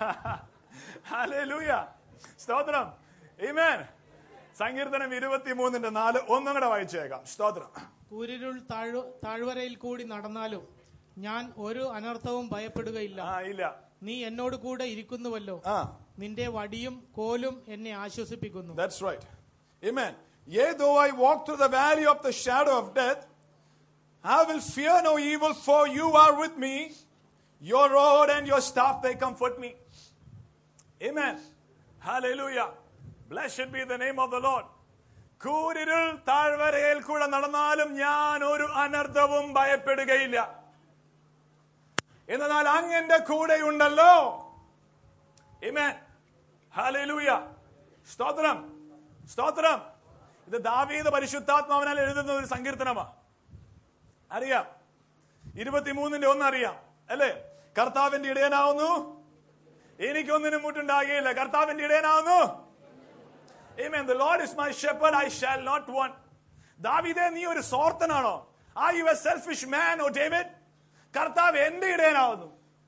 Hallelujah സ്തോത്രം Amen. സങ്കീർത്തനം ഇരുപത്തിമൂന്നിന്റെ നാല് ഒന്നും കൂടെ വായിച്ചേക്കാം സ്തോത്രം കൂരിരുൾ താഴ് താഴ്വരയിൽ കൂടി നടന്നാലും ഞാൻ ഒരു അനർത്ഥവും ഭയപ്പെടുകയില്ല ആ ഇല്ല നീ എന്നോട് കൂടെ ഇരിക്കുന്നുവല്ലോ ആ നിന്റെ വടിയും കോലും എന്നെ ആശ്വസിപ്പിക്കുന്നു That's right. Amen. Yea, though I walk through the valley of the shadow of death, I will fear no evil, for you are with me. Your rod and your staff, they comfort me. Amen. Hallelujah. Blessed be the name of the Lord. കൂരിരുൾ താഴ്വരയിൽ കൂടെ നടന്നാലും ഞാൻ ഒരു അനർത്ഥവും ഭയപ്പെടുകയില്ല എന്നാൽ അങ്ങന്റെ കൂടെയുണ്ടല്ലോ Amen. Hallelujah. സ്തോത്രം സ്തോത്രം ഇത് ദാവീദ് പരിശുദ്ധാത്മാവിനാൽ എഴുതുന്ന ഒരു സങ്കീർത്തനമാ അറിയാം ഇരുപത്തിമൂന്നിന്റെ ഒന്ന് അറിയാം അല്ലേ കർത്താവിന്റെ ഇടയനാവുന്നു എനിക്കൊന്നിനും മുട്ടുണ്ടാകുകയില്ല കർത്താവിന്റെ ഇടയനാവുന്നു Amen. The Lord is my shepherd, I shall not want. ദാവീദേ നീ ഒരു സോർത്തനാണോ are you a selfish man ഓ ഡേവിഡ് കർത്താവ് എന്റെ ഇടയനാവുന്നു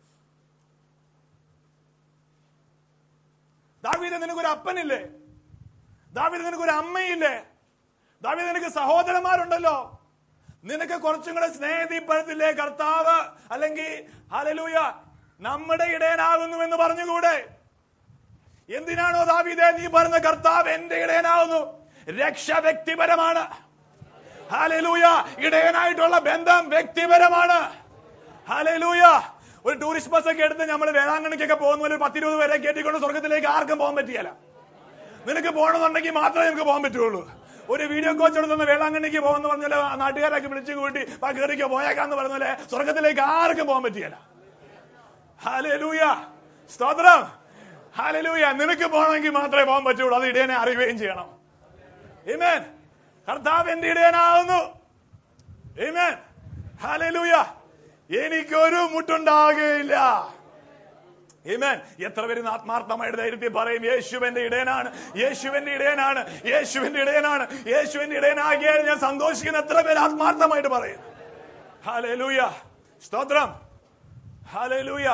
ദാവീദ് നിനക്കൊരു അപ്പനില്ലേ ദാവീദ് നിനക്കൊരു അമ്മയില്ലേ ദാവീദ് നിനക്ക് സഹോദരന്മാരുണ്ടല്ലോ നിനക്ക് കുറച്ചും കൂടെ സ്നേഹത്തിൽപ്പെടുത്തില്ലേ കർത്താവ് അല്ലെങ്കിൽ ഹലലൂയ നമ്മുടെ ഇടയനാകുന്നു എന്ന് പറഞ്ഞുകൂടെ എന്തിനാണോ ദാവീദേ നീ പറഞ്ഞ കർത്താവ് എന്റെ ഇടയനാകുന്നു രക്ഷ വ്യക്തിപരമാണ് ഹാലലൂയ ഇടയനായിട്ടുള്ള ബന്ധം വ്യക്തിപരമാണ് ഹാലലൂയ ഒരു ടൂറിസ്റ്റ് ബസ് ഒക്കെ എടുത്ത് നമ്മൾ വേളാങ്കണ്ണിക്കൊക്കെ പോകുന്ന പോലെ ഒരു പത്തിരുപത് പേരെ കയറ്റിക്കൊണ്ട് സ്വർഗത്തിലേക്ക് ആർക്കും പോകാൻ പറ്റിയല്ല നിനക്ക് പോകണമെന്നുണ്ടെങ്കിൽ മാത്രമേ നിനക്ക് പോകാൻ പറ്റുള്ളൂ ഒരു വീഡിയോ കോച്ച് എടുത്തുന്ന വേളാങ്കണ്ണിക്ക് പോകുന്ന പറഞ്ഞാൽ നാട്ടുകാരൊക്കെ വിളിച്ചു കൂട്ടി പകറിക്കോ പോയേക്കാന്ന് പറഞ്ഞ പോലെ സ്വർഗത്തിലേക്ക് ആർക്കും പോകാൻ പറ്റിയല്ല ഹാലലൂയ സ്തോത്രം ഹാലലൂയ നിനക്ക് പോകണമെങ്കിൽ മാത്രമേ പോകാൻ പറ്റുള്ളൂ അത് ഇടയനെ അറിയുകയും ചെയ്യണം Amen. കർത്താവ് എന്റെ ഇടയനാകുന്നു Amen. ഹാലലൂയ എനിക്കൊരു മുട്ടുണ്ടാകുകയില്ല Amen. എത്ര പേര് ഇന്ന് ആത്മാർത്ഥമായിട്ട് ധൈര്യത്തിൽ പറയും യേശുവിന്റെ ഇടയനാണ് യേശുവിന്റെ ഇടയനാണ് യേശുവിന്റെ ഇടയനാണ് യേശുവിന്റെ ഇടയനാകിയാൽ ഞാൻ സന്തോഷിക്കുന്ന എത്ര പേര് ആത്മാർത്ഥമായിട്ട് പറയും ഹാലലൂയ സ്തോത്രം ഹാലലൂയ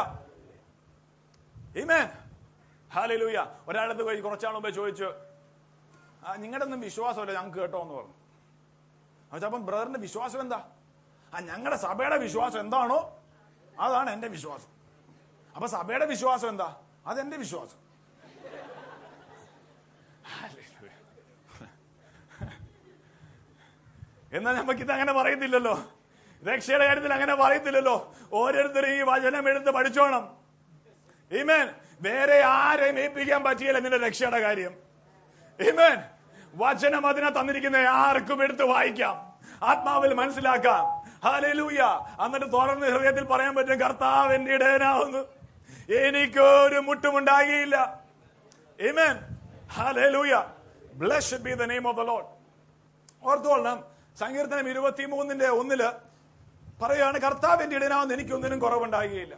Amen. ഹാലലൂയ ഒരാളത്ത് പോയി കുറച്ചാൾ മുമ്പേ ചോദിച്ചു ആ നിങ്ങളുടെ ഒന്നും വിശ്വാസമല്ല ഞങ്ങൾക്ക് കേട്ടോ എന്ന് പറഞ്ഞു അപ്പോൾ അപ്പം ബ്രദറിന്റെ വിശ്വാസം എന്താ ആ ഞങ്ങളുടെ സഭയുടെ വിശ്വാസം എന്താണോ അതാണ് എന്റെ വിശ്വാസം അപ്പൊ സഭയുടെ വിശ്വാസം എന്താ അതെന്റെ വിശ്വാസം ഹല്ലേലൂയ. എന്നാൽ നമുക്കിത് അങ്ങനെ പറയത്തില്ലല്ലോ രക്ഷയുടെ കാര്യത്തിൽ അങ്ങനെ പറയത്തില്ലല്ലോ ഓരോരുത്തരും ഈ വചനം എടുത്ത് പഠിച്ചോണം ഈമേൻ വേറെ ആരെയും ഏൽപ്പിക്കാൻ പറ്റിയില്ല നിന്റെ രക്ഷയുടെ കാര്യം ഈമേൻ വചനം അതിനെ തന്നിരിക്കുന്ന ആർക്കും എടുത്ത് വായിക്കാം ആത്മാവിൽ മനസ്സിലാക്കാം ഹാലലൂയ എന്നിട്ട് തുറന്ന് ഹൃദയത്തിൽ പറയാൻ പറ്റും കർത്താവ് എന്റെ ഇടയനാവുന്നു എനിക്കൊരു മുട്ടുമുണ്ടാകിയില്ല Amen. Hallelujah. Blessed be the name of the Lord. ഓർത്തോളണം സങ്കീർത്തനം ഇരുപത്തിമൂന്നിന്റെ ഒന്നില് പറയാണ് കർത്താവിന്റെ ഇടനാവുന്ന എനിക്കൊന്നിനും കുറവുണ്ടാകുകയില്ല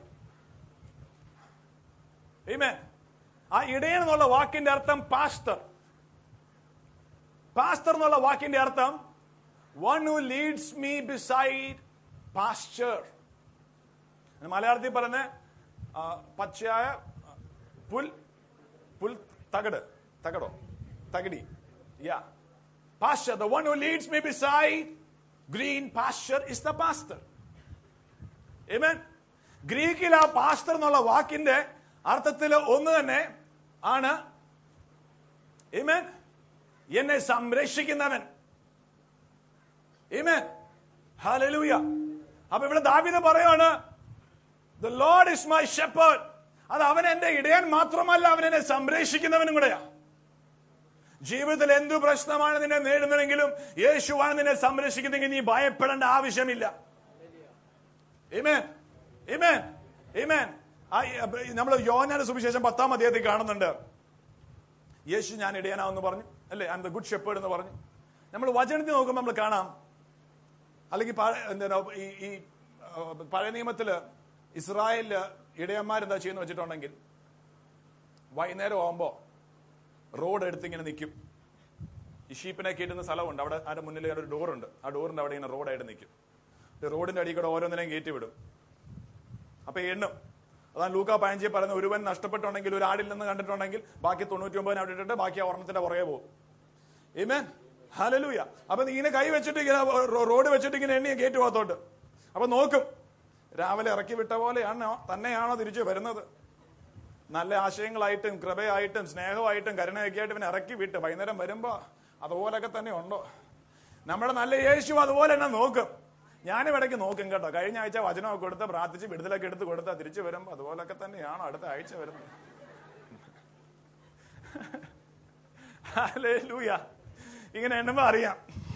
Amen. ആ ഇടയൻ എന്നുള്ള വാക്കിന്റെ അർത്ഥം പാസ്റ്റർ പാസ്റ്റർ എന്നുള്ള വാക്കിന്റെ അർത്ഥം one who leads me beside pasture മലയാളത്തിൽ പറഞ്ഞ ആ, പച്ചയായ ആ, പുൽ പുൽ തകട് തകടോ തകടി യാ pastor the one who leads me beside green pasture is the pastor Amen. ഗ്രീക്കിൽ ആ പാസ്റ്റർ എന്നുള്ള വാക്കിന്റെ അർത്ഥത്തിൽ ഒന്ന് തന്നെ ആണ് Amen. എന്നെ സംരക്ഷിക്കുന്നവൻ Amen. Hallelujah. അപ്പൊ ഇവിടെ ദാവിദ് പറയാണ് the Lord is my shepherd അത് അവൻ എന്റെ ഇടയൻ മാത്രമല്ല അവൻ എന്നെ സംരക്ഷിക്കുന്നവനും കൂടെയാ ജീവിതത്തിൽ എന്തു പ്രശ്നമാണ് നിന്നെ നേടുന്നതെങ്കിലും യേശുവാണ് നിന്നെ സംരക്ഷിക്കുന്നെങ്കിൽ നീ ഭയപ്പെടേണ്ട ആവശ്യമില്ല Amen. Amen. Amen. നമ്മൾ യോനാന്റെ സുവിശേഷം പത്താം അധ്യായത്തിൽ കാണുന്നുണ്ട് യേശു ഞാൻ ഇടയനാവെന്ന് പറഞ്ഞു അല്ലേ I am the good shepherd എന്ന് പറഞ്ഞു നമ്മൾ വചനത്തിൽ നോക്കുമ്പോൾ നമ്മൾ കാണാം അല്ലെങ്കിൽ പഴ- എന്താ ഈ ഈ ആ, പഴയ നിയമത്തില് ഇസ്രായേലില് ഇടയന്മാരെന്താ ചെയ്യുന്ന വെച്ചിട്ടുണ്ടെങ്കിൽ വൈകുന്നേരം ആകുമ്പോ റോഡ് എടുത്ത് ഇങ്ങനെ നിൽക്കും ഈ ഷീപ്പിനെ കയറ്റുന്ന സ്ഥലമുണ്ട് അവിടെ അതിന്റെ മുന്നിൽ ഒരു ഡോറുണ്ട് ആ ഡോറിന്റെ അവിടെ ഇങ്ങനെ റോഡായിട്ട് നിൽക്കും റോഡിന്റെ അടിയിൽ കൂടെ ഓരോന്നിനെയും കയറ്റി വിടും അപ്പൊ എണ്ണും അതാണ് ലൂക്ക പയഞ്ചി പറയുന്ന ഒരുവൻ നഷ്ടപ്പെട്ടുണ്ടെങ്കിൽ ഒരു ആടിൽ നിന്ന് കണ്ടിട്ടുണ്ടെങ്കിൽ ബാക്കി തൊണ്ണൂറ്റി ഒമ്പതിനെ അവിടെ ഇട്ടിട്ട് ബാക്കി ആ ഒരെണ്ണത്തിന്റെ പുറകെ പോകും Amen. ഹല്ലേലൂയ അപ്പൊ നീ ഇങ്ങനെ കൈ വെച്ചിട്ട് ഇങ്ങനെ റോ- റോഡ് വെച്ചിട്ട് ഇങ്ങനെ എണ്ണിയെ കയറ്റി പോകത്തോട്ട് അപ്പൊ നോക്കും രാവിലെ ഇറക്കി വിട്ട പോലെയാണോ തന്നെയാണോ തിരിച്ചു വരുന്നത് നല്ല ആശയങ്ങളായിട്ടും കൃപയായിട്ടും സ്നേഹമായിട്ടും കരുണയൊക്കെ ആയിട്ട് ഇവനെ ഇറക്കി വിട്ട് വൈകുന്നേരം വരുമ്പോ അതുപോലൊക്കെ തന്നെ ഉണ്ടോ നമ്മുടെ നല്ല യേശു അതുപോലെ തന്നെ നോക്കും ഞാനും ഇടയ്ക്ക് നോക്കും കേട്ടോ കഴിഞ്ഞ ആഴ്ച വചനമൊക്കെ കൊടുത്ത് പ്രാർത്ഥിച്ച് വിടുതലൊക്കെ എടുത്ത് കൊടുത്താൽ തിരിച്ചു വരുമ്പോ അതുപോലൊക്കെ തന്നെയാണോ അടുത്ത ആഴ്ച വരുന്നത് ഹല്ലേലൂയ ഇങ്ങനെ എണ്ണുമ്പോ അറിയാം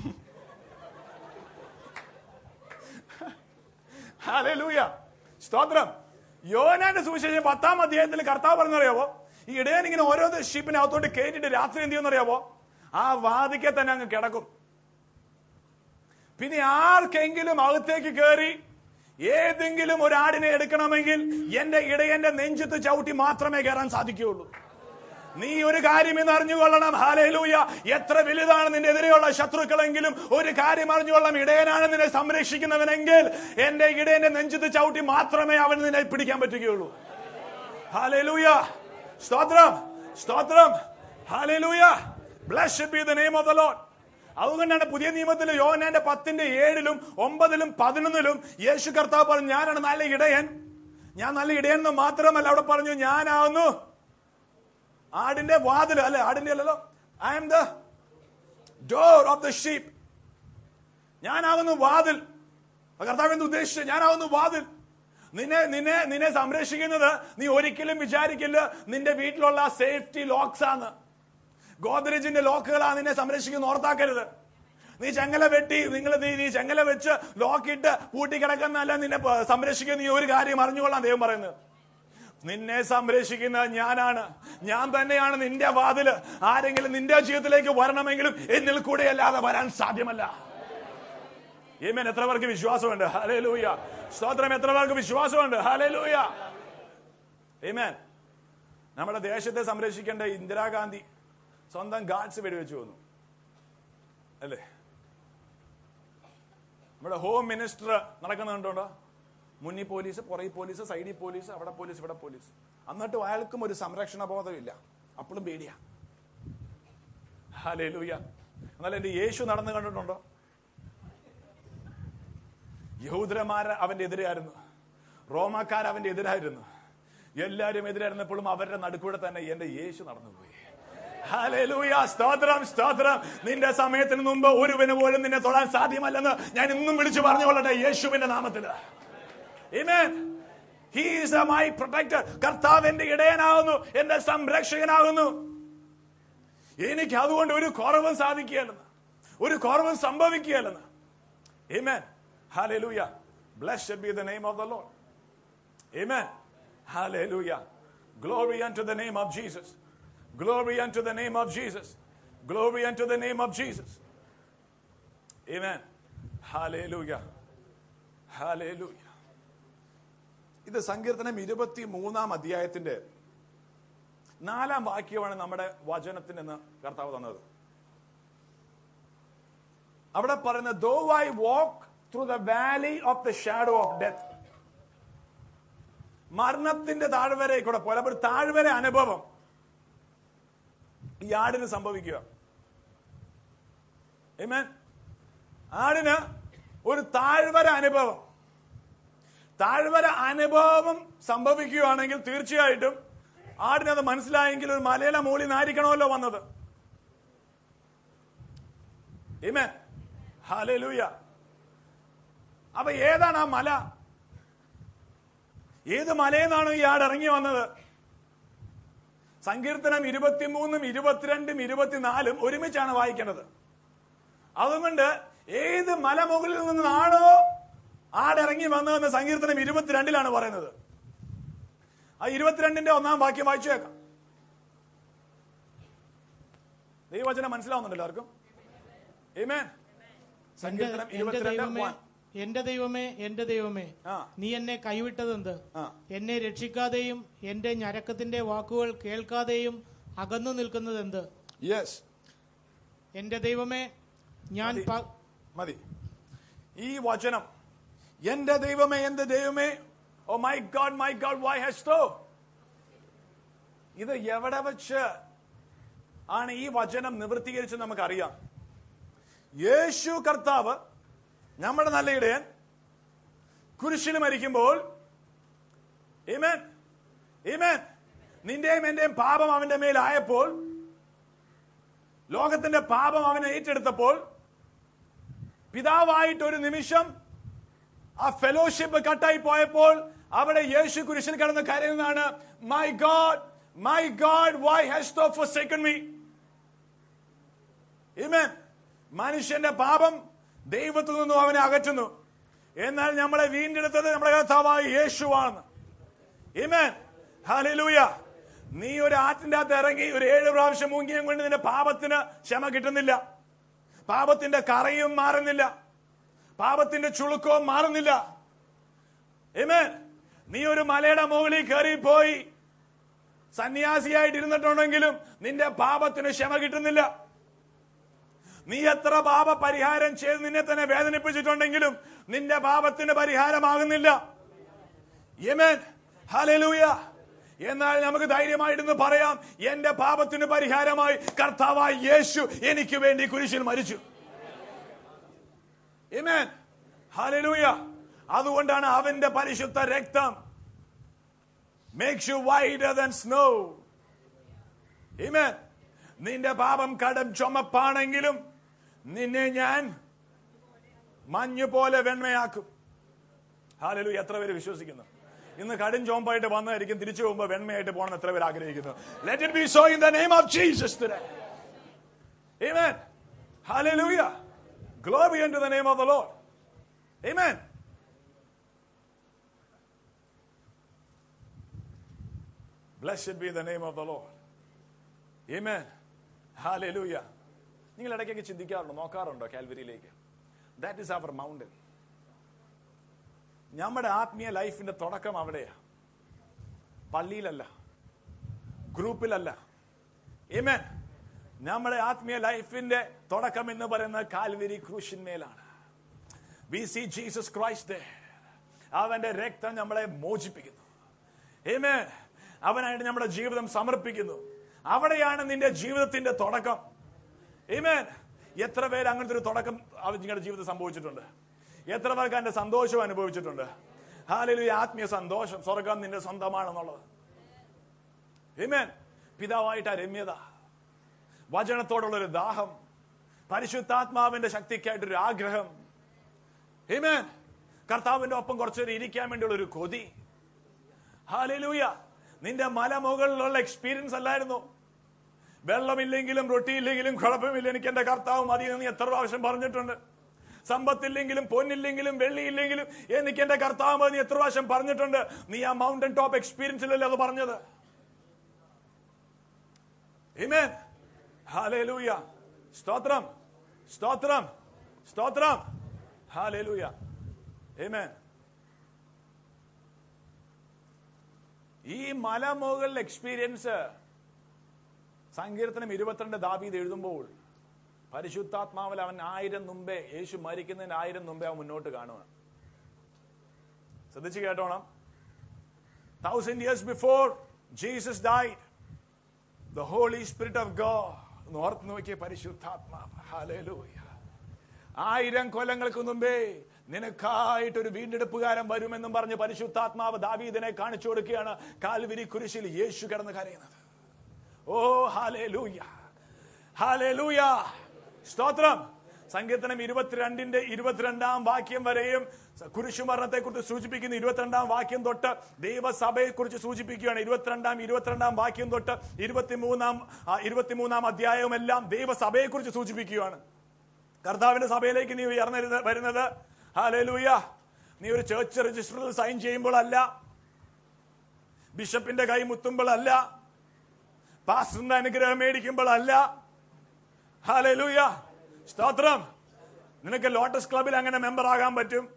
ഹല്ലേലൂയ സ്തോത്രം യോനാന്റെ സുവിശേഷം പത്താം അധ്യായത്തിൽ കർത്താവ് പറഞ്ഞറിയാവോ ഈ ഇടയൻ ഇങ്ങനെ ഓരോ ഷീപ്പിനെ അകത്തോട്ട് കയറ്റിട്ട് രാത്രി എന്ത് ചെയ്യുമെന്നറിയാവോ ആ വാതിക്കെ തന്നെ അങ്ങ് കിടക്കും പിന്നെ ആർക്കെങ്കിലും അകത്തേക്ക് കയറി ഏതെങ്കിലും ഒരാടിനെ എടുക്കണമെങ്കിൽ എന്റെ ഇടയന്റെ നെഞ്ചത്ത് ചവിട്ടി മാത്രമേ കയറാൻ സാധിക്കുകയുള്ളൂ നീ ഒരു കാര്യം ഇന്ന് അറിഞ്ഞുകൊള്ളണം ഹാലേലൂയ എത്ര വലുതാണ് നിന്റെ എതിരെയുള്ള ശത്രുക്കളെങ്കിലും ഒരു കാര്യം അറിഞ്ഞുകൊള്ളണം ഇടയനാണ് നിന്നെ സംരക്ഷിക്കുന്നവനെങ്കിൽ എന്റെ ഇടയന്റെ നെഞ്ചത്ത് ചവിട്ടി മാത്രമേ അവൻ നിന്നെ പിടിക്കാൻ പറ്റുകയുള്ളൂ ഹാലേലൂയ സ്തോത്രം സ്തോത്രം ഹാലേലൂയ blessed be the name of the Lord അതുകൊണ്ടാണ് പുതിയ നിയമത്തിൽ യോഹന്നാന്റെ പത്തിന്റെ ഏഴിലും ഒമ്പതിലും പതിനൊന്നിലും യേശു കർത്താവ് പറഞ്ഞു ഞാനാണ് നല്ല ഇടയൻ ഞാൻ നല്ല ഇടയൻ എന്ന് മാത്രമല്ല അവിടെ പറഞ്ഞു ഞാനാവുന്നു ആടിന്റെ വാതിൽ അല്ലെ ആടിന്റെ അല്ലല്ലോ I am the door of the sheep ഞാനാവുന്നു വാതിൽ അപ്പൊ കർത്താവ് എന്ത് ഉദ്ദേശിച്ചു ഞാനാവുന്നു വാതിൽ നിന്നെ നിന്നെ നിന്നെ സംരക്ഷിക്കുന്നത് നീ ഒരിക്കലും വിചാരിക്കില്ല നിന്റെ വീട്ടിലുള്ള സേഫ്റ്റി ലോക്സ് ആണ് ഗോദ്രേജിന്റെ ലോക്കുകളാ നിന്നെ സംരക്ഷിക്കുന്ന ഓർത്താക്കരുത് നീ ചെങ്ങല വെട്ടി നിങ്ങൾ നീ നീ ചെങ്ങല വെച്ച് ലോക്കിട്ട് പൂട്ടിക്കിടക്കുന്നല്ല നിന്നെ പ- സംരക്ഷിക്കുന്ന നീ ഒരു കാര്യം അറിഞ്ഞുകൊള്ളാം ദൈവം പറയുന്നത് നിന്നെ സംരക്ഷിക്കുന്ന ഞാനാണ് ഞാൻ തന്നെയാണ് നിന്റെ വാതില് ആരെങ്കിലും നിന്റെ ജീവിതത്തിലേക്ക് വരണമെങ്കിലും എന്നിൽ കൂടെ അല്ലാതെ വരാൻ സാധ്യമല്ല ഏമേൻ എത്ര പേർക്ക് വിശ്വാസമുണ്ട് ഹലേലൂയ സ്തോത്രം എത്ര പേർക്ക് വിശ്വാസമുണ്ട് ഹലേലൂയ ഏമേൻ നമ്മുടെ ദേശത്തെ സംരക്ഷിക്കേണ്ട ഇന്ദിരാഗാന്ധി സ്വന്തം ഗാഡ്സ് വെടിവെച്ചു വന്നു അല്ലേ നമ്മുടെ ഹോം മിനിസ്റ്റർ നടക്കുന്നുണ്ടോ മുന്നിൽ പോലീസ് പുറകിൽ പോലീസ് സൈഡിൽ പോലീസ് അവിടെ പോലീസ് ഇവിടെ പോലീസ് എന്നിട്ടും അയാൾക്കും ഒരു സംരക്ഷണ ബോധമില്ല അപ്പോഴും പേടിയാ ഹാലേ ലൂയ എന്നാൽ എന്റെ യേശു നടന്നു കണ്ടിട്ടുണ്ടോ യഹൂദരന്മാർ അവന്റെ എതിരായിരുന്നു റോമാക്കാർ അവന്റെ എതിരായിരുന്നു എല്ലാവരും എതിരായിരുന്നപ്പോഴും അവരുടെ നടുക്കൂടെ തന്നെ എന്റെ യേശു നടന്നുപോയി ഹല്ലേലൂയ സ്തോത്രം സ്തോത്രം നിന്റെ സമയത്തിന് മുമ്പ് ഒരുവന് പോലും നിന്നെ തൊടാൻ സാധ്യമല്ലെന്ന് ഞാൻ ഇന്നും വിളിച്ചു പറഞ്ഞുകൊള്ളട്ടെ യേശുവിന്റെ നാമത്തിൽ Amen. He is a my protector. കർത്താവ് എന്റെ ഇടയനാകുന്നു എന്റെ സംരക്ഷകനാകുന്നു എനിക്ക് അതുകൊണ്ട് ഒരു കുറവും സാധിക്കുകയല്ലെന്ന് ഒരു കുറവും സംഭവിക്കുകയല്ലെന്ന് Amen. Hallelujah. Blessed be the name of the Lord. Amen. Hallelujah. Glory unto the name of Jesus. Glory unto the name of Jesus. Glory unto the name of Jesus. Amen. Hallelujah. Hallelujah. ഇത് സങ്കീർത്തനം ഇരുപത്തി മൂന്നാം അധ്യായത്തിന്റെ നാലാം വാക്യമാണ് നമ്മുടെ വചനത്തിന് ഇന്ന് കർത്താവ് തന്നത് അവിടെ പറയുന്നത് though I walk through the valley of the shadow of death മരണത്തിന്റെ താഴ്വരെ കൂടെ പോലെ അപ്പൊ ഒരു താഴ്വര അനുഭവം ഈ ആടിന് സംഭവിക്കുക Amen. ആടിന് ഒരു താഴ്വര അനുഭവം താഴ്വര അനുഭവം സംഭവിക്കുകയാണെങ്കിൽ തീർച്ചയായിട്ടും ആടിനത് മനസ്സിലായെങ്കിൽ ഒരു മലയിലെ മുകളിൽ നിന്നായിരിക്കണമല്ലോ വന്നത് Amen. Hallelujah. അപ്പൊ ഏതാണ് ആ മല ഏത് മലയെന്നാണ് ഈ ആട് ഇറങ്ങി വന്നത് സങ്കീർത്തനം ഇരുപത്തിമൂന്നും ഇരുപത്തിരണ്ടും ഇരുപത്തിനാലും ഒരുമിച്ചാണ് വായിക്കേണ്ടത് അതുകൊണ്ട് ഏത് മലമുകളിൽ നിന്നാണോ ആടിറങ്ങി വന്നതെന്ന് സങ്കീർത്തനം ഇരുപത്തിരണ്ടിലാണ് പറയുന്നത് ആ ഇരുപത്തിരണ്ടിന്റെ ഒന്നാം വാക്യം വായിച്ചു കേൾക്കാം ദൈവവചനം മനസ്സിലാവുന്നുണ്ടല്ലോ എല്ലാവർക്കും Amen. എന്റെ സങ്കീർത്തനം എന്റെ ഇരുപത്തിരണ്ട് ദൈവമേ one. എന്റെ ദൈവമേ എന്റെ ദൈവമേ ആ. നീ എന്നെ കൈവിട്ടതെന്ത് ആ. എന്നെ രക്ഷിക്കാതെയും എന്റെ ഞരക്കത്തിന്റെ വാക്കുകൾ കേൾക്കാതെയും അകന്നു നിൽക്കുന്നതെന്ത് Yes. എന്റെ ദൈവമേ ഞാൻ മതി. പ- മതി ഈ വചനം എന്റെ ദൈവമേ എന്റെ ദൈവമേ oh my God my God why has thou ഇത് എവിടെ വെച്ച് ആണ് ഈ വചനം നിവൃത്തീകരിച്ച് നമുക്കറിയാം യേശു കർത്താവ് നമ്മുടെ നല്ല ഇടയൻ കുരിശിൽ മരിക്കുമ്പോൾ Amen. Amen. നിന്റെയും എന്റെയും പാപം അവന്റെ മേലായപ്പോൾ ലോകത്തിന്റെ പാപം അവനെ ഏറ്റെടുത്തപ്പോൾ പിതാവായിട്ട് ഒരു നിമിഷം ആ ഫെലോഷിപ്പ് കട്ടായി പോയപ്പോൾ അവിടെ യേശു കുരിശിൽ കിടന്ന് കരയുന്നതാണ് my God my God why has thou forsaken me Amen. മനുഷ്യന്റെ പാപം ദൈവത്തിൽ നിന്നും അവനെ അകറ്റുന്നു എന്നാൽ നമ്മളെ വീണ്ടെടുത്തത് നമ്മുടെ കർത്താവായ യേശുവാണ് Amen. Hallelujah. നീ ഒരു ആറ്റിന്റെ അകത്ത് ഇറങ്ങി ഒരു ഏഴ് പ്രാവശ്യം മുങ്ങിയും കൊണ്ട് നിന്റെ പാപത്തിന് ക്ഷമ കിട്ടുന്നില്ല പാപത്തിന്റെ കറയും മാറുന്നില്ല പാപത്തിന്റെ ചുളുക്കവും മാറുന്നില്ല Amen. നീ ഒരു മലയുടെ മുകളിൽ കയറി പോയി സന്യാസിയായിട്ട് ഇരുന്നിട്ടുണ്ടെങ്കിലും നിന്റെ പാപത്തിന് ക്ഷമ കിട്ടുന്നില്ല നീ എത്ര പാപ പരിഹാരം ചെയ്ത് നിന്നെ തന്നെ വേദനിപ്പിച്ചിട്ടുണ്ടെങ്കിലും നിന്റെ പാപത്തിന് പരിഹാരമാകുന്നില്ല യമേൻ ഹല്ലേലൂയ എന്നാൽ നമുക്ക് ധൈര്യമായിട്ടൊന്ന് പറയാം എന്റെ പാപത്തിന് പരിഹാരമായി കർത്താവായ യേശു എനിക്ക് വേണ്ടി കുരിശിൽ മരിച്ചു യമേൻ ഹല്ലേലൂയ അതുകൊണ്ടാണ് അവന്റെ പരിശുദ്ധ രക്തം makes you whiter than snow യമേൻ നിന്റെ പാപം കടം ചുമപ്പാണെങ്കിലും നിന്നെ ഞാൻ മഞ്ഞു പോലെ വെണ്മയാക്കും ഹാലലു എത്ര പേര് വിശ്വസിക്കുന്നു ഇന്ന് കടും ചോമ്പായിട്ട് വന്നായിരിക്കും തിരിച്ചു പോകുമ്പോൾ വെണ്മയായിട്ട് പോകണം എത്ര പേര് ആഗ്രഹിക്കുന്നു let it be so in the name of Jesus today ആമേൻ ഹല്ലേലൂയ glory unto the name of the Lord ആമേൻ Blessed be the name of the Lord. Amen. Hallelujah. നിങ്ങൾ ഇടയ്ക്കൊക്കെ ചിന്തിക്കാറുണ്ടോ നോക്കാറുണ്ടോ കാൽവരിയിലേക്ക് ദാറ്റ് ഇസ് അവർ മൗണ്ടൻ നമ്മുടെ ആത്മീയ ലൈഫിന്റെ തുടക്കം അവിടെയാ പള്ളിയിലല്ല ഗ്രൂപ്പിലല്ല Amen. നമ്മുടെ ആത്മീയ ലൈഫിന്റെ തുടക്കം എന്ന് പറയുന്നത് കാൽവരി ക്രൂശിന്മേലാണ് വി സി ജീസസ് ക്രൈസ്റ്റ് അവന്റെ രക്തം നമ്മളെ മോചിപ്പിക്കുന്നു Amen. അവനായിട്ട് നമ്മുടെ ജീവിതം സമർപ്പിക്കുന്നു അവിടെയാണ് നിന്റെ ജീവിതത്തിന്റെ തുടക്കം Amen. എത്ര പേര് അങ്ങനത്തെ ഒരു തുടക്കം അവ- നിങ്ങളുടെ ജീവിതത്തിൽ സംഭവിച്ചിട്ടുണ്ട് എത്ര പേർക്ക് അതിന്റെ സന്തോഷം അനുഭവിച്ചിട്ടുണ്ട് ഹാലലു ആത്മീയ സന്തോഷം സ്വർഗം നിന്റെ സ്വന്തമാണെന്നുള്ളത് Amen. പിതാവായിട്ട് ആ രമ്യത വചനത്തോടുള്ള ഒരു ദാഹം പരിശുദ്ധാത്മാവിന്റെ ശക്തിക്കായിട്ടൊരു ആഗ്രഹം Amen. കർത്താവിന്റെ ഒപ്പം കുറച്ചേരം ഇരിക്കാൻ വേണ്ടിയുള്ള ഒരു കൊതി ഹാലലൂയ നിന്റെ മലമുകളിലുള്ള എക്സ്പീരിയൻസ് അല്ലായിരുന്നു വെള്ളമില്ലെങ്കിലും റൊട്ടിയില്ലെങ്കിലും കുഴപ്പമില്ല എനിക്ക് എന്റെ കർത്താവ് മതി എന്ന് നീ എത്ര പ്രാവശ്യം പറഞ്ഞിട്ടുണ്ട് സമ്പത്തില്ലെങ്കിലും പൊന്നില്ലെങ്കിലും വെള്ളിയില്ലെങ്കിലും എനിക്ക് എന്റെ കർത്താവ് മതി നീ എത്ര പ്രാവശ്യം പറഞ്ഞിട്ടുണ്ട് നീ ആ മൗണ്ടൻ ടോപ്പ് എക്സ്പീരിയൻസിലല്ലേ അത് പറഞ്ഞത് Amen. ഹാലേലൂയ സ്തോത്രം സ്തോത്രം സ്തോത്രം ഹാലേലൂയ Amen. ഈ മലമുകളിൽ എക്സ്പീരിയൻസ് സങ്കീർത്തനം ഇരുപത്തിരണ്ട് ദാവീദ് എഴുതുമ്പോൾ പരിശുദ്ധാത്മാവിൽ അവൻ ആയിരം മുമ്പേ യേശു മരിക്കുന്നതിന് ആയിരം മുമ്പേ അവൻ മുന്നോട്ട് കാണുക ശ്രദ്ധിച്ചു കേട്ടോണം thousand years before Jesus died the Holy Spirit of God ഒന്ന് ഓർത്ത് നോക്കിയ പരിശുദ്ധാത്മാവ് ഹല്ലേലൂയ ആയിരം കൊല്ലങ്ങൾക്ക് മുമ്പേ നിനക്കായിട്ട് ഒരു വീണ്ടെടുപ്പുകാരൻ വരുമെന്നും പറഞ്ഞ് പരിശുദ്ധാത്മാവ് ദാവീദിനെ കാണിച്ചു കൊടുക്കുകയാണ് കാൽവിരി കുരിശിൽ യേശു കിടന്ന് കരയുന്നത് ഓ ഹാലേലൂയ ഹാലേലൂയ സ്തോത്രം സങ്കീർത്തനം ഇരുപത്തിരണ്ടിന്റെ ഇരുപത്തിരണ്ടാം വാക്യം വരെയും കുരിശുമരണത്തെ കുറിച്ച് സൂചിപ്പിക്കുന്ന ഇരുപത്തിരണ്ടാം വാക്യം തൊട്ട് ദൈവസഭയെ കുറിച്ച് സൂചിപ്പിക്കുകയാണ് ഇരുപത്തിരണ്ടാം ഇരുപത്തിരണ്ടാം വാക്യം തൊട്ട് ഇരുപത്തിമൂന്നാം ആ, ഇരുപത്തിമൂന്നാം അധ്യായവും എല്ലാം ദൈവസഭയെ കുറിച്ച് സൂചിപ്പിക്കുകയാണ് കർത്താവിന്റെ സഭയിലേക്ക് നീ ഉയർന്നു വരുന്നത് ഹാലേലൂയ നീ ഒരു ചേർച്ച് രജിസ്റ്ററിൽ സൈൻ ചെയ്യുമ്പോൾ അല്ല ബിഷപ്പിന്റെ കൈ മുത്തുമ്പോൾ പാസ്റ്ററിന്റെ അനുഗ്രഹം മേടിക്കുമ്പോൾ അല്ല ഹാലേലൂയ സ്തോത്രം നിനക്ക് ലോട്ടസ് ക്ലബിൽ അങ്ങനെ മെമ്പർ ആകാൻ പറ്റും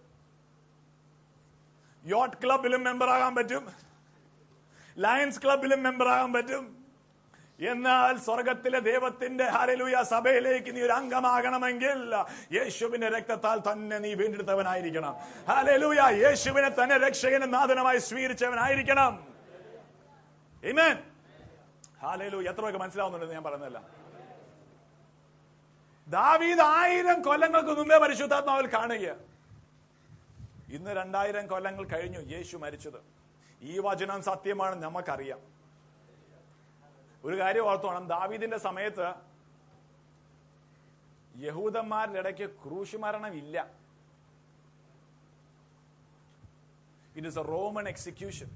യോട്ട് ക്ലബിലും മെമ്പർ ആകാൻ പറ്റും ലയൺസ് ക്ലബിലും മെമ്പർ ആകാൻ പറ്റും എന്നാൽ സ്വർഗത്തിലെ ദൈവത്തിന്റെ ഹരലൂയ സഭയിലേക്ക് നീ ഒരു അംഗമാകണമെങ്കിൽ യേശുവിന്റെ രക്തത്താൽ തന്നെ നീ വീണ്ടെടുത്തവനായിരിക്കണം ഹരലൂയ യേശുവിനെ തന്നെ രക്ഷകനും നാഥനമായി സ്വീകരിച്ചവനായിരിക്കണം Amen. ഹല്ലേലൂയ എത്ര പേർക്ക് മനസ്സിലാവുന്നുണ്ടെന്ന് ഞാൻ പറയുന്നില്ല ദാവീദ് ആയിരം കൊല്ലങ്ങൾക്ക് മുമ്പേ പരിശുദ്ധാത്മാവിൽ കാണുക ഇന്ന് രണ്ടായിരം കൊല്ലങ്ങൾ കഴിഞ്ഞു യേശു മരിച്ചത് ഈ വചനം സത്യമാണ് നമുക്കറിയാം ഒരു കാര്യം ഓർത്തോണം ദാവീദിന്റെ സമയത്ത് യഹൂദന്മാരുടെ ഇടയ്ക്ക് ക്രൂശ് മരണം ഇല്ല it is a Roman execution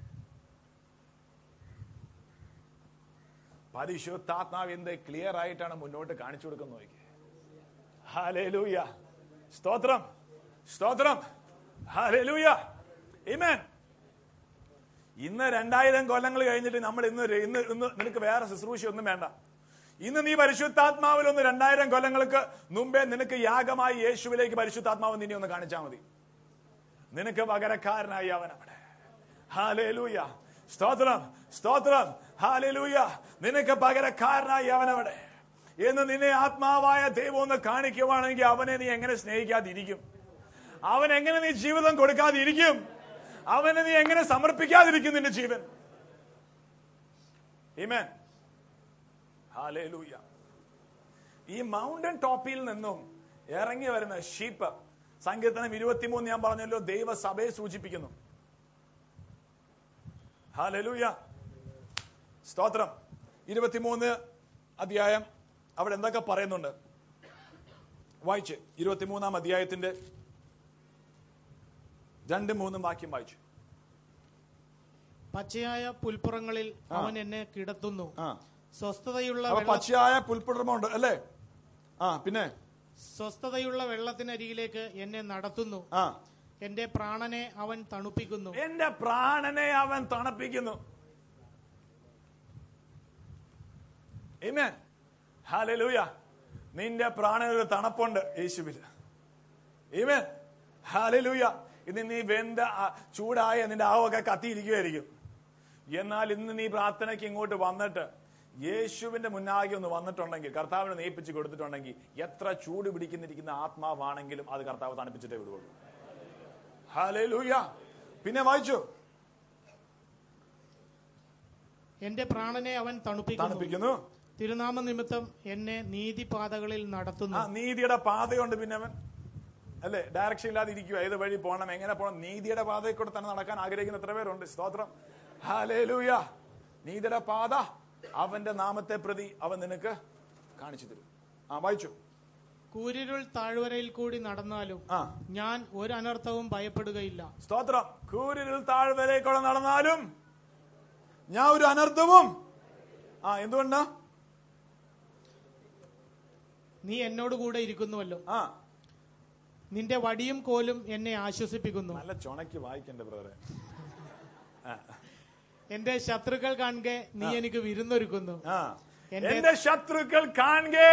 പരിശുദ്ധാത്മാവ് എന്ത് ക്ലിയർ ആയിട്ടാണ് മുന്നോട്ട് കാണിച്ചു കൊടുക്കുന്നത് നോക്കി ഹാലേലൂയ സ്തോത്രം സ്തോത്രം ഹാലേലൂയ Amen. ഇന്ന് രണ്ടായിരം കൊല്ലങ്ങൾ കഴിഞ്ഞിട്ട് നമ്മൾ ഇന്ന് ഒരു- ഇന്ന് ഇന്ന് നിനക്ക് വേറെ ശുശ്രൂഷ ഒന്നും വേണ്ട ഇന്ന് നീ പരിശുദ്ധാത്മാവിൽ ഒന്ന് രണ്ടായിരം കൊല്ലങ്ങൾക്ക് മുമ്പേ നിനക്ക് യാഗമായി യേശുവിലേക്ക് പരിശുദ്ധാത്മാവ് നിന്നെ ഒന്ന് കാണിച്ചാൽ മതി നിനക്ക് പകരക്കാരനായി അവൻ അവിടെ ഹാലേലൂയ സ്തോത്രം സ്തോത്രം ഹാലേലൂയ നിനക്ക് പകരക്കാരനായി അവൻ അവിടെ എന്ന് നിന്നെ ആത്മാവായ ദൈവം ഒന്ന് കാണിക്കുവാണെങ്കിൽ അവനെ നീ എങ്ങനെ സ്നേഹിക്കാതിരിക്കും അവൻ എങ്ങനെ നീ ജീവിതം കൊടുക്കാതിരിക്കും അവനെ നീ എങ്ങനെ സമർപ്പിക്കാതിരിക്കും നിന്റെ ജീവൻ Amen. Hallelujah. ഈ മൗണ്ടൻ ടോപ്പിൽ നിന്നും ഇറങ്ങി വരുന്ന ഷീപ്പ് സങ്കീർത്തനം ഇരുപത്തിമൂന്ന് ഞാൻ പറഞ്ഞല്ലോ ദൈവസഭയെ സൂചിപ്പിക്കുന്നു ഹാലലൂയ സ്തോത്രം ഇരുപത്തിമൂന്ന് അധ്യായം അവിടെ എന്തൊക്കെ പറയുന്നുണ്ട് വായിച്ച് ഇരുപത്തിമൂന്നാം അധ്യായത്തിന്റെ രണ്ടും മൂന്നും വാക്യം വായിച്ചു പച്ചയായ പുൽപ്പുറങ്ങളിൽ അവൻ എന്നെ കിടത്തുന്നു ആ സ്വസ്ഥതയുള്ള അപ്പൊ വെള്ള- പച്ചയായ പുൽപ്പുടമുണ്ട് അല്ലേ ആ പിന്നെ സ്വസ്ഥതയുള്ള വെള്ളത്തിനരികിലേക്ക് എന്നെ നടത്തുന്നു ആ എന്റെ പ്രാണനെ അവൻ തണുപ്പിക്കുന്നു എന്റെ പ്രാണനെ അവൻ തണുപ്പിക്കുന്നു Amen. Hallelujah. നിന്റെ പ്രാണന് ഒരു തണുപ്പുണ്ട് യേശുവിൽ Amen. Hallelujah. ഇന്ന് നീ വെന്ത ആ, ചൂടായ നിന്റെ ആവൊക്കെ കത്തിയിരിക്കുമായിരിക്കും എന്നാൽ ഇന്ന് നീ പ്രാർത്ഥനയ്ക്ക് ഇങ്ങോട്ട് വന്നിട്ട് യേശുവിന്റെ മുന്നാകെ ഒന്ന് വന്നിട്ടുണ്ടെങ്കിൽ കർത്താവിനെ നെയ്പ്പിച്ച് കൊടുത്തിട്ടുണ്ടെങ്കിൽ എത്ര ചൂട് പിടിക്കുന്നിരിക്കുന്ന ആത്മാവാണെങ്കിലും അത് കർത്താവ് തണുപ്പിച്ചിട്ടേ വിടുകയുള്ളൂ ഹാലേലൂയ പിന്നെ വായിച്ചു എന്റെ പ്രാണനെ അവൻ തണുപ്പിക്കുന്നു തണുപ്പിക്കുന്നു തിരുനാമ നിമിത്തം എന്നെ നീതിപാതകളിൽ ആ നടത്തുന്നു നീതിയുടെ പാതയുണ്ട് പിന്നെ അവൻ അല്ലേ ഡയറക്ഷൻ ഇല്ലാതെ ഇരിക്കുക ഏത് വഴി പോകണം എങ്ങനെ പോകണം നീതിയുടെ പാതയിൽ കൂടെ തന്നെ നടക്കാൻ ആഗ്രഹിക്കുന്ന എത്ര പേരുണ്ട് സ്തോത്രം ഹാലേലൂയ നീതിയുടെ പാത അവന്റെ നാമത്തെ പ്രതി അവൻ നിനക്ക് കാണിച്ചു തരും ആ വായിച്ചു കൂരിരുൾ താഴ്വരയിൽ കൂടി നടന്നാലും ആ ഞാൻ ഒരു അനർത്ഥവും ഭയപ്പെടുകയില്ല സ്തോത്രം കൂരിൽ താഴ്വരേക്കൂടെ നടന്നാലും ഞാൻ ഒരു അനർത്ഥവും ആ എന്തുകൊണ്ടാ നീ എന്നോട് കൂടെ ഇരിക്കുന്നുവല്ലോ ആ നിന്റെ വടിയും കോലും എന്നെ ആശ്വസിപ്പിക്കുന്നു നല്ല ചുണക്ക് വായിക്കണ്ടേ ബ്രദറെ എന്റെ ശത്രുക്കൾ കാണുക നീ എനിക്ക് വിരുന്നൊരുക്കുന്നു ആ എന്റെ- എന്റെ ശത്രുക്കൾ കാണുകേ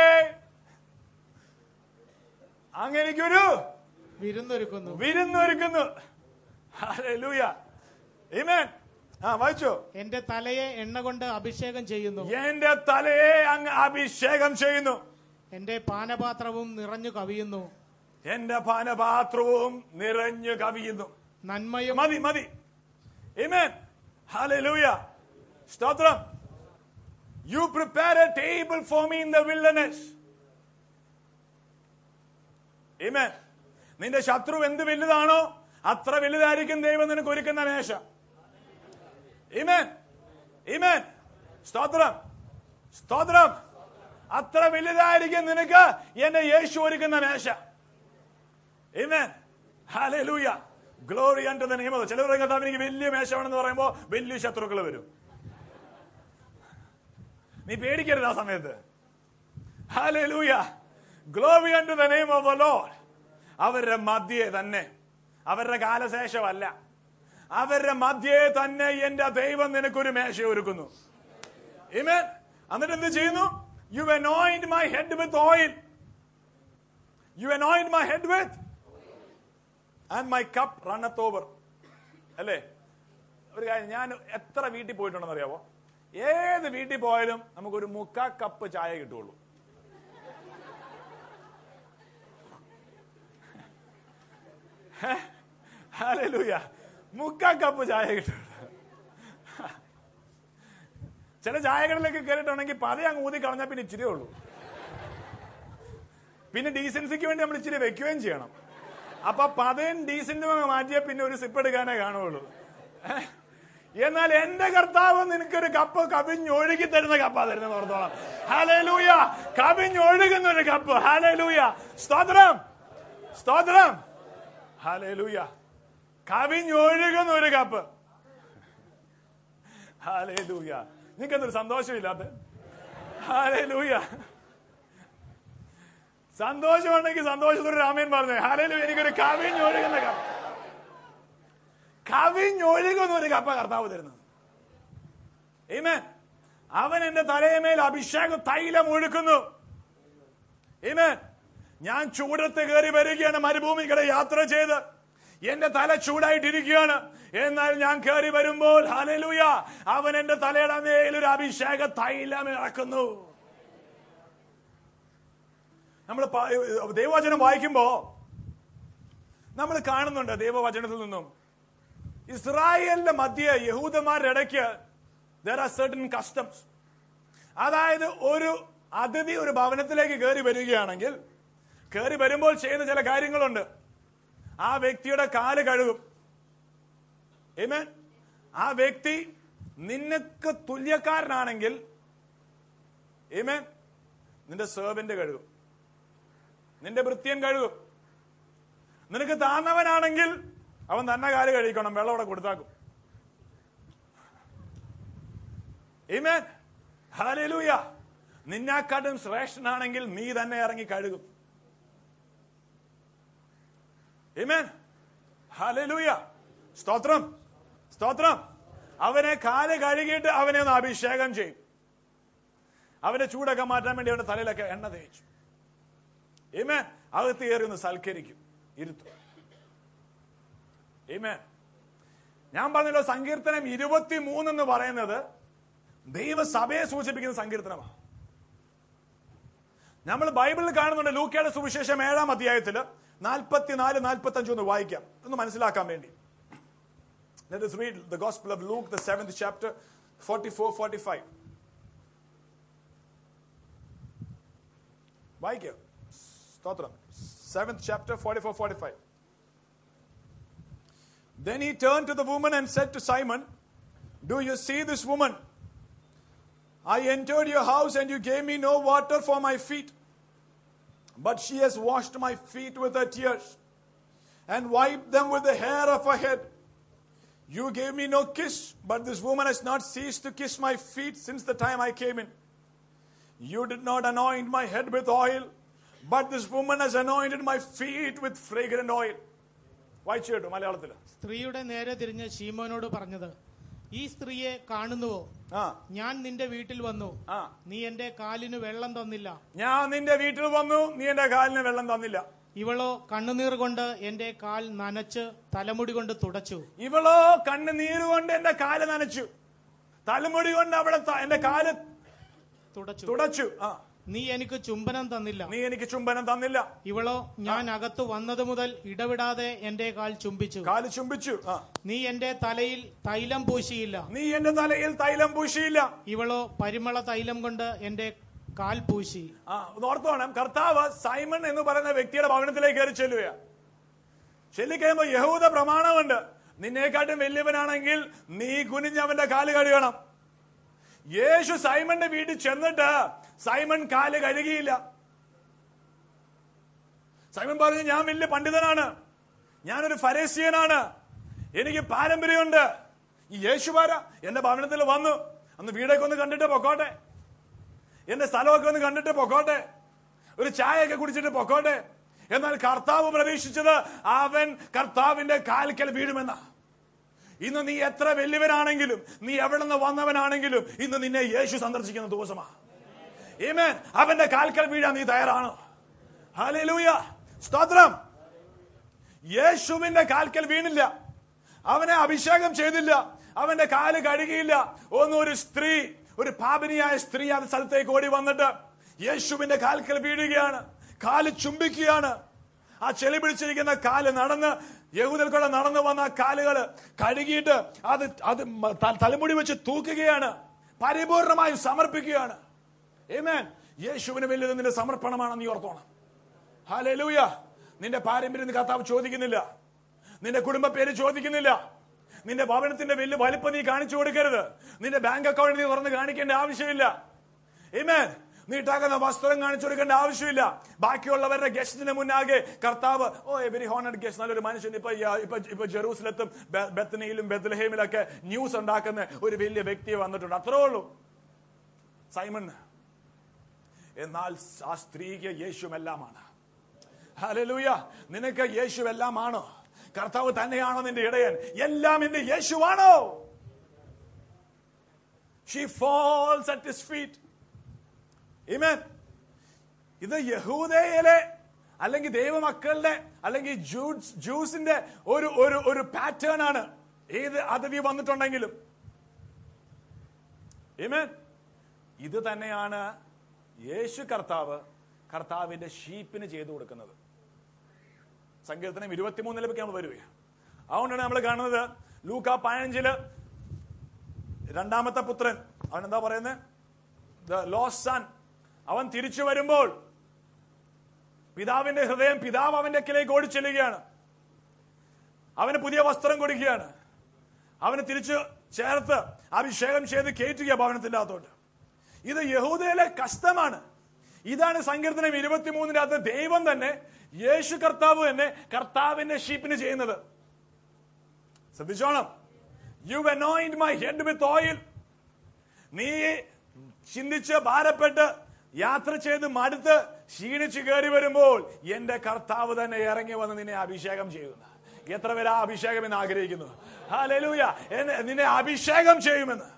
അങ്ങനെയൊരു വിരുന്നൊരുക്കുന്നു വിരുന്നൊരുക്കുന്നു ഹല്ലേലൂയ ആമേൻ ആ വായിച്ചോ എന്റെ തലയെ എണ്ണ കൊണ്ട് അഭിഷേകം ചെയ്യുന്നു എന്റെ തലയെ അങ്ങ് അഭിഷേകം ചെയ്യുന്നു എന്റെ പാനപാത്രവും നിറഞ്ഞു കവിയുന്നു എന്റെ പാനപാത്രവും നിറഞ്ഞു കവിയുന്നു നന്മയും മതി മതി ആമേൻ ഹല്ലേലൂയ സ്തോത്രം you prepare a table for me in the wilderness ആമേൻ നിന്റെ ശത്രു എന്ത് വലുതാണോ അത്ര വലുതായിരിക്കും ദൈവം നിനക്ക് ഒരുക്കുന്ന മേശ ആമേൻ ആമേൻ സ്തോത്രം സ്തോത്രം അത്ര വലുതായിരിക്കും നിനക്ക് എന്റെ യേശു ഒരുക്കുന്ന മേശ Amen. Hallelujah. Glory unto the name of the ചില കർത്താവ് എനിക്ക് വലിയ മേശമാണെന്ന് പറയുമ്പോ വലിയ ശത്രുക്കൾ വരും നീ പേടിക്കരുത് ആ സമയത്ത് ഹാലൂയ glory unto the name of the Lord അവരുടെ മധ്യേ തന്നെ അവരുടെ കാലശേഷമല്ല അവരുടെ മധ്യേ തന്നെ എന്റെ ദൈവം നിനക്കൊരു മേശ ഒരുക്കുന്നു Amen. എന്നിട്ട് എന്ത് ചെയ്യുന്നു you anoint my head with oil you anoint my head with and my cup runneth over അല്ലേ ഒരു കാര്യം ഞാൻ എത്ര വീട്ടിൽ പോയിട്ടുണ്ടെന്ന് അറിയാവോ ഏത് ഏത് വീട്ടിൽ പോയാലും നമുക്കൊരു മുക്കാ കപ്പ് ചായ കിട്ടുള്ളൂ ഹല്ലേലൂയ മുക്കാ കപ്പ് ചായ കിട്ടുള്ളൂ ചില ചായകളിലൊക്കെ കയറിയിട്ടുണ്ടെങ്കിൽ പതി അങ്ങ് ഊതി കളഞ്ഞാൽ പിന്നെ ഇച്ചിരി ഉള്ളൂ പിന്നെ ഡീസൻസിക്ക് വേണ്ടി നമ്മൾ ഇച്ചിരി വെക്കുകയും ചെയ്യണം അപ്പൊ പതയും ഡീസന്റും മാറ്റിയാൽ പിന്നെ ഒരു സിപ്പ് എടുക്കാനേ കാണുള്ളൂ ഏഹ്? എന്നാൽ എന്റെ കർത്താവ് നിനക്കൊരു കപ്പ് കവിഞ്ഞൊഴുകി തരുന്ന കപ്പാ തരുന്നത് ഓർത്തോളം ഹാലൂയ കവിഞ്ഞൊഴുകുന്ന ഒരു കപ്പ് ഹാലൂയ സ്തോത്രം സ്തോത്രം ഹാലൂയ കവിഞ്ഞൊഴുകുന്ന ഒരു കപ്പ് ഹാലൂയ നിങ്ങൾക്ക് എന്തൊരു സന്തോഷമില്ലാത്ത ഹാലൂയ സന്തോഷമുണ്ടെങ്കിൽ സന്തോഷത്തോട് രാമൻ പറഞ്ഞു ഹാലയിലും എനിക്കൊരു കവിഞ്ഞൊഴുകുന്ന കപ്പ കവിഞ്ഞൊഴുകുന്ന ഒരു കപ്പ കർത്താവ് തരുന്നത് Amen. അവൻ എന്റെ തലയമേൽ അഭിഷേകം തൈലം ഒഴുക്കുന്നു Amen. ഞാൻ ചൂടത്ത് കയറി വരികയാണ് മരുഭൂമികളെ യാത്ര ചെയ്ത് എന്റെ തല ചൂടായിട്ടിരിക്കുകയാണ് എന്നാൽ ഞാൻ കയറി വരുമ്പോൾ ഹലലുയ അവൻ എന്റെ തലയുടെ മേൽ ഒരു അഭിഷേക തൈലം ഇറക്കുന്നു നമ്മൾ ദൈവവചനം വായിക്കുമ്പോ നമ്മൾ കാണുന്നുണ്ട് ദൈവവചനത്തിൽ നിന്നും ഇസ്രായേലിന്റെ മധ്യ യഹൂദന്മാരുടെ ഇടയ്ക്ക് ദർ ആർ സർട്ടൻ കസ്റ്റംസ് അതായത് ഒരു അതിഥി ഒരു ഭവനത്തിലേക്ക് കയറി വരികയാണെങ്കിൽ കയറി വരുമ്പോൾ ചെയ്യുന്ന ചില കാര്യങ്ങളുണ്ട് ആ വ്യക്തിയുടെ കാല് കഴുകും Amen. ആ വ്യക്തി നിനക്ക് തുല്യക്കാരനാണെങ്കിൽ Amen. നിന്റെ സെർവന്റ് കഴുകും നിന്റെ ഭൃത്യൻ കഴുകും നിനക്ക് താന്നവനാണെങ്കിൽ അവൻ തന്നെ കാല് കഴിക്കണം വെള്ളം അവിടെ കൊടുത്താക്കും Amen. Hallelujah. നിന്നെക്കാട്ടും ശ്രേഷ്ഠനാണെങ്കിൽ നീ തന്നെ ഇറങ്ങി കഴുകും Amen. Hallelujah. സ്തോത്രം സ്തോത്രം അവനെ കാല് കഴുകിയിട്ട് അവനെ ഒന്ന് അഭിഷേകം ചെയ്യും അവന്റെ ചൂടൊക്കെ മാറ്റാൻ വേണ്ടി അവന്റെ തലയിലൊക്കെ എണ്ണ തേച്ചു ഏമേ അകത്ത് കയറി ഒന്ന് സൽക്കരിക്കും ഇരുത്തും ഏമേ ഞാൻ പറഞ്ഞല്ലോ സങ്കീർത്തനം ഇരുപത്തി എന്ന് പറയുന്നത് ദൈവസഭയെ സൂചിപ്പിക്കുന്ന സങ്കീർത്തനമാണ് നമ്മൾ ബൈബിളിൽ കാണുന്നുണ്ട് ലൂക്കയുടെ സുവിശേഷം ഏഴാം അധ്യായത്തിൽ നാൽപ്പത്തിനാല് നാൽപ്പത്തി അഞ്ച് ഒന്ന് വായിക്കാം ഒന്ന് മനസ്സിലാക്കാൻ വേണ്ടി Let us read the Gospel of Luke, the seventh chapter, 44 45. വായിക്കുക സ്തോത്രം seventh chapter forty four forty five Then he turned to the woman and said to Simon, Do you see this woman? I entered your house and you gave me no water for my feet, but she has washed my feet with her tears and wiped them with the hair of her head. You gave me no kiss, but this woman has not ceased to kiss my feet since the time I came in. You did not anoint my head with oil, but this woman has anointed my feet with fragrant oil. വായിച്ചു കേട്ടു മലയാളത്തിൽ സ്ത്രീയുടെ നേരെ തിരിഞ്ഞ് ശീമോനോട് പറഞ്ഞത് ഈ സ്ത്രീയെ കാണുന്നുവോ ആ ഞാൻ നിന്റെ വീട്ടിൽ വന്നു ആ നീ എന്റെ കാലിന് വെള്ളം തന്നില്ല ഞാൻ നിന്റെ വീട്ടിൽ വന്നു നീ എന്റെ കാലിന് വെള്ളം തന്നില്ല ഇവളോ കണ്ണുനീർ കൊണ്ട് എന്റെ കാൽ നനച്ച് തലമുടി കൊണ്ട് തുടച്ചു ഇവളോ കണ്ണ് നീരുകൊണ്ട് എന്റെ കാല് നനച്ചു തലമുടി കൊണ്ട് അവളെ ത- എന്റെ കാല് തുടച്ചു തുടച്ചു ആ നീ എനിക്ക് ചുംബനം തന്നില്ല നീ എനിക്ക് ചുംബനം തന്നില്ല ഇവളോ ഞാൻ അകത്തു വന്നത് മുതൽ ഇടവിടാതെ എന്റെ കാൽ ചുംബിച്ചു കാല് ചുംബിച്ചു ആ നീ എന്റെ തലയിൽ തൈലം പൂശിയില്ല നീ എന്റെ തലയിൽ തൈലം പൂശിയില്ല ഇവളോ പരിമള തൈലം കൊണ്ട് എന്റെ കാൽ പൂശി ആ ഒന്ന് ഓർത്തു വേണം കർത്താവ് സൈമൺ എന്ന് പറയുന്ന വ്യക്തിയുടെ ഭവനത്തിലേക്ക് കയറി ചെല്ലുക ചെല്ലിക്കഴിയുമ്പോ യഹൂദ പ്രമാണമുണ്ട് നിന്നെക്കാട്ടും വലിയവനാണെങ്കിൽ നീ കുനിഞ്ഞ് അവന്റെ കാല് കഴുകണം യേശു സൈമന്റെ വീട്ടിൽ ചെന്നിട്ട് സൈമൺ കാല് കഴുകിയില്ല സൈമൺ പറഞ്ഞു ഞാൻ വലിയ പണ്ഡിതനാണ് ഞാനൊരു ഫരേസ്യനാണ് എനിക്ക് പാരമ്പര്യമുണ്ട് ഈ യേശുവാര എന്റെ ഭവനത്തിൽ വന്നു അന്ന് വീടൊക്കെ ഒന്ന് കണ്ടിട്ട് പൊക്കോട്ടെ എന്റെ സ്ഥലമൊക്കെ ഒന്ന് കണ്ടിട്ട് പൊക്കോട്ടെ ഒരു ചായയൊക്കെ കുടിച്ചിട്ട് പൊക്കോട്ടെ എന്നാൽ കർത്താവ് പ്രതീക്ഷിച്ചത് അവൻ കർത്താവിന്റെ കാൽക്കൽ വീഴുമെന്ന ഇന്ന് നീ എത്ര വലിയവനാണെങ്കിലും നീ എവിടെ നിന്ന് വന്നവനാണെങ്കിലും ഇന്ന് നിന്നെ യേശു സന്ദർശിക്കുന്ന ദിവസമാണ് ഏമേൻ അവന്റെ കാൽക്കൽ വീഴാൻ നീ തയ്യാറാണ് ഹല്ലേലൂയ സ്തോത്രം യേശുവിന്റെ കാൽക്കൽ വീണില്ല അവനെ അഭിഷേകം ചെയ്തില്ല അവന്റെ കാല് കഴുകിയില്ല ഒന്നും ഒരു സ്ത്രീ ഒരു പാപിനിയായ സ്ത്രീ ആ സ്ഥലത്തേക്ക് ഓടി വന്നിട്ട് യേശുവിന്റെ കാൽക്കൽ വീഴുകയാണ് കാല് ചുംബിക്കുകയാണ് ആ ചെളി പിടിച്ചിരിക്കുന്ന കാല് നടന്ന് യഹൂദൽ കൂടെ നടന്നു വന്ന ആ കാലുകള് കഴുകിയിട്ട് അത് അത് മ- ത- തലമുടി വെച്ച് തൂക്കുകയാണ് പരിപൂർണമായും സമർപ്പിക്കുകയാണ് ഏമേൻ യേശുവിന് വലിയത് നിന്റെ സമർപ്പണമാണെന്ന് നീ ഓർത്തോണം ഹാലൂയ നിന്റെ പാരമ്പര്യം കർത്താവ് ചോദിക്കുന്നില്ല നിന്റെ കുടുംബ പേര് ചോദിക്കുന്നില്ല നിന്റെ ഭവനത്തിന്റെ വലിയ വലിപ്പം നീ കാണിച്ചു കൊടുക്കരുത് നിന്റെ ബാങ്ക് അക്കൗണ്ട് നീ തുറന്ന് കാണിക്കേണ്ട ആവശ്യമില്ല ഏമേൻ നീ ഇട്ടാക്കുന്ന വസ്ത്രം കാണിച്ചു കൊടുക്കേണ്ട ആവശ്യമില്ല ബാക്കിയുള്ളവരുടെ ഗസ്റ്റിന് മുന്നാകെ കർത്താവ് oh a very honoured guest നല്ലൊരു മനുഷ്യൻ ഇപ്പൊ ഈ, ഇപ്പൊ ഇപ്പൊ ജെറൂസലത്തും ബെ- ബെത്തനിയിലും ബെത്ലഹേമിലൊക്കെ ന്യൂസ് ഉണ്ടാക്കുന്ന ഒരു വലിയ വ്യക്തി വന്നിട്ടുണ്ട് അത്രേ ഉള്ളൂ സൈമൺ എന്നാൽ ആ സ്ത്രീക്ക് യേശുമെല്ലാമാണ് ഹല്ലേലൂയ നിനക്ക് യേശു എല്ലാമാണോ കർത്താവ് തന്നെയാണോ നിന്റെ ഇടയൻ എല്ലാം എന്റെ യേശുവാണോ she falls at his feet Amen. ഇത് യഹൂദയിലെ അല്ലെങ്കിൽ ദൈവമക്കളുടെ അല്ലെങ്കിൽ ജൂസ് ജൂസിന്റെ ഒരു ഒരു ഒരു പാറ്റേൺ ആണ് ഏത് അതിഥി വന്നിട്ടുണ്ടെങ്കിലും Amen. ഇത് തന്നെയാണ് യേശു കർത്താവ് കർത്താവിന്റെ ഷീപ്പിന് ചെയ്തു കൊടുക്കുന്നത് സങ്കീർത്തനം ഇരുപത്തിമൂന്നിലേക്ക് നമ്മൾ വരികയാണ് അതുകൊണ്ടാണ് നമ്മൾ കാണുന്നത് ലൂക്ക പതിനഞ്ചില് രണ്ടാമത്തെ പുത്രൻ അവൻ എന്താ പറയുന്നത് ദ ലോസ് സൺ അവൻ തിരിച്ചു വരുമ്പോൾ പിതാവിന്റെ ഹൃദയം പിതാവ് അവന്റെ അക്കിലേക്ക് ഓടിച്ചെല്ലുകയാണ് അവന് പുതിയ വസ്ത്രം കൊടുക്കുകയാണ് അവന് തിരിച്ചു ചേർത്ത് അഭിഷേകം ചെയ്ത് കയറ്റുക ഭവനത്തിന്റെ അകത്തോട്ട് ഇത് യഹൂദയിലെ കഷ്ടമാണ് ഇതാണ് സങ്കീർത്തനം ഇരുപത്തിമൂന്നിന്റെ അകത്ത് ദൈവം തന്നെ യേശു കർത്താവ് തന്നെ കർത്താവിന്റെ ഷീപ്പിന് ചെയ്യുന്നത് ശ്രദ്ധിച്ചോണം you anoint my head with oil നീ ചിന്തിച്ച് ഭാരപ്പെട്ട് യാത്ര ചെയ്ത് മടുത്ത് ക്ഷീണിച്ച് കയറി വരുമ്പോൾ എന്റെ കർത്താവ് തന്നെ ഇറങ്ങി വന്ന് നിന്നെ അഭിഷേകം ചെയ്യുന്നു എത്ര പേര് ആ അഭിഷേകം എന്ന് ആഗ്രഹിക്കുന്നു ഹാലലൂയ എന്നെ- നിന്നെ അഭിഷേകം ചെയ്യുമെന്ന്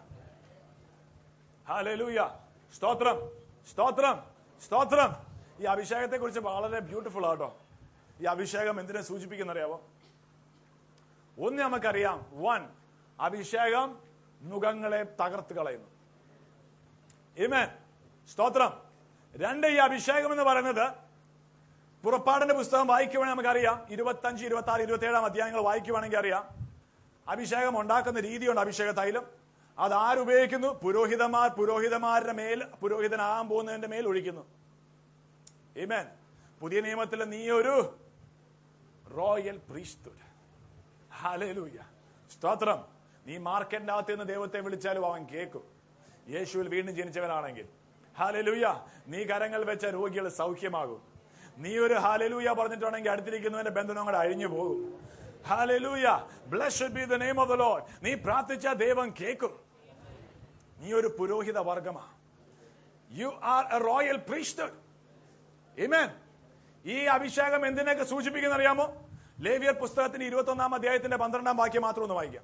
ഹാലലൂയ സ്തോത്രം സ്തോത്രം സ്തോത്രം ഈ അഭിഷേകത്തെ കുറിച്ച് വളരെ ബ്യൂട്ടിഫുൾ ആട്ടോ ഈ അഭിഷേകം എന്തിനെ സൂചിപ്പിക്കുന്ന അറിയാവോ ഒന്ന് നമുക്കറിയാം വൺ അഭിഷേകം മുഖങ്ങളെ തകർത്ത് കളയുന്നു Amen. സ്തോത്രം രണ്ട് ഈ അഭിഷേകം എന്ന് പറയുന്നത് പുറപ്പാടിന്റെ പുസ്തകം വായിക്കുവാണെങ്കിൽ നമുക്കറിയാം ഇരുപത്തഞ്ച് ഇരുപത്തി ആറ് ഇരുപത്തി ഏഴാം അധ്യായങ്ങൾ വായിക്കുവാണെങ്കിൽ അറിയാം അഭിഷേകം ഉണ്ടാക്കുന്ന രീതിയുണ്ട് അഭിഷേക തൈലം അത് ആരുപയോഗിക്കുന്നു പുരോഹിതന്മാർ പുരോഹിതന്മാരുടെ മേൽ പുരോഹിതനാകാൻ പോകുന്നതിന്റെ മേൽ ഒഴിക്കുന്നു Amen. പുതിയ നിയമത്തിൽ നീ ഒരു റോയൽ പ്രീസ്റ്റുഡ് ഹാലൂയ സ്തോത്രം നീ മാർക്കറ്റിന്റെ അകത്ത് നിന്ന് ദൈവത്തെ വിളിച്ചാലും അവൻ കേൾക്കും യേശുവിൽ വീണ്ടും ജനിച്ചവനാണെങ്കിൽ ഹാലലൂയ നീ കരങ്ങൾ വെച്ച രോഗികൾ സൗഖ്യമാകും നീ ഒരു ഹാലലൂയ പറഞ്ഞിട്ടുണ്ടെങ്കിൽ അടുത്തിരിക്കുന്നവന്റെ ബന്ധനം കൂടെ അഴിഞ്ഞു പോകും ഹാലലൂയ blessed be the name of the Lord നീ പ്രാർത്ഥിച്ച ദൈവം കേൾക്കും നീ ഒരു പുരോഹിത വർഗമാ you are a royal priesthood Amen. ഈ അഭിഷേകം എന്തിനൊക്കെ സൂചിപ്പിക്കുന്ന അറിയാമോ ലേവിയർ പുസ്തകത്തിന്റെ ഇരുപത്തി ഒന്നാം അധ്യായത്തിന്റെ പന്ത്രണ്ടാം വാക്യം മാത്രം ഒന്ന് വായിക്കാം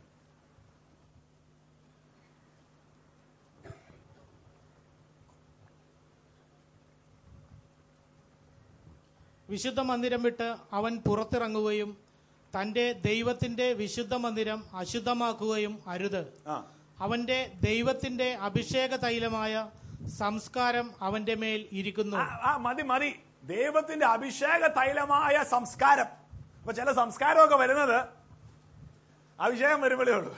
വിശുദ്ധ മന്ദിരം വിട്ട് അവൻ പുറത്തിറങ്ങുകയും തന്റെ ദൈവത്തിന്റെ വിശുദ്ധ മന്ദിരം അശുദ്ധമാക്കുകയും അരുത് ആ അവന്റെ ദൈവത്തിന്റെ അഭിഷേക തൈലമായ സംസ്കാരം അവന്റെ മേൽ ഇരിക്കുന്നു ആ, ആ മതി മതി ദൈവത്തിന്റെ അഭിഷേക തൈലമായ സംസ്കാരം അപ്പൊ ചില സംസ്കാരമൊക്കെ വരുന്നത് അഭിഷേകം വരുമ്പോഴേ ഉള്ളൂ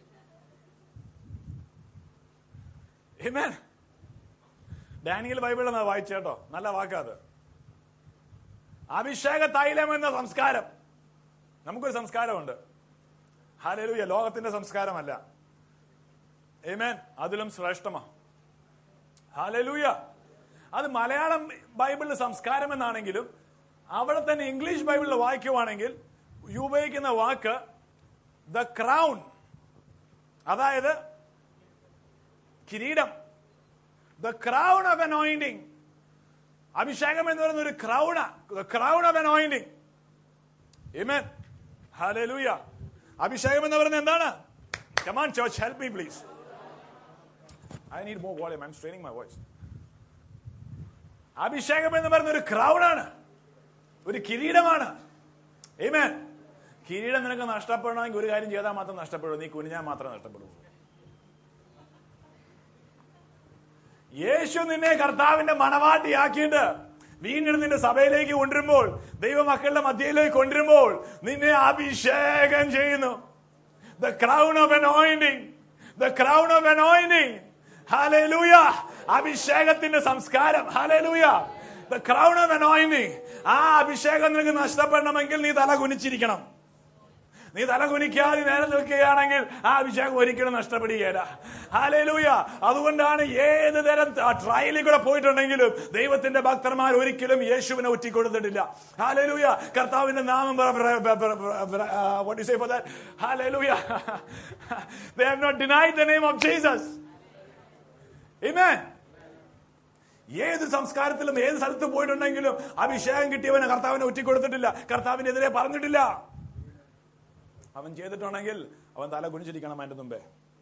Amen. ഡാനിയൽ ബൈബിളിൽ നിന്ന് വായിച്ചേട്ടോ നല്ല വാക്കാത് അഭിഷേക തൈലം എന്ന സംസ്കാരം നമുക്കൊരു സംസ്കാരമുണ്ട് ഹാലലൂയ ലോകത്തിന്റെ സംസ്കാരമല്ല ഏമേൻ അതിലും ശ്രേഷ്ഠമാ ഹാലലൂയ അത് മലയാളം ബൈബിളിൽ സംസ്കാരം എന്നാണെങ്കിലും അവിടെ തന്നെ ഇംഗ്ലീഷ് ബൈബിളിൽ വായിക്കുവാണെങ്കിൽ ഈ ഉപയോഗിക്കുന്ന വാക്ക് ദ ക്രൗൺ അതായത് കിരീടം ദ ക്രൗൺ ഓഫ് അനോയിന്റിങ് അഭിഷേകം എന്ന് പറയുന്ന ഒരു crown crown of anointing Amen. Hallelujah. അഭിഷേകം എന്ന് പറയുന്നത് എന്താണ് come on church help me please I need more volume I'm straining my voice അഭിഷേകം എന്ന് പറയുന്ന ഒരു ക്രൗഡാണ് ഒരു കിരീടമാണ് Amen. കിരീടം നിനക്ക് നഷ്ടപ്പെടണമെങ്കിൽ ഒരു കാര്യം ചെയ്താൽ മാത്രം നഷ്ടപ്പെടും നീ കുനിഞ്ഞാൽ മാത്രമേ നഷ്ടപ്പെടൂ യേശു നിന്നെ കർത്താവിന്റെ മണവാട്ടിയാക്കിയിട്ട് വീണ്ടും നിന്റെ സഭയിലേക്ക് കൊണ്ടുവരുമ്പോൾ ദൈവമക്കളുടെ മധ്യയിലേക്ക് കൊണ്ടുവരുമ്പോൾ നിന്നെ അഭിഷേകം ചെയ്യുന്നു the crown of anointing the crown of anointing hallelujah അഭിഷേകത്തിന്റെ സംസ്കാരം hallelujah the crown of anointing ആ അഭിഷേകം നിനക്ക് നഷ്ടപ്പെടണമെങ്കിൽ നീ തല കുനിച്ചിരിക്കണം നീ തല കുനിക്കാതെ നേരെ നിൽക്കുകയാണെങ്കിൽ ആ അഭിഷേകം ഒരിക്കലും നഷ്ടപ്പെടുകയില്ല ഹാലേലൂയ അതുകൊണ്ടാണ് ഏത് തരം ട്രയലിൽ കൂടെ പോയിട്ടുണ്ടെങ്കിലും ദൈവത്തിന്റെ ഭക്തന്മാർ ഒരിക്കലും യേശുവിനെ ഒറ്റിക്കൊടുത്തിട്ടില്ല ഹാലേലൂയ കർത്താവിന്റെ നാമം what do you say for that hallelujah they have not denied the name of Jesus amen ഏത് സംസ്കാരത്തിലും ഏത് സ്ഥലത്ത് പോയിട്ടുണ്ടെങ്കിലും അഭിഷേകം കിട്ടിയവന് കർത്താവിനെ ഒറ്റിക്കൊടുത്തിട്ടില്ല കർത്താവിനെതിരെ പറഞ്ഞിട്ടില്ല അവൻ ചെയ്തിട്ടുണ്ടെങ്കിൽ അവൻ തല കുനിച്ചിരിക്കണം അതിന്റെ മുമ്പേ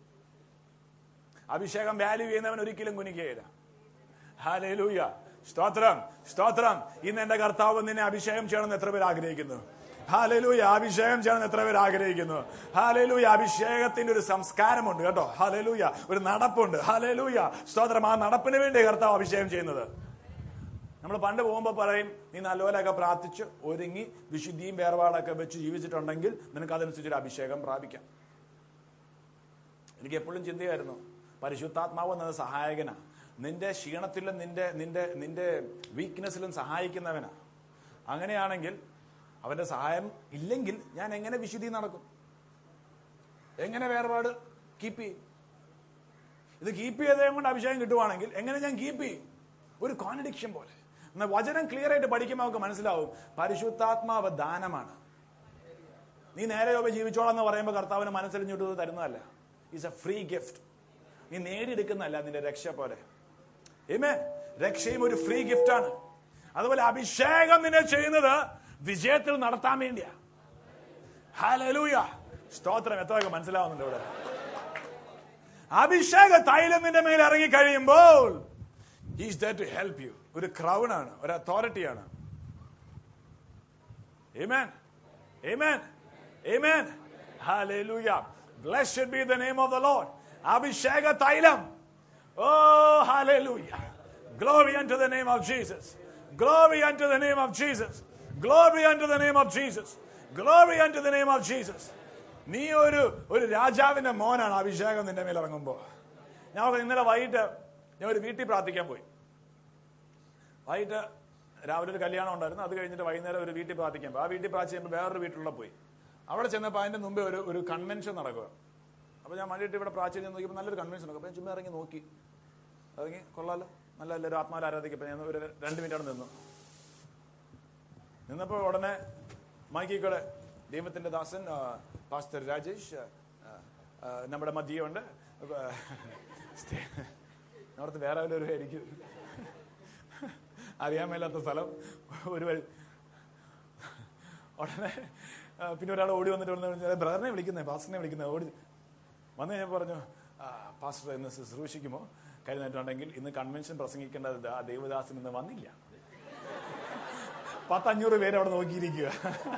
അഭിഷേകം വാല്യൂ ചെയ്യുന്നവൻ ഒരിക്കലും കുനിക്കുകയില്ല ഹാലേലൂയ സ്തോത്രം സ്തോത്രം ഇന്ന് എന്റെ കർത്താവ് നിന്നെ അഭിഷേകം ചെയ്യണമെന്ന് എത്ര പേർ ആഗ്രഹിക്കുന്നു ഹാലലൂയ അഭിഷേകം ചെയ്യണമെന്ന് എത്ര പേർ ആഗ്രഹിക്കുന്നു ഹാലലൂയ അഭിഷേകത്തിന്റെ ഒരു സംസ്കാരമുണ്ട് കേട്ടോ ഹാലലൂയ ഒരു നടപ്പുണ്ട് ഹാലലൂയ സ്തോത്രം ആ നടപ്പിന് വേണ്ടി കർത്താവ് അഭിഷേകം ചെയ്യുന്നത് നമ്മൾ പണ്ട് പോകുമ്പോൾ പറയും നീ നല്ലപോലെയൊക്കെ പ്രാർത്ഥിച്ച് ഒരുങ്ങി വിശുദ്ധിയും വേർപാടൊക്കെ വെച്ച് ജീവിച്ചിട്ടുണ്ടെങ്കിൽ നിനക്ക് അതനുസരിച്ചൊരു അഭിഷേകം പ്രാപിക്കാം എനിക്ക് എപ്പോഴും ചിന്തയായിരുന്നു പരിശുദ്ധാത്മാവ് എന്നത് സഹായകനാ നിന്റെ ക്ഷീണത്തിലും നിന്റെ നിന്റെ നിന്റെ വീക്ക്നെസ്സിലും സഹായിക്കുന്നവനാ അങ്ങനെയാണെങ്കിൽ അവന്റെ സഹായം ഇല്ലെങ്കിൽ ഞാൻ എങ്ങനെ വിശുദ്ധി നടക്കും എങ്ങനെ വേർപാട് കീപ്പ് ചെയ്യും ഇത് കീപ്പ് ചെയ്തേ കൊണ്ട് അഭിഷേകം കിട്ടുവാണെങ്കിൽ എങ്ങനെ ഞാൻ കീപ്പ് ചെയ്യും ഒരു കോൺട്രഡിക്ഷൻ പോലെ എന്നാൽ വചനം ക്ലിയർ ആയിട്ട് പഠിക്കുമ്പോൾ നമുക്ക് മനസ്സിലാവും പരിശുദ്ധാത്മാവ് ദാനമാണ് നീ നേരെ ചൊവ്വേ ജീവിച്ചോളാം എന്ന് പറയുമ്പോൾ കർത്താവിന് മനസ്സരിഞ്ഞിട്ട് തരുന്നതല്ല ഈസ് എ ഫ്രീ ഗിഫ്റ്റ് നീ നേടിയെടുക്കുന്നതല്ല നിന്റെ രക്ഷ പോലെ ഏമേ രക്ഷയും ഒരു ഫ്രീ ഗിഫ്റ്റ് ആണ് അതുപോലെ അഭിഷേകം നിന്നെ ചെയ്യുന്നത് വിജയത്തിൽ നടത്താൻ വേണ്ടിയാ ഹാലലൂയ സ്തോത്രം എത്രയൊക്കെ മനസ്സിലാവുന്നുണ്ട് ഇവിടെ അഭിഷേക തൈലം നിന്റെ മേൽ ഇറങ്ങി കഴിയുമ്പോൾ is there to help you ഒരു ക്രൗൺ ആണ് ഒരു അതോറിറ്റിയാണ് Amen. Amen. Amen. Hallelujah. Blessed be the name of the Lord. Abhishega Tailam. Oh, hallelujah. Glory unto the name of Jesus. Glory unto the name of Jesus. Glory unto the name of Jesus. Glory unto the name of Jesus. നീ ഒരു ഒരു രാജാവിന്റെ മോനാണ് അഭിഷേകം നിന്റെ മേൽ ഇറങ്ങുമ്പോ ഞാൻ ഇന്നലെ വൈകിട്ട് ഞാൻ ഒരു വീട്ടിൽ പ്രാർത്ഥിക്കാൻ പോയി വൈകിട്ട് രാവിലെ ഒരു കല്യാണം ഉണ്ടായിരുന്നു അത് കഴിഞ്ഞിട്ട് വൈകുന്നേരം ഒരു വീട്ടിൽ പ്രാർത്ഥിക്കാൻ പോയി ആ വീട്ടിൽ പ്രാർത്ഥിക്കുമ്പോൾ വേറൊരു വീട്ടിലുള്ള പോയി അവിടെ ചെന്നപ്പോൾ അതിന്റെ മുമ്പേ ഒരു ഒരു കൺവെൻഷൻ നടക്കുക അപ്പോൾ ഞാൻ വണ്ടിയിട്ട് ഇവിടെ പ്രാർത്ഥിച്ച് നോക്കിയപ്പോൾ നല്ലൊരു കൺവെൻഷൻ നടക്കും അപ്പോൾ ഞാൻ ചുമ്മാ ഇറങ്ങി നോക്കി ഇറങ്ങി കൊള്ളാലോ നല്ല എല്ലാവരും ആത്മാവിൽ ആരാധിക്കപ്പോൾ ഞാൻ ഒരു രണ്ട് മിനിറ്റ് അവിടെ നിന്നു നിന്നപ്പോൾ ഉടനെ മൈക്കിൽ കൂടെ ദൈവത്തിന്റെ ദാസൻ ആ, പാസ്റ്റർ രാജേഷ് ആ, ആ, നമ്മുടെ മധ്യയുണ്ട് അവിടുത്തെ വേറെ വല്ല ഒരു ആയിരിക്കും അറിയാൻ മേലാത്ത സ്ഥലം ഒരു വഴി ഉടനെ ആ, പിന്നെ ഒരാൾ ഓടി വന്നിട്ട് പറഞ്ഞു ബ്രദറിനെ വിളിക്കുന്നേ പാസ്റ്ററിനെ വിളിക്കുന്നേ ഓടി വന്ന് ഞാൻ പറഞ്ഞു "ആ, പാസ്റ്റർ ഇന്ന് ശുശ്രൂഷിക്കുമോ കരുന്നിട്ടുണ്ടെങ്കിൽ ഇന്ന് കൺവെൻഷൻ പ്രസംഗിക്കേണ്ടത് ആ ദേവദാസൻ ഇന്ന് വന്നില്ല പത്തഞ്ഞൂറ് പേര് അവിടെ നോക്കിയിരിക്കുക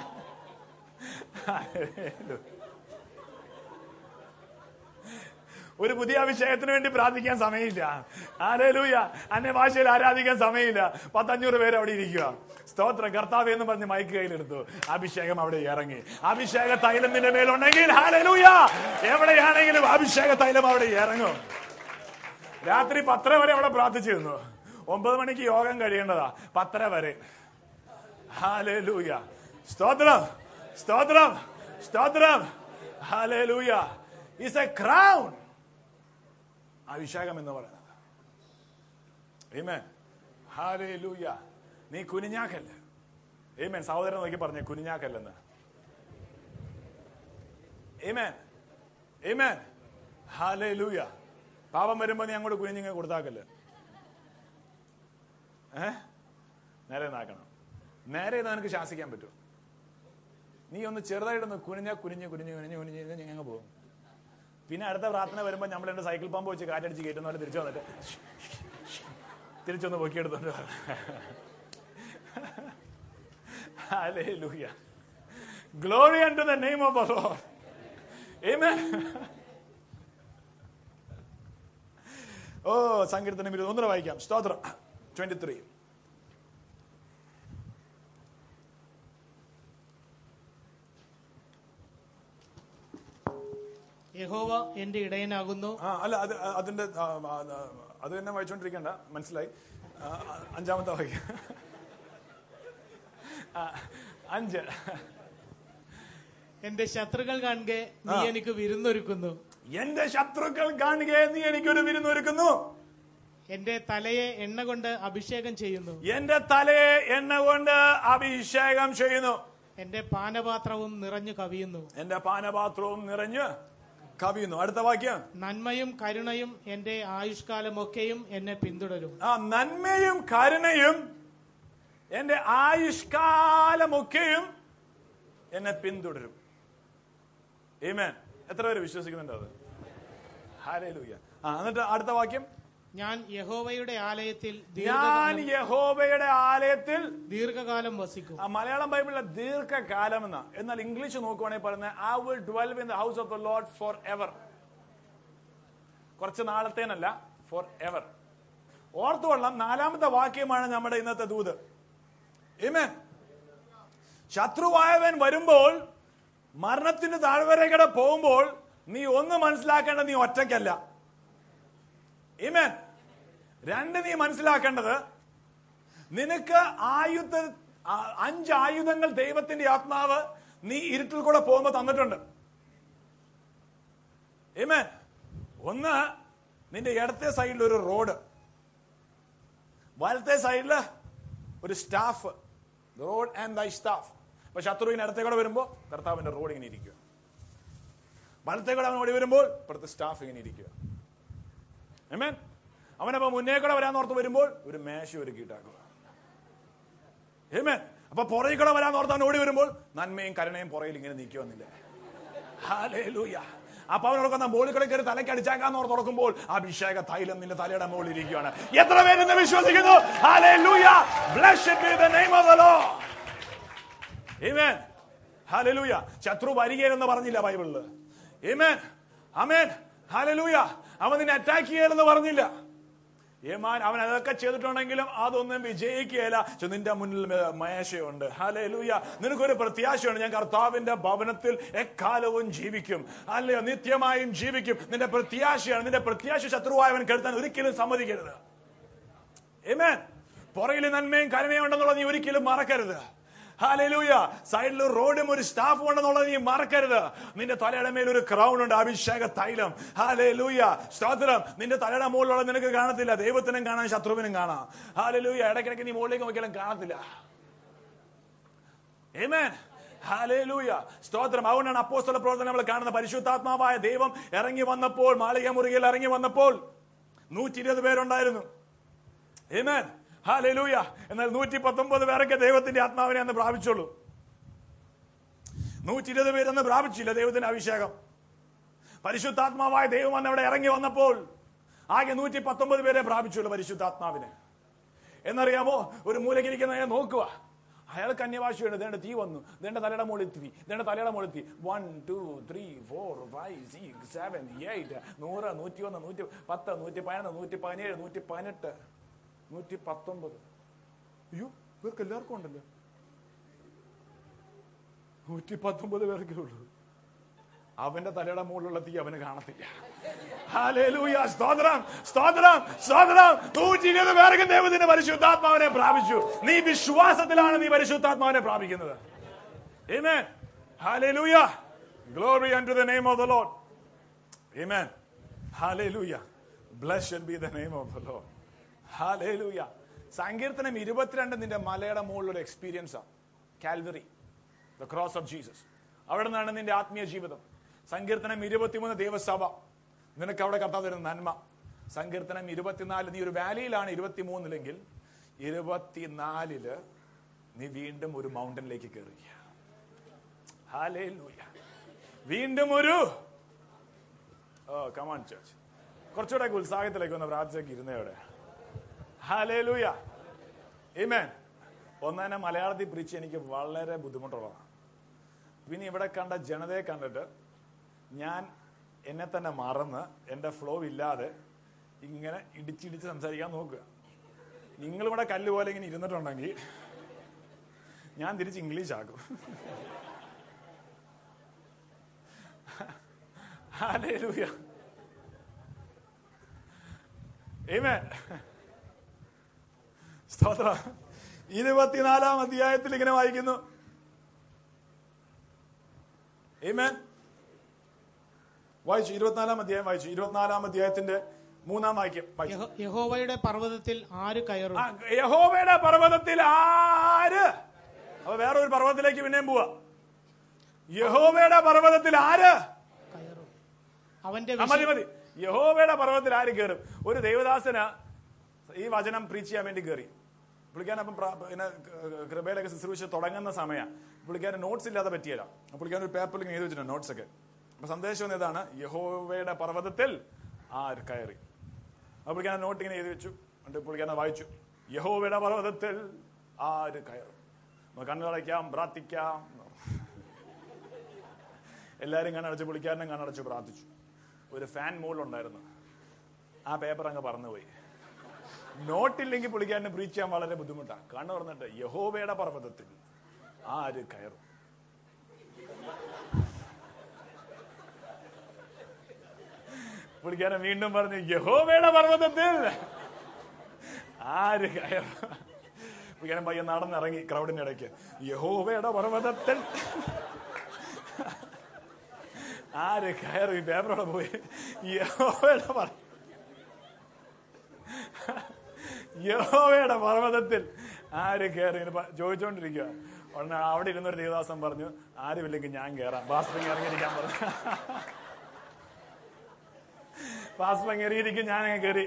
ഒരു പുതിയ അഭിഷേകത്തിന് വേണ്ടി പ്രാർത്ഥിക്കാൻ സമയമില്ല ആരേലൂയ അന്യ ഭാഷയിൽ ആരാധിക്കാൻ സമയമില്ല പത്തഞ്ഞൂറ് പേര് അവിടെ ഇരിക്കുക സ്തോത്രം കർത്താവ് എന്ന് പറഞ്ഞ് മൈക്ക് കയ്യിലെടുത്തു അഭിഷേകം അവിടെ ഇറങ്ങി അഭിഷേക തൈലം നിന്റെ മേലുണ്ടെങ്കിൽ ഹാലലൂയ എവിടെയാണെങ്കിലും അഭിഷേക തൈലം അവിടെ ഇറങ്ങും രാത്രി പത്തര വരെ അവിടെ പ്രാർത്ഥിച്ചിരുന്നു ഒമ്പത് മണിക്ക് യോഗം കഴിയേണ്ടതാ പത്തര വരെ ഹാലലൂയ സ്തോത്രം സ്തോത്രം സ്തോത്രം ഹാലലൂയ ഇസ് എ ക്രൗൺ അഭിഷേകം എന്ന് പറയുന്നത് Amen. Hallelujah. നീ കുനിഞ്ഞാക്കല്ല ഏമേൻ സഹോദരൻ നോക്കി പറഞ്ഞേ കുനിഞ്ഞാക്കല്ലെന്ന് ഏമേൻ ഏമേൻ ഹാലൂയ പാപം വരുമ്പോ നീ അങ്ങോട്ട് കുനിഞ്ഞിങ്ങ് കൊടുത്താക്കല്ലേ ഏ നേരെ നാക്കണം നേരെ ഇത് നിനക്ക് ശാസിക്കാൻ പറ്റും നീ ഒന്ന് ചെറുതായിട്ടൊന്ന് കുനിഞ്ഞ കുനിഞ്ഞ് കുനിഞ്ഞ് കുനിഞ്ഞ് കുനിഞ്ഞ് കുനിഞ്ഞ് അങ്ങ് പോകും പിന്നെ അടുത്ത പ്രാർത്ഥന വരുമ്പോൾ നമ്മൾ എന്റെ സൈക്കിൾ പമ്പ് വെച്ച് കാറ്റടിച്ച് കയറ്റുന്ന പോലെ തിരിച്ചു വന്നിട്ട് തിരിച്ചൊന്ന് പൊക്കിയെടുത്തോണ്ട് Hallelujah. Glory unto the name of the Lord. Amen. ഓ സങ്കീർത്തനം ഇരുപത് ഒന്നുകൂടെ വായിക്കാം സ്തോത്രം ട്വന്റി ത്രീ യഹോവ എന്റെ ഇടയനാകുന്നു ആ അല്ല അത് അതിന്റെ ആ, ആ, ആ, അത് തന്നെ വായിച്ചോണ്ടിരിക്കണ്ട മനസ്സിലായി ആ, അഞ്ചാമത്തെ വാക്യം ആ, അഞ്ച് എന്റെ ശത്രുക്കൾ കാണുക നീ എനിക്ക് വിരുന്നൊരുക്കുന്നു എന്റെ ശത്രുക്കൾ കാണുകയെ നീ എനിക്കൊരു വിരുന്നൊരുക്കുന്നു എന്റെ തലയെ എണ്ണ കൊണ്ട് അഭിഷേകം ചെയ്യുന്നു എന്റെ തലയെ എണ്ണ കൊണ്ട് അഭിഷേകം ചെയ്യുന്നു എന്റെ പാനപാത്രവും നിറഞ്ഞു കവിയുന്നു എന്റെ പാനപാത്രവും നിറഞ്ഞ് കവിയുന്നു അടുത്ത വാക്യം നന്മയും കരുണയും എന്റെ ആയുഷ്കാലമൊക്കെയും എന്നെ പിന്തുടരും ആ നന്മയും കരുണയും എന്റെ ആയുഷ്കാലമൊക്കെയും എന്നെ പിന്തുടരും ഏമേൻ എത്ര പേര് വിശ്വസിക്കുന്നുണ്ട് അത് ഹാലേലൂയ ആ എന്നിട്ട് അടുത്ത വാക്യം ഞാൻ യഹോവയുടെ ആലയത്തിൽ ഞാൻ ദീർഘകാലം യഹോബയുടെ ആലയത്തിൽ ദീർഘകാലം വസിക്കും ആ മലയാളം ബൈബിളിലെ ദീർഘകാലം എന്ന എന്നാൽ ഇംഗ്ലീഷ് നോക്കുവാണെങ്കിൽ പറയുന്നത് I will dwell in the house of the Lord forever കുറച്ച് നാളത്തേനല്ല ഫോർ എവർ ഓർത്തുകൊള്ളാം നാലാമത്തെ വാക്യമാണ് നമ്മുടെ ഇന്നത്തെ ദൂത് Amen. ശത്രുവായവൻ വരുമ്പോൾ മരണത്തിന്റെ താഴ്വരയുടെ പോകുമ്പോൾ നീ ഒന്ന് മനസ്സിലാക്കേണ്ടത് നീ ഒറ്റയ്ക്കല്ല Amen. രണ്ട് നീ മനസ്സിലാക്കേണ്ടത് നിനക്ക് ആയുധ ആ- അഞ്ച് ആയുധങ്ങൾ ദൈവത്തിന്റെ ആത്മാവ് നീ ഇരുട്ടിൽ കൂടെ പോകുമ്പോൾ തന്നിട്ടുണ്ട് Amen. ഒന്ന് നിന്റെ ഇടത്തെ സൈഡിൽ ഒരു റോഡ് വലത്തെ സൈഡില് ഒരു staff rod and thy staff അപ്പൊ ശത്രു ഇങ്ങനെ ഇടത്തെ കൂടെ വരുമ്പോ കർത്താവിന്റെ റോഡ് ഇങ്ങനെ ഇരിക്കുക വലത്തെ കൂടെ അവൻ ഓടി വരുമ്പോൾ ഇപ്പുറത്തെ സ്റ്റാഫ് ഇങ്ങനെ ഇരിക്കുക Amen. അവനപ്പോ മുന്നേ കൂടെ വരാന്നോർത്ത് വരുമ്പോൾ ഒരു മേശ ഒരുക്കിയിട്ടാക്കുക Amen. അപ്പൊ പുറകിൽ കൂടെ വരാന്നോർത്ത് അവൻ ഓടി വരുമ്പോൾ നന്മയും കരുണയും പുറയിൽ ഇങ്ങനെ നീക്കുവന്നില്ല ഹാലേലൂയ അപ്പൊ അവനോടൊക്കെ മോളിൽ കൂടെ കയറി തലയ്ക്ക് അടിച്ചാക്കാന്ന് ഓർത്ത് തുറക്കുമ്പോൾ അഭിഷേക തൈലം നിന്റെ തലയുടെ മുകളിൽ ഇരിക്കുകയാണ് എത്ര പേര് ഇന്ന് വിശ്വസിക്കുന്നു ഹാലേലൂയ blessed be the name of the Lord Amen. ഹല്ലേലൂയ ശത്രു വരികയെന്ന് പറഞ്ഞില്ല ബൈബിളില് Amen. Amen. ഹല്ലേലൂയ അവൻ നിന്നെ അറ്റാക്ക് ചെയ്യലെന്ന് പറഞ്ഞില്ല ഏമാൻ അവൻ അതൊക്കെ ചെയ്തിട്ടുണ്ടെങ്കിലും അതൊന്നും വിജയിക്കുകയില്ല പക്ഷെ നിന്റെ മുന്നിൽ മേ- മേശയുണ്ട് ഹല്ലേലൂയ നിനക്കൊരു പ്രത്യാശയുണ്ട് ഞാൻ കർത്താവിന്റെ ഭവനത്തിൽ എക്കാലവും ജീവിക്കും അല്ലയോ നിത്യമായും ജീവിക്കും നിന്റെ പ്രത്യാശയാണ് നിന്റെ പ്രത്യാശ ശത്രുവായവൻ കെടുത്താൻ ഒരിക്കലും സമ്മതിക്കരുത് Amen. പുറകിൽ നന്മയും കരുണയും ഉണ്ടെന്നുള്ളത് നീ ഒരിക്കലും മറക്കരുത് ഹാലലൂയ സൈഡിൽ ഒരു റോഡും ഒരു സ്റ്റാഫും ഉണ്ടെന്നുള്ളത് നീ മറക്കരുത് നിന്റെ തലയുടെ മേൽ ഒരു ക്രൗൺ ഉണ്ട് അഭിഷേക തൈലം ഹാലലൂയ സ്തോത്രം നിന്റെ തലയുടെ മുകളിലുള്ള നിനക്ക് കാണത്തില്ല ദൈവത്തിനും കാണാം ശത്രുവിനും കാണാം ഹാലലൂയ ഇടയ്ക്കിടയ്ക്ക് നീ മുകളിലേക്ക് നോക്കിയാലും കാണത്തില്ല Amen. ഹല്ലേലൂയ സ്തോത്രം അതുകൊണ്ടാണ് അപ്പോസ്തല പ്രവർത്തനം നമ്മൾ കാണുന്ന പരിശുദ്ധാത്മാവായ ദൈവം ഇറങ്ങി വന്നപ്പോൾ മാളിക മുറിയിൽ ഇറങ്ങി വന്നപ്പോൾ നൂറ്റി ഇരുപത് പേരുണ്ടായിരുന്നു Amen. ഹല്ലേലൂയ എന്നാൽ നൂറ്റി പത്തൊമ്പത് പേരൊക്കെ ദൈവത്തിന്റെ ആത്മാവിനെ അന്ന് പ്രാപിച്ചുള്ളൂ നൂറ്റി ഇരുപത് പേരൊന്നും പ്രാപിച്ചില്ല ദൈവത്തിന്റെ അഭിഷേകം പരിശുദ്ധാത്മാവായ ദൈവം അന്ന് അവിടെ ഇറങ്ങി വന്നപ്പോൾ ആകെ നൂറ്റി പത്തൊമ്പത് പേരെ പ്രാപിച്ചുള്ളൂ പരിശുദ്ധാത്മാവിനെ എന്നറിയാമോ ഒരു മൂലക്കിരിക്കുന്ന നോക്കുക അയാൾക്ക് അന്യഭാഷയുണ്ട് ദേണ്ട തീ വന്നു ദേണ്ട തലയുടെ മുകളിൽ തീ ദേണ്ട തലയുടെ മുകളിൽ തീ one two three four five six seven eight നൂറ് നൂറ്റി ഒന്ന് നൂറ്റി പത്ത് നൂറ്റി പതിനൊന്ന് നൂറ്റി പതിനേഴ് നൂറ്റി പതിനെട്ട് നൂറ്റി പത്തൊമ്പത് അയ്യോ ഇവർക്ക് എല്ലാവർക്കും ഉണ്ടല്ലോ നൂറ്റി പത്തൊമ്പത് പേർക്കേ ഉള്ളൂ അവന്റെ തലയുടെ മുകളിലുള്ള തീ അവന് കാണത്തില്ല ഹല്ലേലൂയ സ്തോത്രം സ്തോത്രം സ്തോത്രം നൂറ്റി ഇരുപത് പേർക്ക് ദൈവത്തിന്റെ പരിശുദ്ധാത്മാവിനെ പ്രാപിച്ചു നീ വിശ്വാസത്തിലാണ് നീ പരിശുദ്ധാത്മാവിനെ പ്രാപിക്കുന്നത് Amen. Hallelujah. Glory unto the name of the Lord. Amen. Hallelujah. Blessed be the name of the Lord. Hallelujah. സങ്കീർത്തനം ഇരുപത്തിരണ്ട് നിന്റെ മലയുടെ മുകളിലൊരു എക്സ്പീരിയൻസ് ആണ് Calvary the cross of Jesus അവിടെ നിന്നാണ് നിന്റെ ആത്മീയ ജീവിതം സങ്കീർത്തനം ഇരുപത്തിമൂന്ന് ദൈവസഭ നിനക്ക് അവിടെ കത്താൻ തരുന്ന നന്മ സങ്കീർത്തനം ഇരുപത്തിനാല് നീ ഒരു വാലിയിലാണ് ഇരുപത്തിമൂന്നിലെങ്കിൽ ഇരുപത്തിനാലില് നീ വീണ്ടും ഒരു മൗണ്ടനിലേക്ക് കയറുക Hallelujah. വീണ്ടും ഒരു ഓ കമാൻ ചേർച്ച് കുറച്ചുകൂടെ ഉത്സാഹത്തിലേക്ക് ഒന്ന് പ്രാർത്ഥിച്ചേക്ക് ഇരുന്നയോടെ ഹാലേലൂയ Amen. ഒന്നെ മലയാളത്തിൽ പ്രീച്ച് എനിക്ക് വളരെ ബുദ്ധിമുട്ടുള്ളതാണ് പിന്നെ ഇവിടെ കണ്ട ജനതയെ കണ്ടിട്ട് ഞാൻ എന്നെ തന്നെ മറന്ന് എൻ്റെ ഫ്ലോ ഇല്ലാതെ ഇങ്ങനെ ഇടിച്ചിടിച്ച് സംസാരിക്കാൻ നോക്കുക നിങ്ങളിവിടെ കല്ല് പോലെ ഇങ്ങനെ ഇരുന്നിട്ടുണ്ടെങ്കിൽ ഞാൻ തിരിച്ച് ഇംഗ്ലീഷ് ആക്കും Hallelujah. Amen. സ്തോത്രം ഇരുപത്തിനാലാം അധ്യായത്തിൽ ഇങ്ങനെ വായിക്കുന്നു Amen. വായിച്ചു ഇരുപത്തിനാലാം അധ്യായം വായിച്ചു ഇരുപത്തിനാലാം അധ്യായത്തിന്റെ മൂന്നാം വാക്യം വായിച്ചു യഹോ- യഹോവയുടെ പർവ്വതത്തിൽ ആര് കയറും ആ, യഹോവയുടെ പർവ്വതത്തിൽ ആര് അപ്പൊ വേറെ ഒരു പർവ്വതത്തിലേക്ക് പിന്നെയും പോവാ യഹോവയുടെ പർവ്വതത്തിൽ ആര് കയറും അവന്റെ ആ, മതി മതി യഹോവയുടെ പർവ്വതത്തിൽ ആര് കയറും ഒരു ദേവദാസന് ഈ വചനം പ്രീച്ച് ചെയ്യാൻ വേണ്ടി കയറി പുള്ളിക്കാരൻ അപ്പം പ്രാ- പിന്നെ കൃപയിലൊക്കെ ശുശ്രൂഷ തുടങ്ങുന്ന സമയം പുള്ളിക്കാരൻ നോട്ട്സ് ഇല്ലാതെ പറ്റിയല്ല പുള്ളിക്കാരൻ ഒരു പേപ്പറിൽ എഴുതി വെച്ചിട്ടുണ്ട് നോട്ട്സ് ഒക്കെ അപ്പൊ സന്ദേശം വന്നത് ഇതാണ് യഹോവയുടെ പർവ്വതത്തിൽ ആര് കയറി അപ്പൊ പുള്ളിക്കാരൻ നോട്ട് ഇങ്ങനെ എഴുതി വെച്ചു എന്നിട്ട് പുള്ളിക്കാരൻ വായിച്ചു യഹോവയുടെ പർവ്വതത്തിൽ ആര് കയറും നമുക്ക് കണ്ണടയ്ക്കാം പ്രാർത്ഥിക്കാം എന്ന് പറഞ്ഞു. എല്ലാരും കണ്ണടച്ച് പുള്ളിക്കാരനും കണ്ണടച്ച് പ്രാർത്ഥിച്ചു ഒരു ഫാൻ മോളുണ്ടായിരുന്നു ആ പേപ്പർ അങ്ങ് പറന്നുപോയി നോട്ടില്ലെങ്കിൽ പുള്ളിക്കാരന് ബ്രീച്ച് ചെയ്യാൻ വളരെ ബുദ്ധിമുട്ടാണ് കണ്ണു പറഞ്ഞിട്ട് യഹോവയുടെ പർവ്വതത്തിൽ ആര് കയറും പുള്ളിക്കാരൻ വീണ്ടും പറഞ്ഞു യഹോവയുടെ പർവ്വതത്തിൽ ആര് കയറും പുള്ളിക്കാരൻ പയ്യൻ നടന്നിറങ്ങി ക്രൗഡിന്റെ ഇടയ്ക്ക് യഹോവയുടെ പർവ്വതത്തിൽ ആര് കയറി ഈ പേപ്പറോടെ പോയി യഹോവയുടെ പറ യഹോവയുടെ പർവ്വതത്തിൽ ആര് കയറി ഇങ്ങനെ പ- ചോദിച്ചോണ്ടിരിക്കുക ഉടനെ അവിടെ ഇരുന്നൊരു ദേവദാസൻ പറഞ്ഞു ആരുമില്ലെങ്കിൽ ഞാൻ കയറാം പാസ്റ്ററിങ് ഇറങ്ങിയിരിക്കാൻ പറഞ്ഞു പാസ്റ്ററിങ് ഇറങ്ങിയിരിക്കും ഞാൻ അങ്ങ് കയറി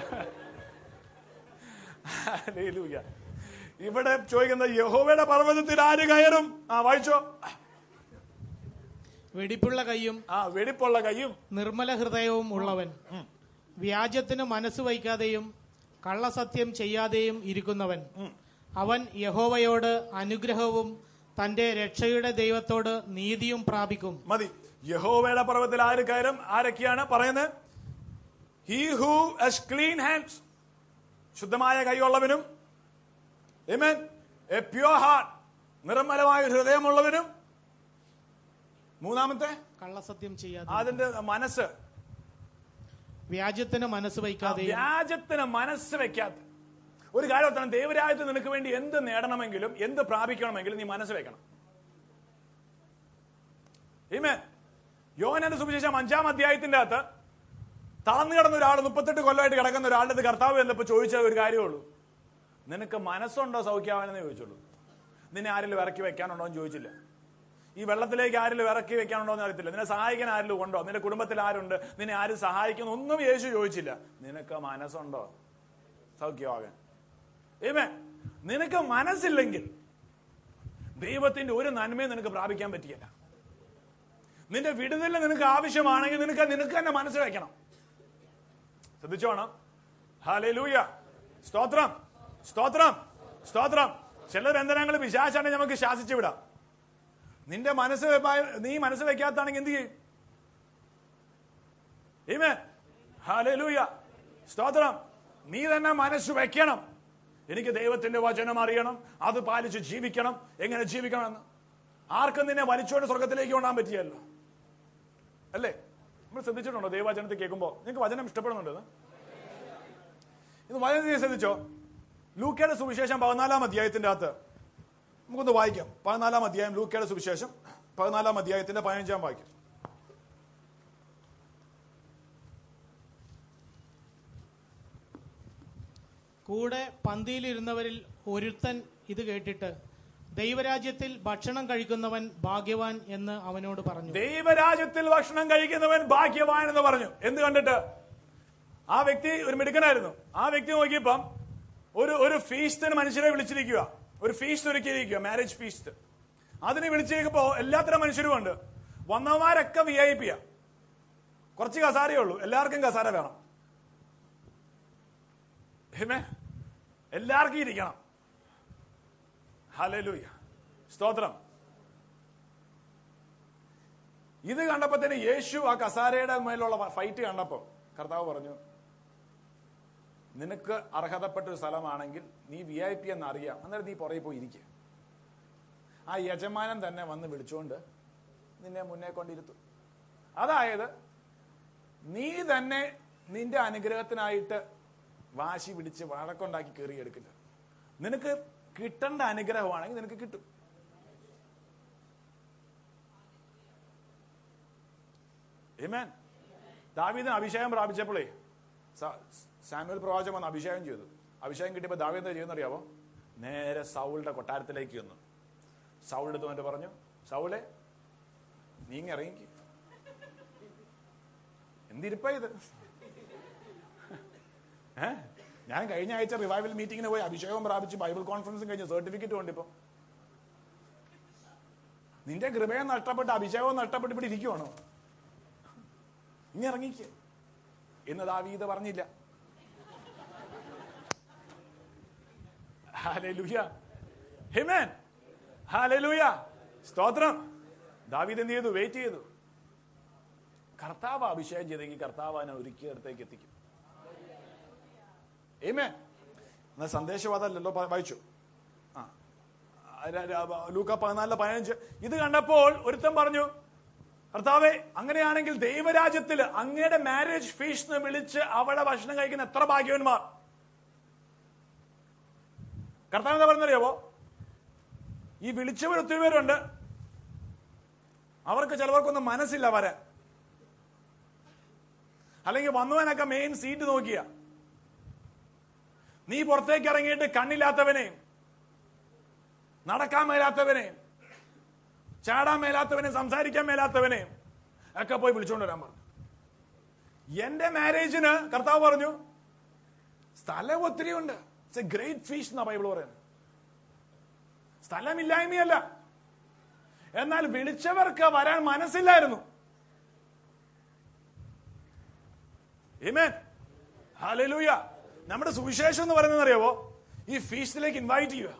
ഹല്ലേലൂയ. ഇവിടെ ചോദിക്കുന്ന യഹോവയുടെ പർവ്വതത്തിൽ ആര് കയറും ആ വായിച്ചോ വെടിപ്പുള്ള കൈയും ആ വെടിപ്പുള്ള കയ്യും നിർമ്മല ഹൃദയവും ഉള്ളവൻ വ്യാജത്തിന് മനസ്സ് വയ്ക്കാതെയും കള്ളസത്യം ചെയ്യാതെയും ഇരിക്കുന്നവൻ അവൻ യഹോവയോട് അനുഗ്രഹവും തന്റെ രക്ഷയുടെ ദൈവത്തോട് നീതിയും പ്രാപിക്കും മതി യഹോവയുടെ പർവ്വത്തിൽ ആര് കയറും ആരൊക്കെയാണ് പറയുന്നത് he who has clean hands ശുദ്ധമായ കൈയുള്ളവനും Amen. A pure heart നിർമ്മലമായ ഒരു ഹൃദയമുള്ളവനും മൂന്നാമത്തെ കള്ളസത്യം ചെയ്യാതെ അതിന്റെ മനസ്സ് വ്യാജത്തിന് മനസ്സ് വയ്ക്കാതെയും വ്യാജത്തിന് മനസ്സ് വെക്കാത്ത ഒരു കാര്യം ഓർത്തണം ദൈവരാജ്യത്ത് നിനക്ക് വേണ്ടി എന്ത് നേടണമെങ്കിലും എന്ത് പ്രാപിക്കണമെങ്കിലും നീ മനസ്സ് വെക്കണം Amen. യോഹന്നാന്റെ സുവിശേഷം അഞ്ചാം അധ്യായത്തിന്റെ അകത്ത് തളർന്നു കിടന്ന ഒരാൾ മുപ്പത്തെട്ട് കൊല്ലമായിട്ട് കിടക്കുന്ന ഒരാളുടെ അടുത്ത് കർത്താവ് എന്നപ്പോ ചോദിച്ച ഒരു കാര്യമേ ഉള്ളൂ നിനക്ക് മനസ്സുണ്ടോ സൗഖ്യമാവനെന്ന് ചോദിച്ചുള്ളൂ നിന്നെ ആരെങ്കിലും ഇറക്കി വെക്കാനുണ്ടോ എന്ന് ചോദിച്ചില്ല ഈ വെള്ളത്തിലേക്ക് ആരെങ്കിലും ഇറക്കി വെക്കാനുണ്ടോ എന്ന് അറിയത്തില്ല നിന്നെ സഹായിക്കാൻ ആരെങ്കിലും ഉണ്ടോ നിന്റെ കുടുംബത്തിൽ ആരുണ്ട് നിന്നെ ആരും സഹായിക്കുന്നു ഒന്നും യേശു ചോദിച്ചില്ല നിനക്ക് മനസ്സുണ്ടോ സൗഖ്യമാകാൻ ഏമേ നിനക്ക് മനസ്സില്ലെങ്കിൽ ദൈവത്തിന്റെ ഒരു നന്മയും നിനക്ക് പ്രാപിക്കാൻ പറ്റിയല്ല നിന്റെ വിടുതൽ നിനക്ക് ആവശ്യമാണെങ്കിൽ നിനക്ക് നിനക്ക് തന്നെ മനസ്സ് വെക്കണം ശ്രദ്ധിച്ചോണം ഹാലൂയ സ്തോത്രം സ്തോത്രം സ്തോത്രം ചിലർ എന്തിനാങ്ങൾ വിശാസാണെങ്കിൽ നമുക്ക് ശാസിച്ചു വിടാം നിന്റെ മനസ്സ് വെപ്പായ- നീ മനസ്സ് വെക്കാത്താണെങ്കിൽ എന്ത് ചെയ്യും Amen. Hallelujah. സ്തോത്രം നീ തന്നെ മനസ്സ് വെക്കണം എനിക്ക് ദൈവത്തിന്റെ വചനം അറിയണം അത് പാലിച്ച് ജീവിക്കണം എങ്ങനെ ജീവിക്കണം എന്ന് ആർക്കും നിന്നെ വലിച്ചുകൊണ്ട് സ്വർഗത്തിലേക്ക് കൊണ്ടാൻ പറ്റിയല്ലോ അല്ലേ നമ്മൾ ശ്രദ്ധിച്ചിട്ടുണ്ടോ ദൈവവചനത്തിൽ കേൾക്കുമ്പോൾ നിങ്ങൾക്ക് വചനം ഇഷ്ടപ്പെടുന്നുണ്ടോ ഇത്? ഇത് വചനത്തിൽ ശ്രദ്ധിച്ചോ ലൂക്കയുടെ സുവിശേഷം പതിനാലാം അധ്യായത്തിന്റെ അകത്ത് നമുക്കൊന്ന് വായിക്കാം പതിനാലാം അധ്യായം ലൂക്കയുടെ സുവിശേഷം പതിനാലാം അധ്യായത്തിന്റെ പതിനഞ്ചാം വാക്യം കൂടെ പന്തിയിലിരുന്നവരിൽ ഒരുത്തൻ ഇത് കേട്ടിട്ട് ദൈവരാജ്യത്തിൽ ഭക്ഷണം കഴിക്കുന്നവൻ ഭാഗ്യവാൻ എന്ന് അവനോട് പറഞ്ഞു ദൈവരാജ്യത്തിൽ ഭക്ഷണം കഴിക്കുന്നവൻ ഭാഗ്യവാൻ എന്ന് പറഞ്ഞു എന്ത് കണ്ടിട്ട് ആ വ്യക്തി ഒരു മിടുക്കനായിരുന്നു ആ വ്യക്തി നോക്കിയപ്പം ഒരു ഒരു ഫീസ്റ്റിന് മനുഷ്യരെ വിളിച്ചിരിക്കുക ഒരു ഫീസ്റ്റ് ഒരുക്കിയിരിക്കുക മാരേജ് ഫീസ്റ്റ് അതിന് വിളിച്ചിരിക്കുമ്പോ എല്ലാത്തരം മനുഷ്യരും ഉണ്ട് വന്നവന്മാരൊക്കെ വി ഐ പിയാ കുറച്ച് കസാരയേ ഉള്ളൂ എല്ലാവർക്കും കസാര വേണം Amen. എല്ലാവർക്കും ഇരിക്കണം ഹലലൂയ സ്തോത്രം ഇത് കണ്ടപ്പോ തന്നെ യേശു ആ കസാരയുടെ മേലുള്ള ഫൈറ്റ് കണ്ടപ്പോ കർത്താവ് പറഞ്ഞു നിനക്ക് അർഹതപ്പെട്ട ഒരു സ്ഥലമാണെങ്കിൽ നീ വി ഐ പി എന്ന് അറിയാം അന്നേരം നീ പുറകെ പോയി ഇരിക്കുക ആ യജമാനൻ തന്നെ വന്ന് വിളിച്ചുകൊണ്ട് നിന്നെ മുന്നേ കൊണ്ടിരുത്തും അതായത് നീ തന്നെ നിന്റെ അനുഗ്രഹത്തിനായിട്ട് വാശി പിടിച്ച് വഴക്കുണ്ടാക്കി കയറിയെടുക്കില്ല നിനക്ക് കിട്ടേണ്ട അനുഗ്രഹമാണെങ്കിൽ നിനക്ക് കിട്ടും Amen. ദാവീദിന് അഭിഷേകം പ്രാപിച്ചപ്പോഴേ സ- സാമുവൽ പ്രവാചകൻ വന്ന് അഭിഷേകം ചെയ്തു അഭിഷേകം കിട്ടിയപ്പോൾ ദാവീദ് എന്താ ചെയ്യുന്നറിയാവോ നേരെ സൗളിന്റെ കൊട്ടാരത്തിലേക്ക് വന്നു സൗൾ എടുത്ത് വന്നിട്ട് പറഞ്ഞു സൗളെ നീങ്ങി ഇറങ്ങി എന്തിരിപ്പ ഇത് ഏ ഞാൻ കഴിഞ്ഞ ആഴ്ച റിവൈവൽ മീറ്റിങ്ങിന് പോയി അഭിഷേകം പ്രാപിച്ച് ബൈബിൾ കോൺഫറൻസും കഴിഞ്ഞ് സർട്ടിഫിക്കറ്റ് ഉണ്ട് ഇപ്പൊ നിന്റെ കൃപയും നഷ്ടപ്പെട്ട് അഭിഷേകവും നഷ്ടപ്പെട്ട് ഇവിടെ ഇരിക്കുവാണോ ഇനി ഇറങ്ങിക്ക് എന്ന് ദാവീദ് പറഞ്ഞില്ല ഹാലൂയ ഹിമേൻ ഹാലൂയ സ്തോത്രം ദാവീദ് എന്ത് ചെയ്തു വെയിറ്റ് ചെയ്തു കർത്താവ് അഭിഷേകം ചെയ്തെങ്കിൽ കർത്താവ് അവനെ ഒരുക്കിയിടത്തേക്ക് എത്തിക്കും ഏമേ എന്നാ സന്ദേശം അതല്ലല്ലോ പ- വായിച്ചു ആ ര- ര- ലൂക്ക പതിനാലിലെ പതിനഞ്ച് ഇത് കണ്ടപ്പോൾ ഒരുത്തൻ പറഞ്ഞു കർത്താവെ അങ്ങനെയാണെങ്കിൽ ദൈവരാജ്യത്തിൽ അങ്ങയുടെ മാരേജ് ഫീസ് വിളിച്ച് അവളെ ഭക്ഷണം കഴിക്കുന്ന എത്ര ഭാഗ്യവന്മാർ കർത്താവ് എന്താ പറഞ്ഞറിയാവോ ഈ വിളിച്ചവർ ഒത്തിരി പേരുണ്ട് അവർക്ക് ചിലവർക്കൊന്നും മനസ്സില്ല വരാൻ അല്ലെങ്കിൽ വന്നവനൊക്കെ മെയിൻ സീറ്റ് നോക്കിയ നീ പുറത്തേക്ക് ഇറങ്ങിയിട്ട് കണ്ണില്ലാത്തവനെയും നടക്കാൻ മേലാത്തവനെയും ചാടാൻ മേലാത്തവനെയും സംസാരിക്കാൻ മേലാത്തവനെയും ഒക്കെ പോയി വിളിച്ചുകൊണ്ട് വരാൻ പറഞ്ഞു എന്റെ മാരേജിന് കർത്താവ് പറഞ്ഞു സ്ഥലം ഒത്തിരി ഉണ്ട് ഇറ്റ്സ് എ ഗ്രേറ്റ് ഫീസ് എന്നാ ബൈബിൾ പറയുന്നത് സ്ഥലമില്ലായ്മയല്ല എന്നാൽ വിളിച്ചവർക്ക് വരാൻ മനസ്സില്ലായിരുന്നു Amen. Hallelujah. നമ്മുടെ സുവിശേഷം എന്ന് പറയുന്നത് അറിയാവോ ഈ ഫീസ്റ്റിലേക്ക് ഇൻവൈറ്റ് ചെയ്യുക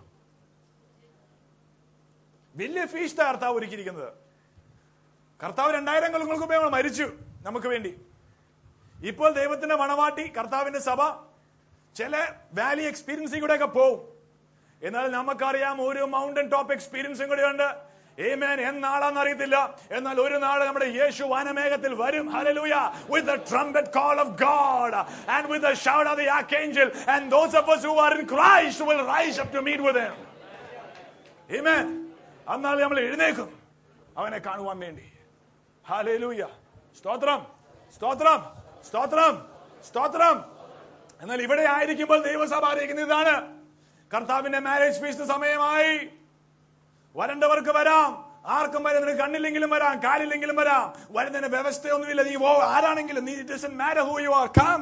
വലിയ ഫീസ്റ്റ് കർത്താവ് ഒരുക്കിയിരിക്കുന്നത് കർത്താവ് രണ്ടായിരം കൊല്ലങ്ങൾക്ക് മുമ്പേ നമ്മൾ മരിച്ചു നമുക്ക് വേണ്ടി ഇപ്പോൾ ദൈവത്തിന്റെ മണവാട്ടി കർത്താവിന്റെ സഭ ചില വാലി എക്സ്പീരിയൻസിൽ കൂടെ ഒക്കെ പോവും എന്നാൽ നമുക്കറിയാം ഒരു മൗണ്ടൻ ടോപ്പ് എക്സ്പീരിയൻസും കൂടെ ഉണ്ട് ഏമേൻ എന്നാളാന്ന് അറിയത്തില്ല എന്നാൽ ഒരു നാൾ നമ്മുടെ യേശു വാനമേഘത്തിൽ വരും ഹല്ലേലൂയ with the trumpet call of God and with the shout of the archangel and those of us who are in Christ will rise up to meet with him Amen. അന്നാൾ നമ്മൾ എഴുന്നേക്കും അവനെ കാണുവാൻ വേണ്ടി ഹാലേലൂയ സ്തോത്രം സ്തോത്രം സ്തോത്രം സ്തോത്രം എന്നാൽ ഇവിടെ ആയിരിക്കുമ്പോൾ ദൈവസഭ അറിയിക്കുന്ന ഇതാണ് കർത്താവിന്റെ മാരേജ് ഫീസ്റ്റ് സമയമായി വരേണ്ടവർക്ക് വരാം ആർക്കും വരാം നിനക്ക് കണ്ണില്ലെങ്കിലും വരാം കാലില്ലെങ്കിലും വരാം വരുന്നതിന് വ്യവസ്ഥയൊന്നുമില്ല നീ പോ ആരാണെങ്കിലും നീ it doesn't matter who you are come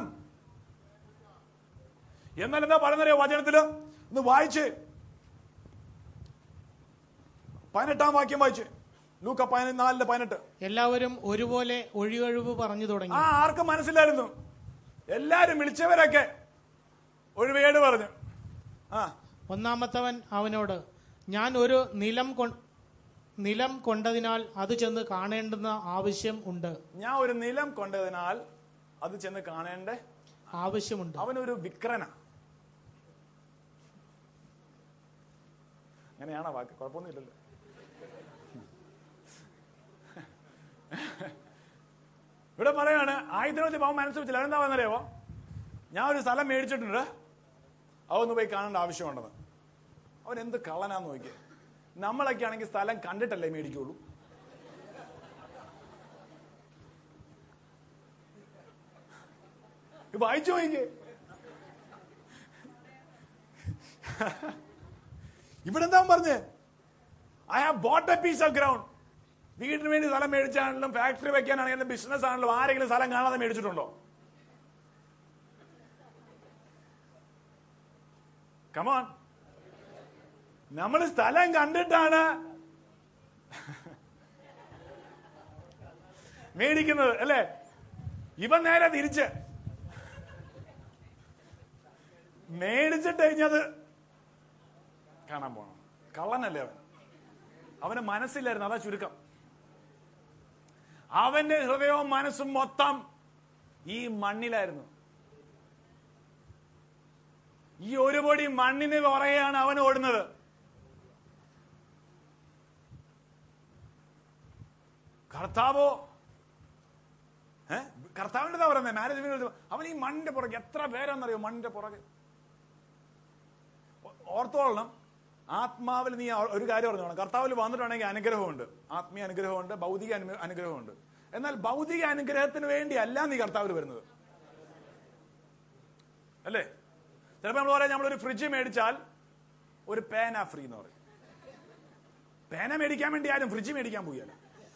എന്നാൽ എന്താ പറയുന്നറിയോ വചനത്തില് ഒന്ന് വായിച്ച് പതിനെട്ടാം വാക്യം വായിച്ച് ലൂക്ക പതിനാലിന്റെ പതിനെട്ട് എല്ലാവരും ഒരുപോലെ ഒഴികഴിവ് പറഞ്ഞു ആ തുടങ്ങി ആർക്കും മനസ്സിലായിരുന്നു എല്ലാരും വിളിച്ചവരൊക്കെ ഒഴിവേട് പറഞ്ഞു ആ ഒന്നാമത്തവൻ അവനോട് ഞാൻ ഒരു നിലം കൊ- നിലം കൊണ്ടതിനാൽ അത് ചെന്ന് കാണേണ്ടുന്ന ആവശ്യം ഉണ്ട് ഞാൻ ഒരു നിലം കൊണ്ടതിനാൽ അത് ചെന്ന് കാണേണ്ട ആവശ്യമുണ്ട് അവനൊരു വിക്രന അങ്ങനെയാണോ വാക്ക് കുഴപ്പമൊന്നുമില്ലല്ലോ ഇവിടെ പറയാണ് ആയുധനത്തിൽ അവൻ മനസ്സ് വെച്ചില്ല അതെന്താ പറയുന്നറിയാവോ ഞാൻ ഒരു സ്ഥലം മേടിച്ചിട്ടുണ്ട് അതൊന്ന് പോയി കാണേണ്ട ആവശ്യമുണ്ടെന്ന് അവൻ എന്ത് കള്ളനാന്ന് നോക്കിയേ നമ്മളൊക്കെ ആണെങ്കിൽ സ്ഥലം കണ്ടിട്ടല്ലേ മേടിക്കുള്ളൂ ഇത് വായിച്ചു നോക്കിക്കേ ഇവിടെ എന്താ പറഞ്ഞേ I have bought a piece of ground വീടിന് വേണ്ടി സ്ഥലം മേടിച്ചാണെങ്കിലും ഫാക്ടറി വെക്കാനാണെങ്കിലും ബിസിനസ് ആണെങ്കിലും ആരെങ്കിലും സ്ഥലം കാണാതെ മേടിച്ചിട്ടുണ്ടോ കമോൺ നമ്മൾ സ്ഥലം കണ്ടിട്ടാണ് മേടിക്കുന്നത് അല്ലേ ഇവൻ നേരെ തിരിച്ച് മേടിച്ചിട്ട് കഴിഞ്ഞത് കാണാൻ പോണം കള്ളനല്ലേ അവൻ അവന് മനസ്സില്ലായിരുന്നു അതാ ചുരുക്കം അവന്റെ ഹൃദയവും മനസ്സും മൊത്തം ഈ മണ്ണിലായിരുന്നു ഈ ഒരു പൊടി മണ്ണിന് പുറകെയാണ് അവൻ ഓടുന്നത് കർത്താവോ ഏ കർത്താവിന്റെ പറയുന്നത് മാരേജ് അവൻ ഈ മണ്ണിന്റെ പുറകെ എത്ര പേരാന്നറിയോ മണ്ണിന്റെ പുറകെ ഓ- ഓർത്തോളണം ആത്മാവിൽ നീ ആ- ഒരു കാര്യം പറഞ്ഞോളാം കർത്താവിൽ വന്നിട്ടുണ്ടെങ്കിൽ അനുഗ്രഹമുണ്ട് ആത്മീയ അനുഗ്രഹമുണ്ട് ഭൗതിക അനു- അനുഗ്രഹമുണ്ട് എന്നാൽ ഭൗതിക അനുഗ്രഹത്തിന് വേണ്ടി അല്ല നീ കർത്താവിൽ വരുന്നത് അല്ലേ ചിലപ്പോൾ നമ്മൾ പറയാം നമ്മളൊരു ഫ്രിഡ്ജ് മേടിച്ചാൽ ഒരു പേന ഫ്രീ എന്ന് പറയും പേന മേടിക്കാൻ വേണ്ടി ആരും ഫ്രിഡ്ജ് മേടിക്കാൻ പോയല്ല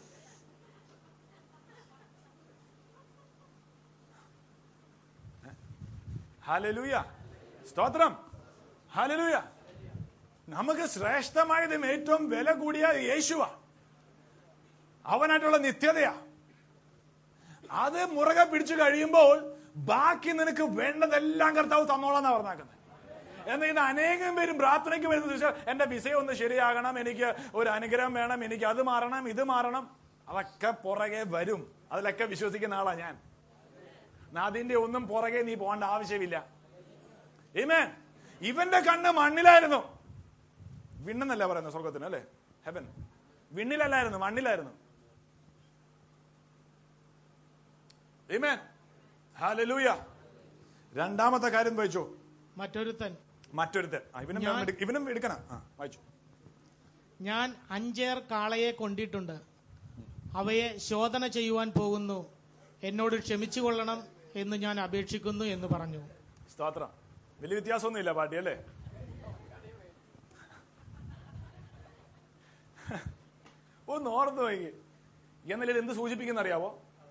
ഹലലൂയ സ്തോത്രം ഹലലൂയ നമുക്ക് ശ്രേഷ്ഠമായതും ഏറ്റവും വില കൂടിയ യേശുവ അവനായിട്ടുള്ള നിത്യതയാ അത് മുറകെ പിടിച്ചു കഴിയുമ്പോൾ ബാക്കി നിനക്ക് വേണ്ടതെല്ലാം കർത്താവ് തന്നോളാന്നാ പറഞ്ഞാക്കുന്നത് എന്നാൽ ഇത് അനേകം പേരും പ്രാർത്ഥനയ്ക്ക് വരുന്നത് വെച്ചാൽ എന്റെ വിസ ഒന്ന് ശരിയാകണം എനിക്ക് ഒരു അനുഗ്രഹം വേണം എനിക്ക് അത് മാറണം ഇത് മാറണം അതൊക്കെ പുറകെ വരും അതിലൊക്കെ വിശ്വസിക്കുന്ന ആളാ ഞാൻ എന്നാ അതിന്റെ ഒന്നും പുറകെ നീ പോകേണ്ട ആവശ്യമില്ല Amen. ഇവന്റെ കണ്ണ് മണ്ണിലായിരുന്നു വിണ്ണെന്നല്ല പറയുന്നത് സ്വർഗത്തിന് അല്ലേ ഹെവൻ വിണ്ണിലല്ലായിരുന്നു മണ്ണിലായിരുന്നു Amen. Hallelujah. രണ്ടാമത്തെ കാര്യം വായിച്ചോ മറ്റൊരുത്തൻ മറ്റൊരുത്തൻ ആ, ഇവനും ഞാൻ- എടുക്ക- ഇവനും എടുക്കണം ആ വായിച്ചു ഞാൻ അഞ്ചേർ കാളയെ കൊണ്ടിട്ടുണ്ട് അവയെ ശോധന ചെയ്യുവാൻ പോകുന്നു എന്നോട് ക്ഷമിച്ചു കൊള്ളണം എന്ന് ഞാൻ അപേക്ഷിക്കുന്നു എന്ന് പറഞ്ഞു സ്തോത്രം വലിയ വ്യത്യാസമൊന്നുമില്ല പാട്ടി അല്ലേ ഒന്ന് ഓർത്ത് നോക്കി എന്നാൽ ഇത് എന്ത് സൂചിപ്പിക്കുന്ന അറിയാവോ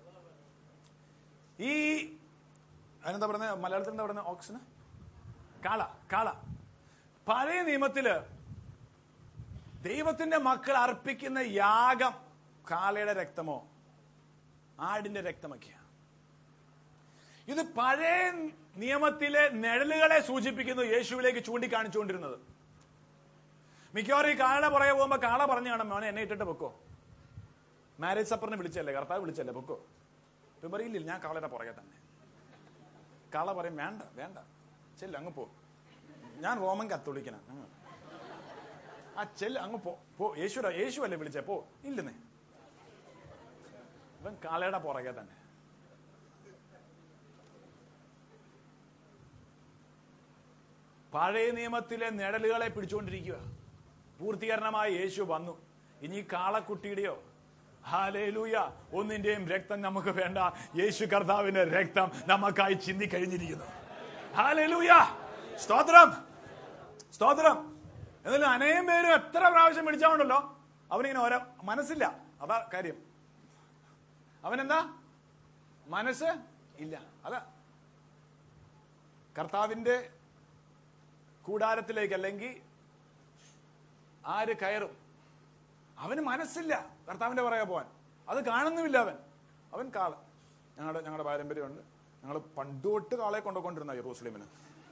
ഈ അതിനെന്താ പറയുന്നത് മലയാളത്തിൽ എന്താ പറയുന്നത് ഓക്സിന് കാള കാള പഴയ നിയമത്തില് ദൈവത്തിന്റെ മക്കൾ അർപ്പിക്കുന്ന യാഗം കാളയുടെ രക്തമോ ആടിന്റെ രക്തമൊക്കെയാണ് ഇത് പഴയ നിയമത്തിലെ നിഴലുകളെ സൂചിപ്പിക്കുന്നു യേശുവിലേക്ക് ചൂണ്ടിക്കാണിച്ചുകൊണ്ടിരുന്നത് മിക്കവാറും ഈ കാള പുറകെ പോകുമ്പോ കാള പറഞ്ഞു കാണാം മോനെ എന്നെ ഇട്ടിട്ട് പൊക്കോ മാരേജ് സപ്പറിനെ വിളിച്ചല്ലേ കർത്താവ് വിളിച്ചല്ലേ പൊക്കോ ഇപ്പം പറയില്ല ഞാൻ കാളയുടെ പുറകെ തന്നെ കാള പറയും വേണ്ട വേണ്ട ചെല്ല അങ്ങ് പോ ഞാൻ റോമൻ കത്തോളിക്കനാ അങ്ങ് ആ ചെല്ല അങ്ങ് പോ പോ യേശുര യേശു അല്ലേ വിളിച്ചേ പോ ഇല്ലെന്നേ ഇവൻ കാളയുടെ പുറകെ തന്നെ പഴയ നിയമത്തിലെ നിഴലുകളെ പിടിച്ചുകൊണ്ടിരിക്കുക പൂർത്തീകരണമായി യേശു വന്നു ഇനി കാളക്കുട്ടിയുടെയോ ഹാലേലൂയ ഒന്നിന്റെയും രക്തം നമുക്ക് വേണ്ട യേശു കർത്താവിന്റെ രക്തം നമുക്കായി ചിന്തി കഴിഞ്ഞിരിക്കുന്നു ഹാലേലൂയ സ്തോത്രം സ്തോത്രം എന്നാലും അനേകം പേര് എത്ര പ്രാവശ്യം പിടിച്ചാണ്ടല്ലോ അവനിങ്ങനെ ഓരോ മനസ്സില്ല അതാ കാര്യം അവനെന്താ മനസ്സ് ഇല്ല അതാ കർത്താവിന്റെ കൂടാരത്തിലേക്ക് അല്ലെങ്കിൽ ആര് കയറും അവന് മനസ്സില്ല കർത്താവിന്റെ പുറകെ പോവാൻ അത് കാണുന്നുമില്ല അവൻ അവൻ കാള ഞങ്ങളുടെ ഞങ്ങളുടെ പാരമ്പര്യമുണ്ട് ഞങ്ങൾ പണ്ടുതൊട്ട് കാളെ കൊണ്ടുകൊണ്ടിരുന്ന യെറൂസലേമിന്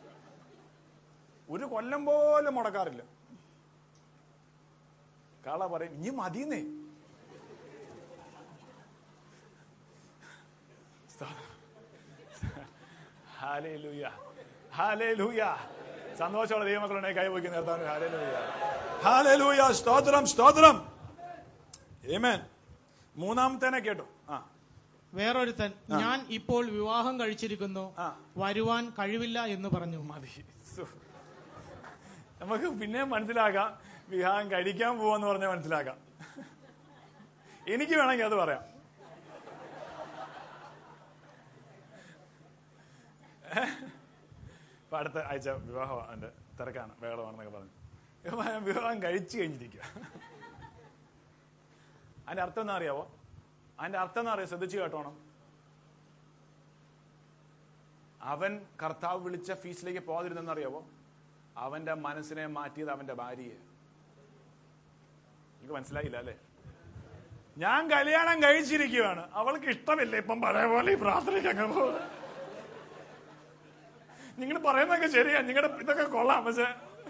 ഒരു കൊല്ലം പോലും മുടക്കാറില്ല കാള പറയും ഇനി മതിയെന്നേ ഹാലേലൂയ ഹാലേലൂയ സന്തോഷമുള്ള ദൈവമക്കളുടെ കൈവയ്ക്ക് നിർത്താൻ ഹാലേലൂയ ഹാലേലൂയ സ്തോത്രം സ്തോത്രം ഏമേൻ മൂന്നാമത്തേനെ കേട്ടു ആ വേറൊരുത്തൻ ഞാൻ ഇപ്പോൾ വിവാഹം കഴിച്ചിരിക്കുന്നു ആ. വരുവാൻ കഴിവില്ല എന്ന് പറഞ്ഞു മതി സു. നമുക്ക് പിന്നെ മനസ്സിലാക്കാം വിവാഹം കഴിക്കാൻ പോവാന്ന് പറഞ്ഞാൽ മനസ്സിലാക്കാം എനിക്ക് വേണമെങ്കിൽ അത് പറയാം ഇപ്പൊ അടുത്ത ആഴ്ച വിവാഹം എന്റെ തിരക്കാണ് ബഹളമാണെന്നൊക്കെ പറഞ്ഞു ഇപ്പൊ ഞാൻ വിവാഹം കഴിച്ചു കഴിഞ്ഞിരിക്കുക അതിന്റെ അർത്ഥം എന്താ അറിയാവോ അതിന്റെ അർത്ഥം എന്താ അറിയാം ശ്രദ്ധിച്ചു കേട്ടോണം അവൻ കർത്താവ് വിളിച്ച ഫീസിലേക്ക് പോകാതിരുന്നെന്ന് അറിയാവോ അവന്റെ മനസ്സിനെ മാറ്റിയത് അവന്റെ ഭാര്യയെ എനിക്ക് മനസ്സിലായില്ല അല്ലേ ഞാൻ കല്യാണം കഴിച്ചിരിക്കുകയാണ് അവൾക്ക് ഇഷ്ടമില്ല ഇപ്പം പഴയ പോലെ ഈ പ്രാർത്ഥനയ്ക്ക് അങ്ങ് പോകുന്നത് നിങ്ങൾ പറയുന്നതൊക്കെ ശരിയാ നിങ്ങളുടെ ഇതൊക്കെ കൊള്ളാം പക്ഷെ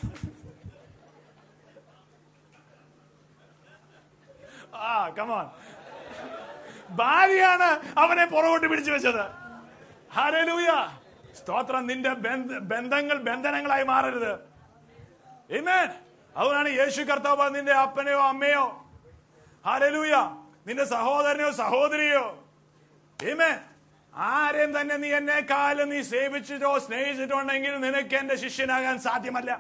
ആ കമാൻ ഭാര്യയാണ് അവനെ പുറകോട്ട് പിടിച്ചു വെച്ചത് ഹരലൂയ സ്തോത്രം നിന്റെ ബന്ധ- ബന്ധങ്ങൾ ബന്ധനങ്ങളായി മാറരുത് Amen. അതുകൊണ്ടാണ് യേശു കർത്താവ് പറഞ്ഞത്, നിന്റെ അപ്പനെയോ അമ്മയോ ഹാലലൂയ നിന്റെ സഹോദരനെയോ സഹോദരിയോ Amen. ആരെയും തന്നെ നീ എന്നെ കാലം നീ സേവിച്ചിട്ടോ സ്നേഹിച്ചിട്ടോ ഉണ്ടെങ്കിൽ നിനക്ക് എന്റെ ശിഷ്യനാകാൻ സാധ്യമല്ല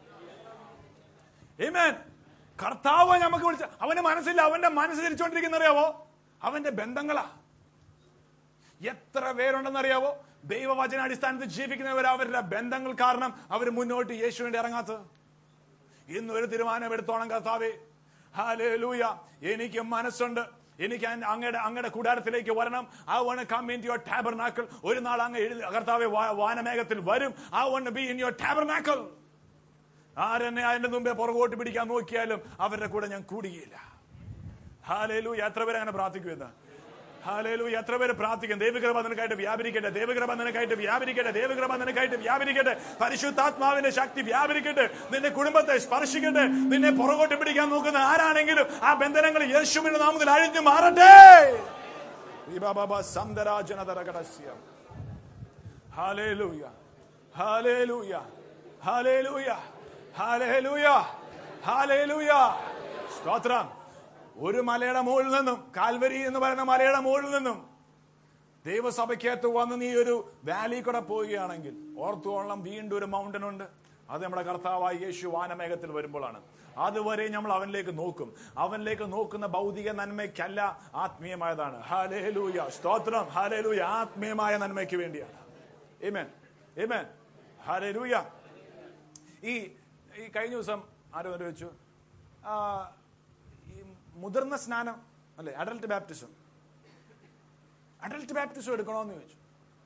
Amen. കർത്താവ് നമുക്ക് വിളിച്ച അവന്റെ മനസ്സില്ല അവന്റെ മനസ്സ് തിരിച്ചുകൊണ്ടിരിക്കുന്ന അറിയാവോ അവന്റെ ബന്ധങ്ങളാ എത്ര പേരുണ്ടെന്നറിയാവോ ദൈവവചനാടിസ്ഥാനത്തിൽ ജീവിക്കുന്നവർ അവരുടെ ബന്ധങ്ങൾ കാരണം അവർ മുന്നോട്ട് യേശുവിന്റെ ഇറങ്ങാത്തത് ഇന്ന് ഒരു തീരുമാനം എടുത്തോണം കർത്താവേ ഹാലേലൂയ എനിക്ക് മനസ്സുണ്ട് എനിക്ക് അങ് അങ്ങയുടെ അങ്ങയുടെ കൂടാരത്തിലേക്ക് വരണം ആ one come in your tabernacle ഒരു നാൾ അങ്ങ് എഴുതി കർത്താവെ വാ- വാനമേഘത്തിൽ വരും ആ one be in your tabernacle ആരെന്നെ അതിന്റെ മുമ്പേ പുറകോട്ട് പിടിക്കാൻ നോക്കിയാലും അവരുടെ കൂടെ ഞാൻ കൂടുകയില്ല ഹാലേലു എത്ര പേര് അങ്ങനെ പ്രാർത്ഥിക്കുമെന്ന് ഹാലേലു എത്ര പേര് പ്രാർത്ഥിക്കും ദൈവകൃപ നിനക്കായിട്ട് വ്യാപരിക്കട്ടെ ദൈവകൃപ നിനക്കായിട്ട് വ്യാപരിക്കട്ടെ ദൈവകൃപ നിനക്കായിട്ട് വ്യാപരിക്കട്ടെ പരിശുദ്ധാത്മാവിന്റെ ശക്തി വ്യാപരിക്കട്ടെ നിന്റെ കുടുംബത്തെ സ്പർശിക്കട്ടെ നിന്നെ പുറകോട്ട് പിടിക്കാൻ നോക്കുന്ന ആരാണെങ്കിലും ആ ബന്ധനങ്ങൾ യേശുവിന്റെ നാമത്തിൽ അഴിഞ്ഞു മാറട്ടെ വിബാബാബ സന്ദരാജനതരകടസ്യം. ഹാലേലൂയ ഹാലേലൂയ ഹാലേലൂയ ഹാലേലൂയ ഹാലേലൂയ സ്തോത്രം ഒരു മലയുടെ മുകളിൽ നിന്നും കാൽവരി എന്ന് പറയുന്ന മലയുടെ മുകളിൽ നിന്നും ദൈവസഭയ്ക്കകത്ത് വന്ന് നീ ഒരു വാലി കൂടെ പോവുകയാണെങ്കിൽ ഓർത്തുകൊള്ളാം വീണ്ടും ഒരു മൗണ്ടൻ ഉണ്ട് അത് നമ്മുടെ കർത്താവായ യേശു വാനമേഘത്തിൽ വരുമ്പോഴാണ് അതുവരെ നമ്മൾ അവനിലേക്ക് നോക്കും അവനിലേക്ക് നോക്കുന്ന ഭൗതിക നന്മയ്ക്കല്ല ആത്മീയമായതാണ് ഹാലേലൂയ സ്തോത്രം ഹാലേലൂയ ആത്മീയമായ നന്മയ്ക്ക് വേണ്ടിയാണ് ഏമേൻ ഏമേൻ ഹാലേലൂയ ഈ ഈ കഴിഞ്ഞ ദിവസം ആരോ എന്നോട് ചോദിച്ചു ആ, ഈ മുതിർന്ന സ്നാനം അല്ലെ അഡൽട്ട് ബാപ്റ്റിസം അഡൽട്ട് ബാപ്റ്റിസം എടുക്കണോന്ന് ചോദിച്ചു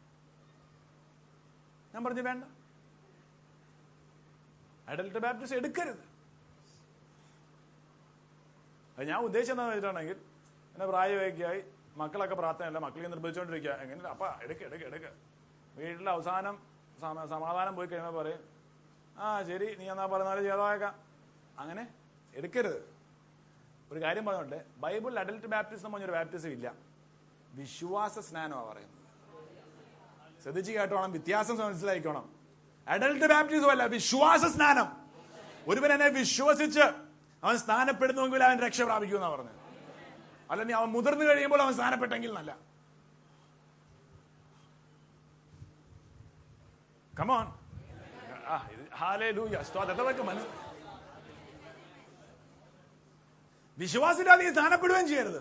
ഞാൻ പറഞ്ഞു വേണ്ട അഡൽട്ട് ബാപ്റ്റിസം എടുക്കരുത് അത് ഞാൻ ഉദ്ദേശിച്ചത് എന്താണെന്ന് വെച്ചിട്ടുണ്ടെങ്കിൽ എന്നെ പ്രായമൊക്കെ ആയി മക്കളൊക്കെ പ്രാർത്ഥനയല്ല മക്കളെ നിർബന്ധിച്ചുകൊണ്ടിരിക്കുക എങ്ങനെ അപ്പ എടുക്ക എടുക്ക എടുക്ക വീട്ടിലെ അവസാനം സമ- സമാധാനം പോയി കഴിയുമ്പോൾ പറയും ആ ശരി നീ എന്നാ പറഞ്ഞാലും ചെയ്തേക്കാം അങ്ങനെ എടുക്കരുത് ഒരു കാര്യം പറഞ്ഞോട്ടെ ബൈബിളിൽ അഡൽട്ട് ബാപ്റ്റിസം പറഞ്ഞൊരു ബാപ്റ്റിസം ഇല്ല വിശ്വാസ സ്നാനമാണ് പറയുന്നത് ശ്രദ്ധിച്ച് കേട്ടോണം വ്യത്യാസം മനസ്സിലാക്കിക്കോണം അഡൽട്ട് ബാപ്റ്റിസം അല്ല വിശ്വാസ സ്നാനം ഒരുവൻ എന്നെ വിശ്വസിച്ച് അവൻ സ്നാനപ്പെടുന്നുവെങ്കിൽ അവൻ രക്ഷ പ്രാപിക്കുമെന്നാണ് പറഞ്ഞത് അല്ലെങ്കിൽ അവൻ മുതിർന്നു കഴിയുമ്പോൾ അവൻ സ്നാനപ്പെട്ടെങ്കിൽ നല്ല കമോൺ മനസ്സ് വിശ്വാസില്ലാതെ നീ സ്ഥാനപ്പെടുകയും ചെയ്യരുത്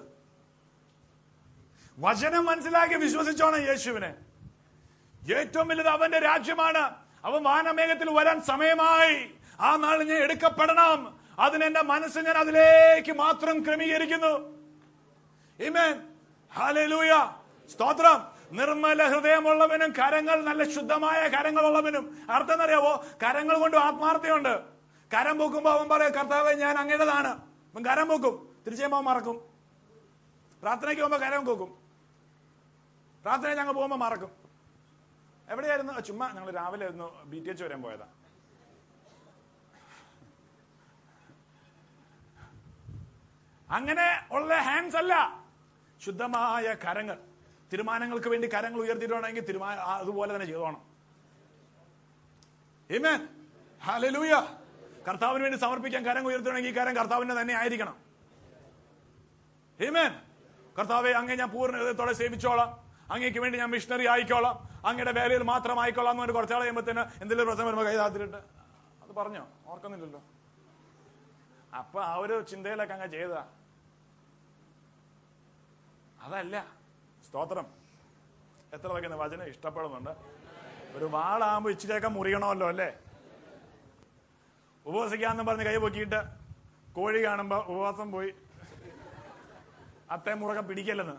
വചനം മനസ്സിലാക്കി വിശ്വസിച്ചോണം യേശുവിനെ ഏറ്റവും വലുത് അവന്റെ രാജ്യമാണ് അവൻ വാനമേഘത്തിൽ വരാൻ സമയമായി ആ നാൾ ഞാൻ എടുക്കപ്പെടണം അതിന് എന്റെ മനസ്സ് ഞാൻ അതിലേക്ക് മാത്രം ക്രമീകരിക്കുന്നു Amen. Hallelujah. സ്തോത്രം നിർമ്മല ഹൃദയമുള്ളവനും കരങ്ങൾ നല്ല ശുദ്ധമായ കരങ്ങളുള്ളവനും അർത്ഥം എന്നറിയാവോ കരങ്ങൾ കൊണ്ട് ആത്മാർത്ഥയുണ്ട് കരം പൊക്കുമ്പോ അവൻ പറയാം കർത്താവ് ഞാൻ അങ്ങയുടേതാണ് അവൻ കരം പൊക്കും തിരിച്ചുമ്പോൾ മറക്കും പ്രാർത്ഥനയ്ക്ക് പോകുമ്പോ കരം കൊക്കും പ്രാർത്ഥന ഞങ്ങൾ പോകുമ്പോ മറക്കും എവിടെയായിരുന്നു ആ, ചുമ്മാ ഞങ്ങൾ രാവിലെ ഒന്ന് ബി ടി എച്ച് വരാൻ പോയതാ അങ്ങനെ ഉള്ള ഹാൻഡ്സ് അല്ല ശുദ്ധമായ കരങ്ങൾ തീരുമാനങ്ങൾക്ക് വേണ്ടി കരങ്ങൾ ഉയർത്തിയിട്ടുണ്ടെങ്കിൽ തീരുമാനം അതുപോലെ തന്നെ ചെയ്തോണം Amen. Hallelujah. കർത്താവിന് വേണ്ടി സമർപ്പിക്കാൻ കരം ഉയർത്തണമെങ്കിൽ ഈ കരം കർത്താവിന്റെ തന്നെ ആയിരിക്കണം Amen. കർത്താവെ അങ്ങേ ഞാൻ പൂർണ്ണ ഹൃദയത്തോടെ സേവിച്ചോളാം അങ്ങേക്ക് വേണ്ടി ഞാൻ മിഷണറി ആയിക്കോളാം അങ്ങയുടെ വേലയിൽ മാത്രം ആയിക്കോളാം എന്ന് കുറച്ചാൾ കഴിയുമ്പോഴത്തേന് എന്തെങ്കിലും പ്രശ്നം വരുമ്പോൾ കൈതാത്തിട്ട് അത് പറഞ്ഞോ ഓർക്കുന്നില്ലല്ലോ അപ്പൊ ആ ഒരു ചിന്തയിലൊക്കെ അങ്ങ് ചെയ്തതാ അതല്ല സ്തോത്രം എത്ര വയ്ക്കുന്ന വചനം ഇഷ്ടപ്പെടുന്നുണ്ട് ഒരു വാളാകുമ്പോ ഇച്ചിരിയൊക്കെ മുറിയണമല്ലോ അല്ലേ ഉപവസിക്കാന്ന് പറഞ്ഞ് കൈ പൊക്കിയിട്ട് കോഴി കാണുമ്പോ ഉപവാസം പോയി അത്തെ മുറകെ പിടിക്കല്ലെന്ന്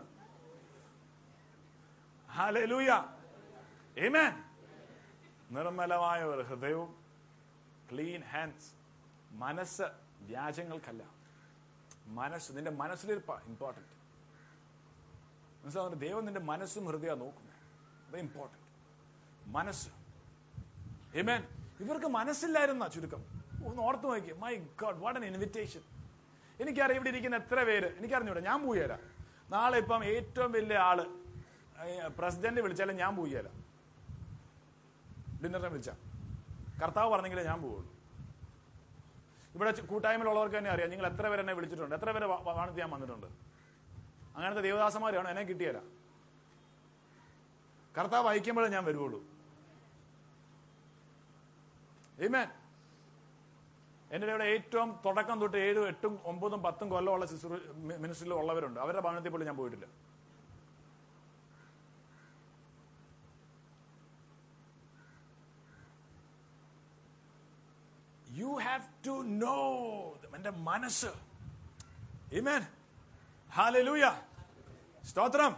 ഹാലൂയ ഏമേൻ നിർമ്മലമായ ഒരു ഹൃദയവും ക്ലീൻ ഹാൻഡ്സ് മനസ്സ് വ്യാജങ്ങൾക്കല്ല മനസ്സ് നിന്റെ മനസ്സിലിരിപ്പ ഇമ്പോർട്ടന്റ് മനസ്സിലാവുന്നുണ്ട് ദൈവം നിന്റെ മനസ്സും ഹൃദയം നോക്കുന്നത് അത് ഇമ്പോർട്ടന്റ് മനസ്സ് ഏമേൻ ഇവർക്ക് മനസ്സില്ലായിരുന്ന ചുരുക്കം ഒന്ന് ഓർത്ത് നോക്കി my God what an invitation എനിക്കറിയാം ഇവിടെ ഇരിക്കുന്ന എത്ര പേര് എനിക്കറിഞ്ഞൂടെ ഞാൻ പോയി നാളെ ഇപ്പം ഏറ്റവും വലിയ ആള് പ്രസിഡന്റ് വിളിച്ചാലും ഞാൻ പോയി ഡിന്നറിനെ വിളിച്ച കർത്താവ് പറഞ്ഞെങ്കിലേ ഞാൻ പോവുള്ളൂ ഇവിടെ ചു- കൂട്ടായ്മയിലുള്ളവർക്ക് തന്നെ അറിയാം നിങ്ങൾ എത്ര പേര് എന്നെ വിളിച്ചിട്ടുണ്ട് എത്ര പേര് വാ- വാണത്തിൽ ഞാൻ വന്നിട്ടുണ്ട് അങ്ങനത്തെ ദേവദാസന്മാരാണ് എന്നെ കിട്ടിയല്ല കർത്താവ് അയക്കുമ്പോഴേ ഞാൻ വരുവുള്ളൂ Amen. എൻ്റെ ഇവിടെ ഏറ്റവും തുടക്കം തൊട്ട് ഏഴും എട്ടും ഒമ്പതും പത്തും കൊല്ലമുള്ള ശുശ്രൂ മിനിസ്ട്രിയിൽ ഉള്ളവരുണ്ട് അവരുടെ ഭവനത്തിൽ പോലും ഞാൻ പോയിട്ടില്ല യു ഹാവ് ടു നോ എന്റെ മനസ്സ് Amen. Hallelujah. സ്തോത്രം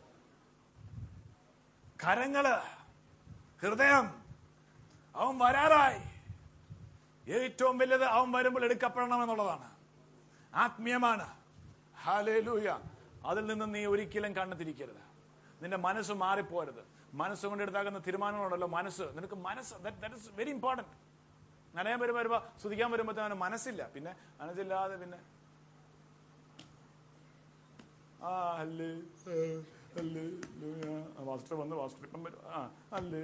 കരങ്ങള് ഹൃദയം അവൻ വരാറായി ഏറ്റവും വലുത് അവൻ വരുമ്പോൾ എടുക്കപ്പെടണം എന്നുള്ളതാണ് ആത്മീയമാണ് ഹാലേലൂയ അതിൽ നിന്ന് നീ ഒരിക്കലും കണ്ണു തിരിക്കരുത് നിന്റെ മനസ്സ് മാറിപ്പോരുത് മനസ്സുകൊണ്ട് എടുത്താക്കുന്ന തീരുമാനങ്ങളുണ്ടല്ലോ മനസ്സ് നിനക്ക് മനസ്സ് ദാറ്റ് ഇസ് വെരി ഇമ്പോർട്ടന്റ് നനയാൻ വരുമ്പോ വരുമ്പോ സ്തുതിക്കാൻ വരുമ്പോഴത്തേനും മനസ്സില്ല പിന്നെ മനസ്സില്ലാതെ പിന്നെ ആ അല്ലേ അല്ലേ മാസ്റ്റർ വന്ന് മാസ്റ്റർ ഇപ്പം വരും ആ അല്ലേ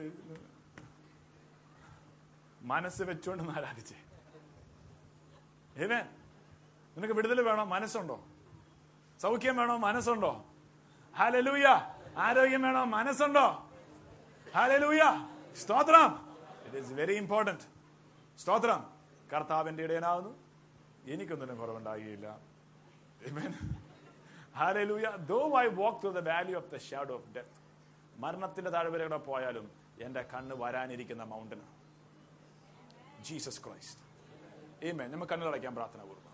മനസ്സ് വെച്ചുകൊണ്ട് ആരാധിച്ചേ ഏവേ നിനക്ക് വിടുതൽ വേണോ മനസ്സുണ്ടോ സൗഖ്യം വേണോ മനസ്സുണ്ടോ ഹാലലൂയ ആരോഗ്യം വേണോ മനസ്സുണ്ടോ ഹാലലൂയ സ്തോത്രം ഇറ്റ് ഈസ് വെരി ഇമ്പോർട്ടന്റ് സ്തോത്രം കർത്താവിന്റെ ഇടയനാകുന്നു എനിക്കൊന്നിനും കുറവുണ്ടാകുകയില്ല Amen. Hallelujah. Though I walk through the valley of the shadow of death, മരണത്തിന്റെ താഴ്വരയുടെ പോയാലും എന്റെ കണ്ണ് വരാനിരിക്കുന്ന മൗണ്ടന് ജീസസ് ക്രൈസ്റ്റ് ഏമേ നമുക്ക് കണ്ണുകളടയ്ക്കാൻ പ്രാർത്ഥന പൂർവ്വം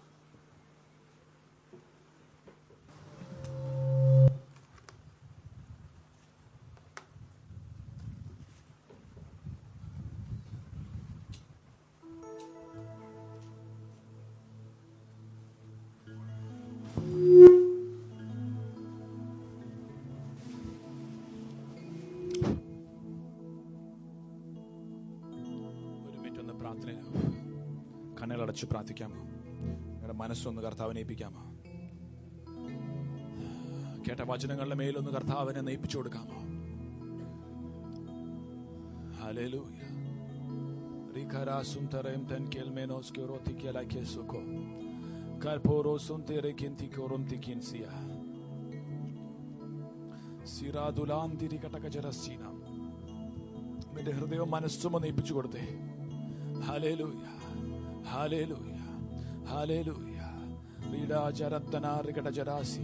ഒരു മിനിറ്റ് ഒന്ന് പ്രാർത്ഥന കണ്ണുകളടച്ച് പ്രാർത്ഥിക്കാമോ നിങ്ങളുടെ മനസ്സൊന്ന് കർത്താവിനെ ഏൽപ്പിക്കാമോ കേട്ട വചനങ്ങളുടെ മേലൊന്ന് കർത്താവിനെ നയിപ്പിച്ചു കൊടുക്കാമോ ഹല്ലേലൂയ Rikarasun terem ten kelmenos keroti kela kesuko. Kalporosun tere kinti korum tikinsia. സിറാദുലാം തിരികടകജരസീന നിന്റെ ഹൃദയവും മനസ്സും ഒന്ന് ഏൽപ്പിച്ചു കൊടുത്തേ ഹാലേലൂയ ഹാലേലൂയ ഹാലേലൂയ റീഡാചരത്തനാറികട ജരാസിയ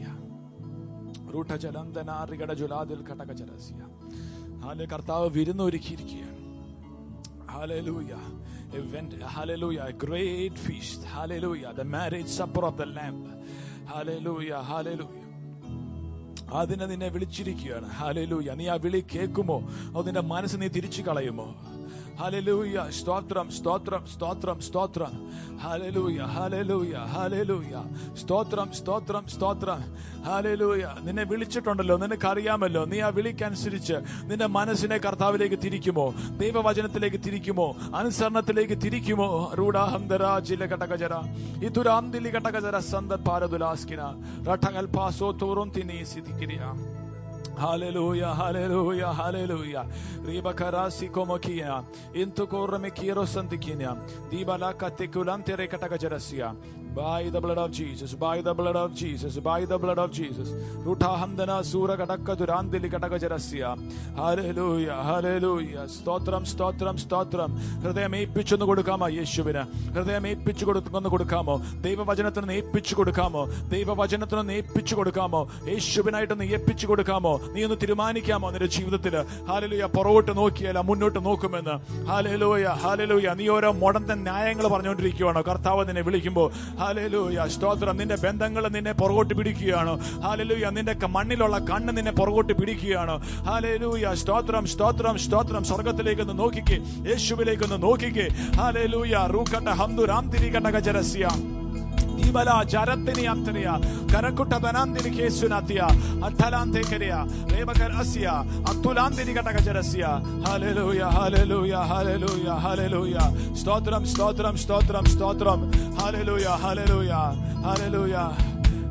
റൂട്ടജലന്തനാറികട ജുലാദിൽ കടകജരാസിയ ഹാലെ കർത്താവ് വിരുന്നൊരുക്കിയിരിക്കുകയാണ് Hallelujah. Event, hallelujah. A great feast. Hallelujah. The marriage supper of the Lamb. Hallelujah. Hallelujah. അതിനെ നിന്നെ വിളിച്ചിരിക്കുകയാണ് ഹാലലൂയ നീ ആ വിളി കേൾക്കുമോ അത് നിന്റെ മനസ്സ് നീ തിരിച്ചു കളയുമോ ഹാലലൂയ സ്തോത്രം സ്തോത്രം സ്തോത്രം സ്തോത്രം ഹാലലൂയ ഹാലലൂയ ഹാലലൂയ സ്തോത്രം സ്തോത്രം സ്തോത്രം ഹാലലൂയ നിന്നെ വിളിച്ചിട്ടുണ്ടല്ലോ നിനക്ക് അറിയാമല്ലോ നീ ആ വിളിക്കനുസരിച്ച് നിന്റെ മനസ്സിനെ കർത്താവിലേക്ക് തിരിക്കുമോ ദൈവവചനത്തിലേക്ക് തിരിക്കുമോ അനുസരണത്തിലേക്ക് തിരിക്കുമോ റൂഡാഹന്തര ജില്ല കടകജര ഇതുരാന്തിലി കടകജര സന്ദ പാരതുലാസ്കിന റട്ടകൽ പാസോ തോറും തിനി സിദ്ധിക്കിരിയ Hallelujah, hallelujah, hallelujah. Riba karasi como kia. Into correme kiro santikinia. Dibala katikulante rekatagajarasia. By the blood of Jesus, by the blood of Jesus, by the blood of Jesus. Ruta hamdana sura kataka durandili katagajarasia. Hallelujah, hallelujah. സ്തോത്രം സ്തോത്രം സ്തോത്രം ഹൃദയം ഏൽപ്പിച്ചൊന്ന് കൊടുക്കാമോ യേശുവിന് ഹൃദയം ഏൽപ്പിച്ചു കൊടുക്കൊന്ന് കൊടുക്കാമോ ദൈവവചനത്തിന് ഏൽപ്പിച്ചു കൊടുക്കാമോ ദൈവവചനത്തിന് ഏൽപ്പിച്ചു കൊടുക്കാമോ യേശുവിനായിട്ടൊന്ന് ഏൽപ്പിച്ചു കൊടുക്കാമോ നീ ഒന്ന് തീരുമാനിക്കാമോ നിന്റെ ജീവിതത്തിൽ ഹാലലുയ പുറകോട്ട് നോക്കിയല്ല മുന്നോട്ട് നോക്കുമെന്ന് ഹാലലൂയ ഹാലലൂയ നീ ഓരോ മുടന്ത ന്യായങ്ങൾ പറഞ്ഞുകൊണ്ടിരിക്കുകയാണോ കർത്താവ് നിന്നെ വിളിക്കുമ്പോൾ ഹാലലൂയ സ്തോത്രം നിന്റെ ബന്ധങ്ങൾ നിന്നെ പുറകോട്ട് പിടിക്കുകയാണോ ഹാലലൂയ നിന്റെ ക- മണ്ണിലുള്ള കണ്ണ് നിന്നെ പുറകോട്ട് പിടിക്കുകയാണോ ഹാലലൂയ സ്തോത്രം സ്തോത്രം സ്തോത്രം സ്വർഗത്തിലേക്ക് ഒന്ന് നോക്കിക്കേ യേശുവിലേക്ക് ഒന്ന് നോക്കിക്കേ ഹാലലൂയ റൂക്കട്ട ഹംദു രാം തിരികട്ട ഗജരസ്യ ദീപല ജരത്തിനി അന്തരിയ കരക്കുട്ട ബനാന്തിനി കേസുനാത്തിയ അട്ടലാന്തെ കരിയ റേബകർ അസിയ അത്തുലാന്തിനി കടക ജരസ്യ ഹല്ലേലൂയ ഹല്ലേലൂയ ഹല്ലേലൂയ ഹല്ലേലൂയ സ്തോത്രം സ്തോത്രം സ്തോത്രം സ്തോത്രം ഹല്ലേലൂയ ഹല്ലേലൂയ ഹല്ലേലൂയ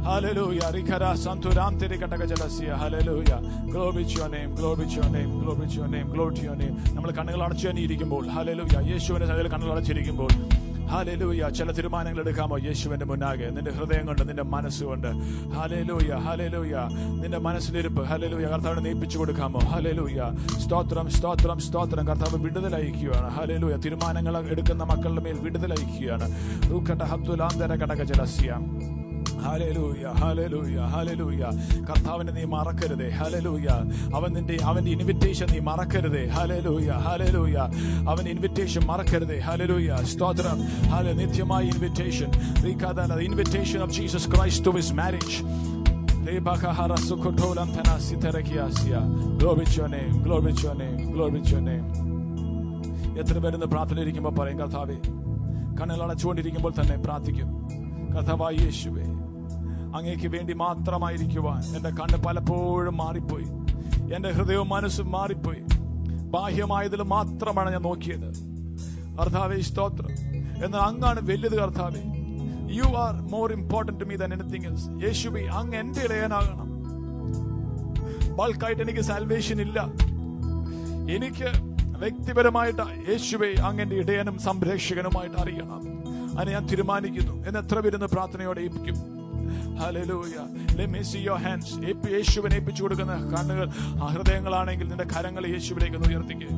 Hallelujah. Rikara santuram tere kataka jalasya. Hallelujah. Glory to your name. Glory to your name. Glory to your name. Glory to your name. നമ്മൾ കണ്ണുകൾ അടച്ചു തന്നെ ഇരിക്കുമ്പോൾ ഹല്ലേലൂയ യേശുവിന്റെ സന്നിധിയിൽ കണ്ണുകൾ അടച്ചിരിക്കുമ്പോൾ ഹാലലൂയ ചില തീരുമാനങ്ങൾ എടുക്കാമോ യേശുവിന്റെ മുന്നാകെ നിന്റെ ഹൃദയം കൊണ്ട് നിന്റെ മനസ്സുകൊണ്ട് ഹാലലൂയ ഹാലലൂയ നിന്റെ മനസ്സിലിരിപ്പ് ഹാലലൂയ കർത്താവിനെ നീപ്പിച്ചു കൊടുക്കാമോ ഹാലലൂയ സ്തോത്രം സ്തോത്രം സ്തോത്രം കർത്താവ് വിടുതലയക്കുകയാണ് ഹാലലൂയ തീരുമാനങ്ങൾ എടുക്കുന്ന മക്കളുടെ മേൽ വിടുതലയക്കുകയാണ് റൂക്കട്ട ഹബ്ദുലാന്തര കടക ജലസ്യ ഹല്ലേലൂയ ഹല്ലേലൂയ ഹല്ലേലൂയ കർത്താവിനെ നീ മറക്കരുതേ ഹല്ലേലൂയ അവൻ നിന്റെ അവന്റെ ഇൻവിറ്റേഷൻ നീ മറക്കരുതേ ഹല്ലേലൂയ ഹല്ലേലൂയ അവൻ ഇൻവിറ്റേഷൻ മറക്കരുതേ ഹല്ലേലൂയ സ്തോത്രം ഹല്ലെ നിത്യമായ ഇൻവിറ്റേഷൻ റീകാദാന invitation of Jesus Christ to his marriage Rebakahara sukotolam tanasi terekiasia. Glory to your name, glory to your name, glory to your name. എത്ര പേരുന്ന് പ്രാർത്ഥനയിരിക്കുമ്പോൾ പറയും കർത്താവേ കണ്ണുകൾ അടച്ചുകൊണ്ടിരിക്കുമ്പോൾ തന്നെ പ്രാർത്ഥിക്കും കർത്താവായ യേശുവേ അങ്ങേക്ക് വേണ്ടി മാത്രമായിരിക്കുവാൻ എൻ്റെ കണ്ണ് പലപ്പോഴും മാറിപ്പോയി എൻ്റെ ഹൃദയവും മനസ്സും മാറിപ്പോയി ബാഹ്യമായതിൽ മാത്രമാണ് ഞാൻ നോക്കിയത് കർത്താവേ സ്തോത്രം എന്നാൽ അങ്ങാണ് വലുത് കർത്താവേ you are more important to me than anything else യേശുവേ അങ്ങ് എൻ്റെ ഇടയനാകണം ബൾക്കായിട്ട് എനിക്ക് സാൽവേഷൻ ഇല്ല എനിക്ക് വ്യക്തിപരമായിട്ട് യേശുവെ അങ്ങന്റെ ഇടയനും സംരക്ഷകനുമായിട്ട് അറിയണം അത് ഞാൻ തീരുമാനിക്കുന്നു എന്ന് എത്ര പേരുന്ന് പ്രാർത്ഥനയോടെ ഏൽപ്പിക്കും Hallelujah. Let me see your hands. ഏൽപ്പി- യേശുവിനെ ഏൽപ്പിച്ചു കൊടുക്കുന്ന കണ്ണുകൾ ആ ഹൃദയങ്ങളാണെങ്കിൽ നിന്റെ കരങ്ങൾ യേശുവിലേക്ക് ഒന്ന് ഉയർത്തിക്കുക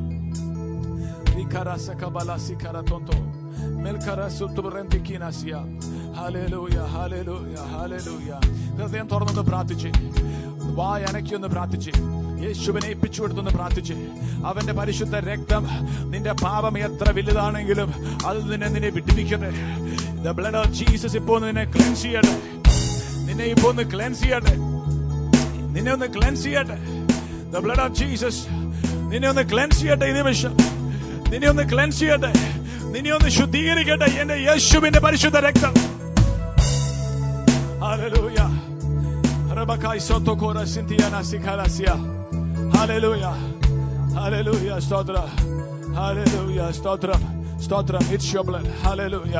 Rikara sakabala sikara tonto. Melkara sutubrentikinasya. Hallelujah, hallelujah, hallelujah. ഹൃദയം തുറന്നൊന്ന് പ്രാർത്ഥിച്ച് വായ അനക്കിയൊന്ന് പ്രാർത്ഥിച്ച് യേശുവിനെ ഏൽപ്പിച്ചു കൊടുത്തൊന്ന് പ്രാർത്ഥിച്ച് അവന്റെ പരിശുദ്ധ രക്തം നിന്റെ പാപം എത്ര വലുതാണെങ്കിലും അത് നിന്നെ നിന്നെ വിടുവിക്കട്ടെ ദ ബ്ലഡ് ഓഫ് ജീസസ് ഇപ്പോ ഒന്ന് നിന്നെ ക്ലെൻസ് ചെയ്യട്ടെ നിന്നെ ഇപ്പോ ഒന്ന് ക്ലെൻസ് ചെയ്യട്ടെ നിന്നെ ഒന്ന് ക്ലെൻസ് ചെയ്യട്ടെ ദ ബ്ലഡ് ഓഫ് ജീസസ് നിന്നെ ഒന്ന് ക്ലെൻസ് ചെയ്യട്ടെ ഈ നിമിഷം നിന്നെ ഒന്ന് ക്ലെൻസ് ചെയ്യട്ടെ നിന്നെ ഒന്ന് ശുദ്ധീകരിക്കട്ടെ എന്റെ യേശുവിന്റെ പരിശുദ്ധ രക്തം ഹല്ലേലൂയ റബക്കായി സോത്തോകോര സിന്തിയാന സിഖാലസിയ ഹല്ലേലൂയ ഹല്ലേലൂയ സ്തോത്ര ഹല്ലേലൂയ സ്തോത്രം സ്തോത്രം ഇറ്റ്സ് യുവർ ബ്ലഡ് ഹല്ലേലൂയ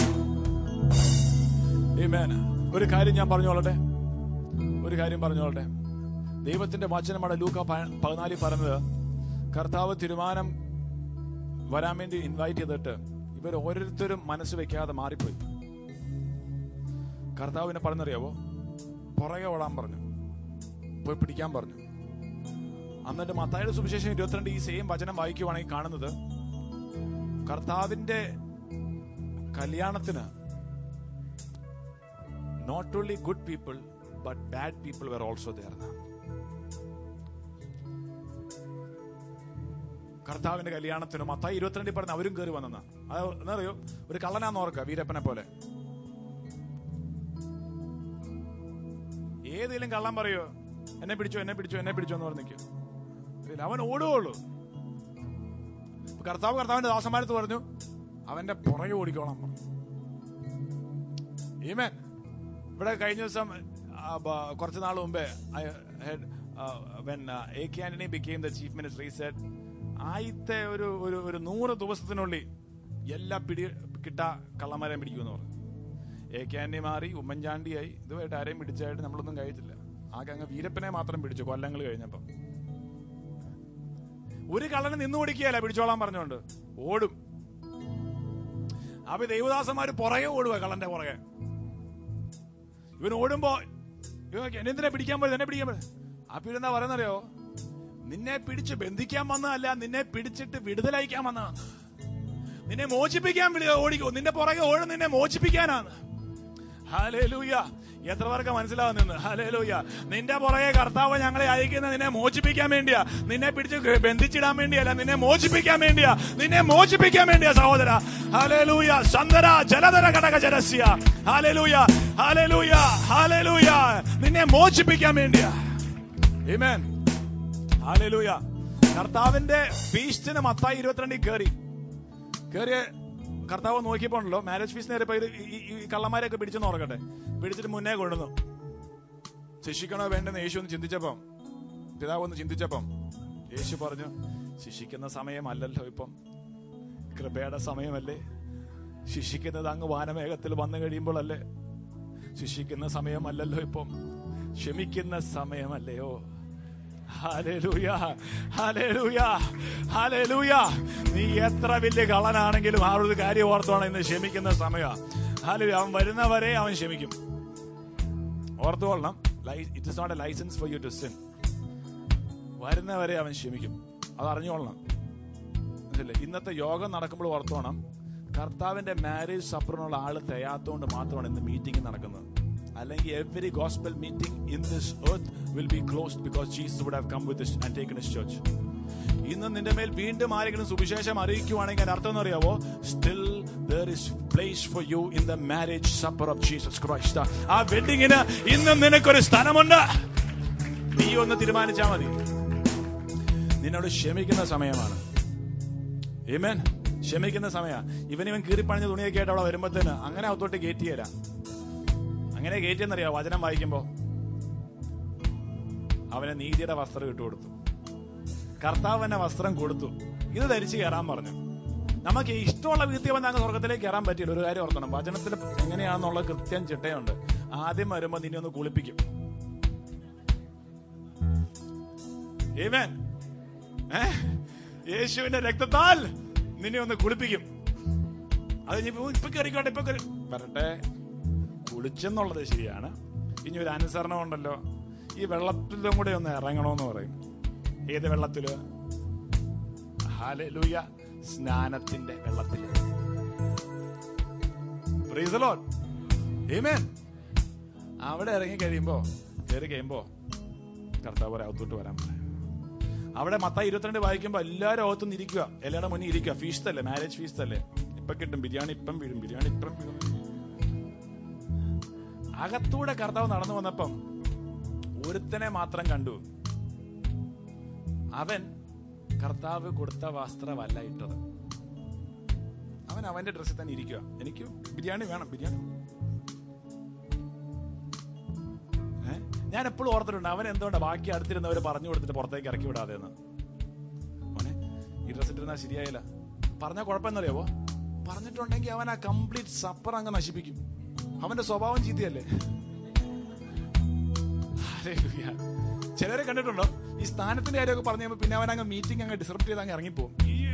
ആമേൻ ഒരു കാര്യം ഞാൻ പറഞ്ഞോളട്ടെ ഒരു കാര്യം പറഞ്ഞോളട്ടെ ദൈവത്തിന്റെ വചനമാണ് ലൂക്ക പ- പതിനാലിൽ പറഞ്ഞത് കർത്താവ് തീരുമാനം വരാൻ വേണ്ടി ഇൻവൈറ്റ് ചെയ്തിട്ട് ഇവർ ഓരോരുത്തരും മനസ്സ് വെക്കാതെ മാറിപ്പോയി കർത്താവിനെ പറഞ്ഞറിയാവോ പുറകെ ഓടാൻ പറഞ്ഞു പോയി പിടിക്കാൻ പറഞ്ഞു എന്നിട്ട് മത്തായുടെ സുവിശേഷം ഇരുപത്തിരണ്ട് ഈ സെയിം വചനം വായിക്കുവാണെങ്കിൽ കാണുന്നത് കർത്താവിന്റെ കല്യാണത്തിന് not only good people but bad people were also there കർത്താവിന്റെ കല്യാണത്തിന് മത്തായി ഇരുപത്തിരണ്ടിൽ പറഞ്ഞ അവരും കയറി വന്നെന്ന അത് എന്നറിയോ ഒരു കള്ളനാന്ന് ഓർക്ക വീരപ്പനെ പോലെ ഏതെങ്കിലും കള്ളം പറയോ എന്നെ പിടിച്ചോ എന്നെ പിടിച്ചോ എന്നെ പിടിച്ചോ എന്ന് പറഞ്ഞിരിക്കും ഇല്ല, അവൻ ഓടുകയുള്ളൂ അപ്പൊ കർത്താവ് കർത്താവിന്റെ ദാസന്മാരത്ത് പറഞ്ഞു അവന്റെ പുറകെ ഓടിക്കോളാം പറഞ്ഞു ഈമേൻ ഇവിടെ കഴിഞ്ഞ ദിവസം ആ, ബ- കുറച്ച് നാൾ മുമ്പേ when A K Antony became the chief minister he said ആദ്യത്തെ ഒരു ഒരു ഒരു നൂറ് ദിവസത്തിനുള്ളിൽ എല്ലാ പിടി കിട്ട കള്ളന്മാരെ പിടിക്കുമെന്ന് പറഞ്ഞു എ കെ ആന്റണി മാറി ഉമ്മൻചാണ്ടിയായി ഇതുമായിട്ട് ആരെയും പിടിച്ചായിട്ട് നമ്മളൊന്നും കഴിച്ചില്ല ആകെ അങ്ങ് വീരപ്പനെ മാത്രം പിടിച്ചു കൊല്ലങ്ങൾ കഴിഞ്ഞപ്പം ഒരു കള്ളനെ നിന്ന് ഓടിക്കുകയല്ല പിടിച്ചോളാൻ പറഞ്ഞോണ്ട് ഓടും അപ്പൊ ദൈവദാസന്മാര് പുറകെ ഓടുക കള്ളന്റെ പുറകെ ഇവൻ ഓടുമ്പോ ഇവൻ എന്നെന്തിനാ പിടിക്കാൻ പോയത് എന്നെ പിടിക്കാൻ പോയത് അപ്പൊ ഇവരെന്താ പറയുന്നറിയോ നിന്നെ പിടിച്ച് ബന്ധിക്കാൻ വന്നതല്ല നിന്നെ പിടിച്ചിട്ട് വിടുതലയക്കാൻ വന്നതാണ് നിന്നെ മോചിപ്പിക്കാൻ വിളി ഓടിക്കോ നിന്റെ പുറകെ ഓടും നിന്നെ മോചിപ്പിക്കാനാണ് ഹാലേലൂയ എത്ര പേർക്ക് മനസ്സിലാവുന്നെന്ന് ഹാലേലൂയ നിന്റെ പുറകെ കർത്താവ് ഞങ്ങളെ അയക്കുന്ന നിന്നെ മോചിപ്പിക്കാൻ വേണ്ടിയാ നിന്നെ പിടിച്ച് ബന്ധിച്ചിടാൻ വേണ്ടിയല്ല നിന്നെ മോചിപ്പിക്കാൻ വേണ്ടിയാ നിന്നെ മോചിപ്പിക്കാൻ വേണ്ടിയാ സഹോദര ഹാലേലൂയ സന്ദര ജലധര ഘടക ജലസ്യ ഹാലേലൂയ ഹാലേലൂയ ഹാലേലൂയ നിന്നെ മോചിപ്പിക്കാൻ വേണ്ടിയാ Amen. ഹാലേലൂയ കർത്താവിന്റെ ഫീസ്റ്റിന് മത്തായി ഇരുപത്തിരണ്ടിൽ കയറി കയറിയ കർത്താവ് നോക്കിയപ്പോണ്ടല്ലോ മാരേജ് ഫീസ് നേരെ പോയി ഈ- ഈ- ഈ കള്ളന്മാരെയൊക്കെ പിടിച്ചെന്ന് ഓർക്കട്ടെ പിടിച്ചിട്ട് മുന്നേ കൊണ്ടുവന്നു ശിക്ഷിക്കണോ വേണ്ടെന്ന് യേശു ഒന്ന് ചിന്തിച്ചപ്പം പിതാവ് ഒന്ന് ചിന്തിച്ചപ്പം യേശു പറഞ്ഞു ശിക്ഷിക്കുന്ന സമയമല്ലല്ലോ ഇപ്പം കൃപയുടെ സമയമല്ലേ ശിക്ഷിക്കുന്നത് അങ്ങ് വാനമേഘത്തിൽ വന്നു കഴിയുമ്പോഴല്ലേ ശിക്ഷിക്കുന്ന സമയമല്ലല്ലോ ഇപ്പം ക്ഷമിക്കുന്ന സമയമല്ലയോ ഹല്ലേലൂയ, ഹല്ലേലൂയ, ഹല്ലേലൂയ. നീ എത്ര വലിയ കള്ളനാണെങ്കിലും ആ ഒരു കാര്യം ഓർത്തോണം ഇന്ന് ക്ഷമിക്കുന്ന സമയ ഹാലു അവൻ വരുന്നവരെ അവൻ ക്ഷമിക്കും ഓർത്തുകൊള്ളണം it is not a licence for you to sin വരുന്നവരെ അവൻ ക്ഷമിക്കും അത് അറിഞ്ഞുകൊള്ളണം മനസ്സിലെ ഇന്നത്തെ യോഗം നടക്കുമ്പോൾ ഓർത്തോണം കർത്താവിന്റെ മാരേജ് സപ്പറിനുള്ള ആള് തികയാത്തോണ്ട് മാത്രമാണ് ഇന്ന് മീറ്റിംഗ് നടക്കുന്നത് അല്ലെങ്കിൽ every gospel meeting in this earth will be closed because Jesus would have come with and taken his church ഇന്ന് നിന്റെ മേൽ വീണ്ടും ആരെങ്കിലും സുവിശേഷം അറിയിക്കുവാണെങ്കിൽ അതിന്റെ അർത്ഥം എന്ന് അറിയാവോ still there is place for you in the marriage supper of Jesus Christ ആ വെഡിങ്ങിന് ഇന്നും നിനക്കൊരു സ്ഥലമുണ്ട് നീ ഒന്ന് തീരുമാനിച്ചാൽ മതി നിന്നോട് ക്ഷമിക്കുന്ന സമയമാണ് ഏമേൻ ക്ഷമിക്കുന്ന സമയ ഇവൻ ഇവൻ കീറിപ്പണിഞ്ഞ തുണിയൊക്കെ ആയിട്ട് അവിടെ വരുമ്പോഴത്തേന് അങ്ങനെ അകത്തോട്ട് കയറ്റിയല്ല അങ്ങനെ കയറ്റിയെന്നറിയാം വചനം വായിക്കുമ്പോ അവനെ നീതിയുടെ വസ്ത്രം ഇട്ടു കൊടുത്തു കർത്താവ് എന്നെ വസ്ത്രം കൊടുത്തു ഇത് ധരിച്ച് കയറാൻ പറഞ്ഞു നമുക്ക് ഇഷ്ടമുള്ള വീട്ടിൽ വന്ന് അങ്ങ് സ്വർഗത്തിലേക്ക് കയറാൻ പറ്റില്ല ഒരു കാര്യം ഓർക്കണം വചനത്തിൽ എങ്ങനെയാണെന്നുള്ള കൃത്യം ചിട്ടയുണ്ട് ആദ്യം വരുമ്പോ നിന്നെ ഒന്ന് കുളിപ്പിക്കും ഏമേൻ ഏ? യേശുവിന്റെ രക്തത്താൽ നിന്നെ ഒന്ന് കുളിപ്പിക്കും അത് ഇനി ഇപ്പൊ- ഇപ്പൊ കയറിക്കോട്ടെ ഇപ്പൊ കയറി വരട്ടെ കുളിച്ചെന്നുള്ളത് ശരിയാണ് ഇനി ഒരു അനുസരണം ഉണ്ടല്ലോ ഈ വെള്ളത്തിലും കൂടെ ഒന്ന് ഇറങ്ങണമെന്ന് പറയും ഏത് വെള്ളത്തില് ഹാലൂയ സ്നാനത്തിന്റെ വെള്ളത്തില് Praise the Lord. Amen. അവിടെ ഇറങ്ങി കഴിയുമ്പോ കയറി കഴിയുമ്പോ കർത്താവ് പറയാം, അകത്തോട്ട് വരാൻ പറയാം അവിടെ മത്ത ഇരുപത്തിരണ്ട് വായിക്കുമ്പോ എല്ലാവരും അകത്തുനിന്ന് ഇരിക്കുക എല്ലാവരുടെ മുന്നിൽ ഇരിക്കുക ഫീസ് അല്ലേ മാരേജ് ഫീസ് അല്ലേ ഇപ്പൊ കിട്ടും ബിരിയാണി ഇപ്പം വീഴും ബിരിയാണി ഇപ്പം വീഴും അകത്തൂടെ കർത്താവ് നടന്നു വന്നപ്പം ഒരുത്തനെ മാത്രം കണ്ടു അവൻ കർത്താവ് കൊടുത്ത വസ്ത്രമല്ല ഇട്ടത് അവൻ അവന്റെ ഡ്രസ്സിൽ തന്നെ ഇരിക്കുക എനിക്ക് ബിരിയാണി വേണം ബിരിയാണി ഏ? ഞാൻ എപ്പോഴും ഓർത്തിട്ടുണ്ട് അവൻ എന്തുകൊണ്ടാ ബാക്കി അടുത്തിരുന്നവർ പറഞ്ഞു കൊടുത്തിട്ട് പുറത്തേക്ക് ഇറക്കി വിടാതെ എന്ന് മോനെ ഈ ഡ്രസ് ഇട്ടിരുന്നാൽ ശരിയായില്ല പറഞ്ഞ കുഴപ്പമെന്നറിയാവോ പറഞ്ഞിട്ടുണ്ടെങ്കിൽ അവൻ ആ കംപ്ലീറ്റ് സപ്പർ അങ്ങ് നശിപ്പിക്കും അവന്റെ സ്വഭാവം ചീത്തയല്ലേ ഹല്ലേലൂയ. ചിലരെ കണ്ടിട്ടുണ്ടോ ഈ സ്ഥാനത്തിന്റെ കാര്യമൊക്കെ പറഞ്ഞു കഴിയുമ്പോൾ പിന്നെ അവൻ അങ്ങ് മീറ്റിംഗ് അങ്ങ് ഡിസർപ്റ്റ് ചെയ്ത് അങ്ങ് ഇറങ്ങിപ്പോവും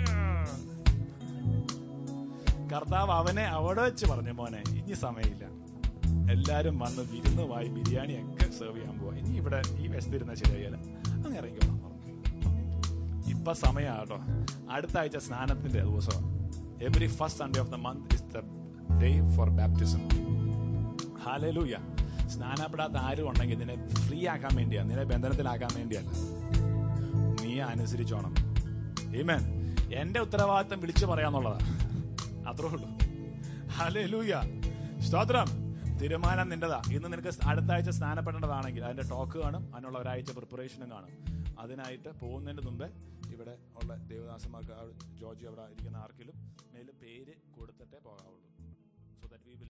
കർത്താവ് അവനെ അവിടെ വെച്ച് പറഞ്ഞു മോനെ ഇനി സമയമില്ല എല്ലാരും വന്ന് വിരുന്നുമായി ബിരിയാണി ഒക്കെ സെർവ് ചെയ്യാൻ പോവാ ഇനി ഇവിടെ ഈ വശത്തിരുന്ന ശരിയായാലും അങ്ങ് ഇറങ്ങിക്കോളാം പറഞ്ഞു ഇപ്പൊ സമയാട്ടോ അടുത്ത ആഴ്ച സ്നാനത്തിന്റെ ദിവസം every first Sunday of the month is the day for baptism ഹാലലൂയ സ്നാനപ്പെടാത്ത ആരും ഉണ്ടെങ്കിൽ നിന്നെ ഫ്രീ ആക്കാൻ വേണ്ടിയാ നിന്നെ ബന്ധനത്തിലാക്കാൻ വേണ്ടിയല്ല നീ അനുസരിച്ചോണം ഈമേൻ എന്റെ ഉത്തരവാദിത്തം വിളിച്ചു പറയാന്നുള്ളതാ അത്രേ ഉള്ളൂ ഹലൂയ സ്തോത്രം തീരുമാനം നിന്റെതാ ഇന്ന് നിനക്ക് അടുത്ത ആഴ്ച സ്നാനപ്പെടേണ്ടതാണെങ്കിൽ അതിന്റെ ടോക്ക് കാണും അതിനുള്ള ഒരാഴ്ച പ്രിപ്പറേഷനും കാണും അതിനായിട്ട് പോകുന്നതിന് മുമ്പേ ഇവിടെ ഉള്ള ദേവദാസന്മാർക്ക് ആ ജോർജി അവിടെ ഇരിക്കുന്ന ആർക്കെങ്കിലും മേലും പേര് കൊടുത്തിട്ടേ പോകാം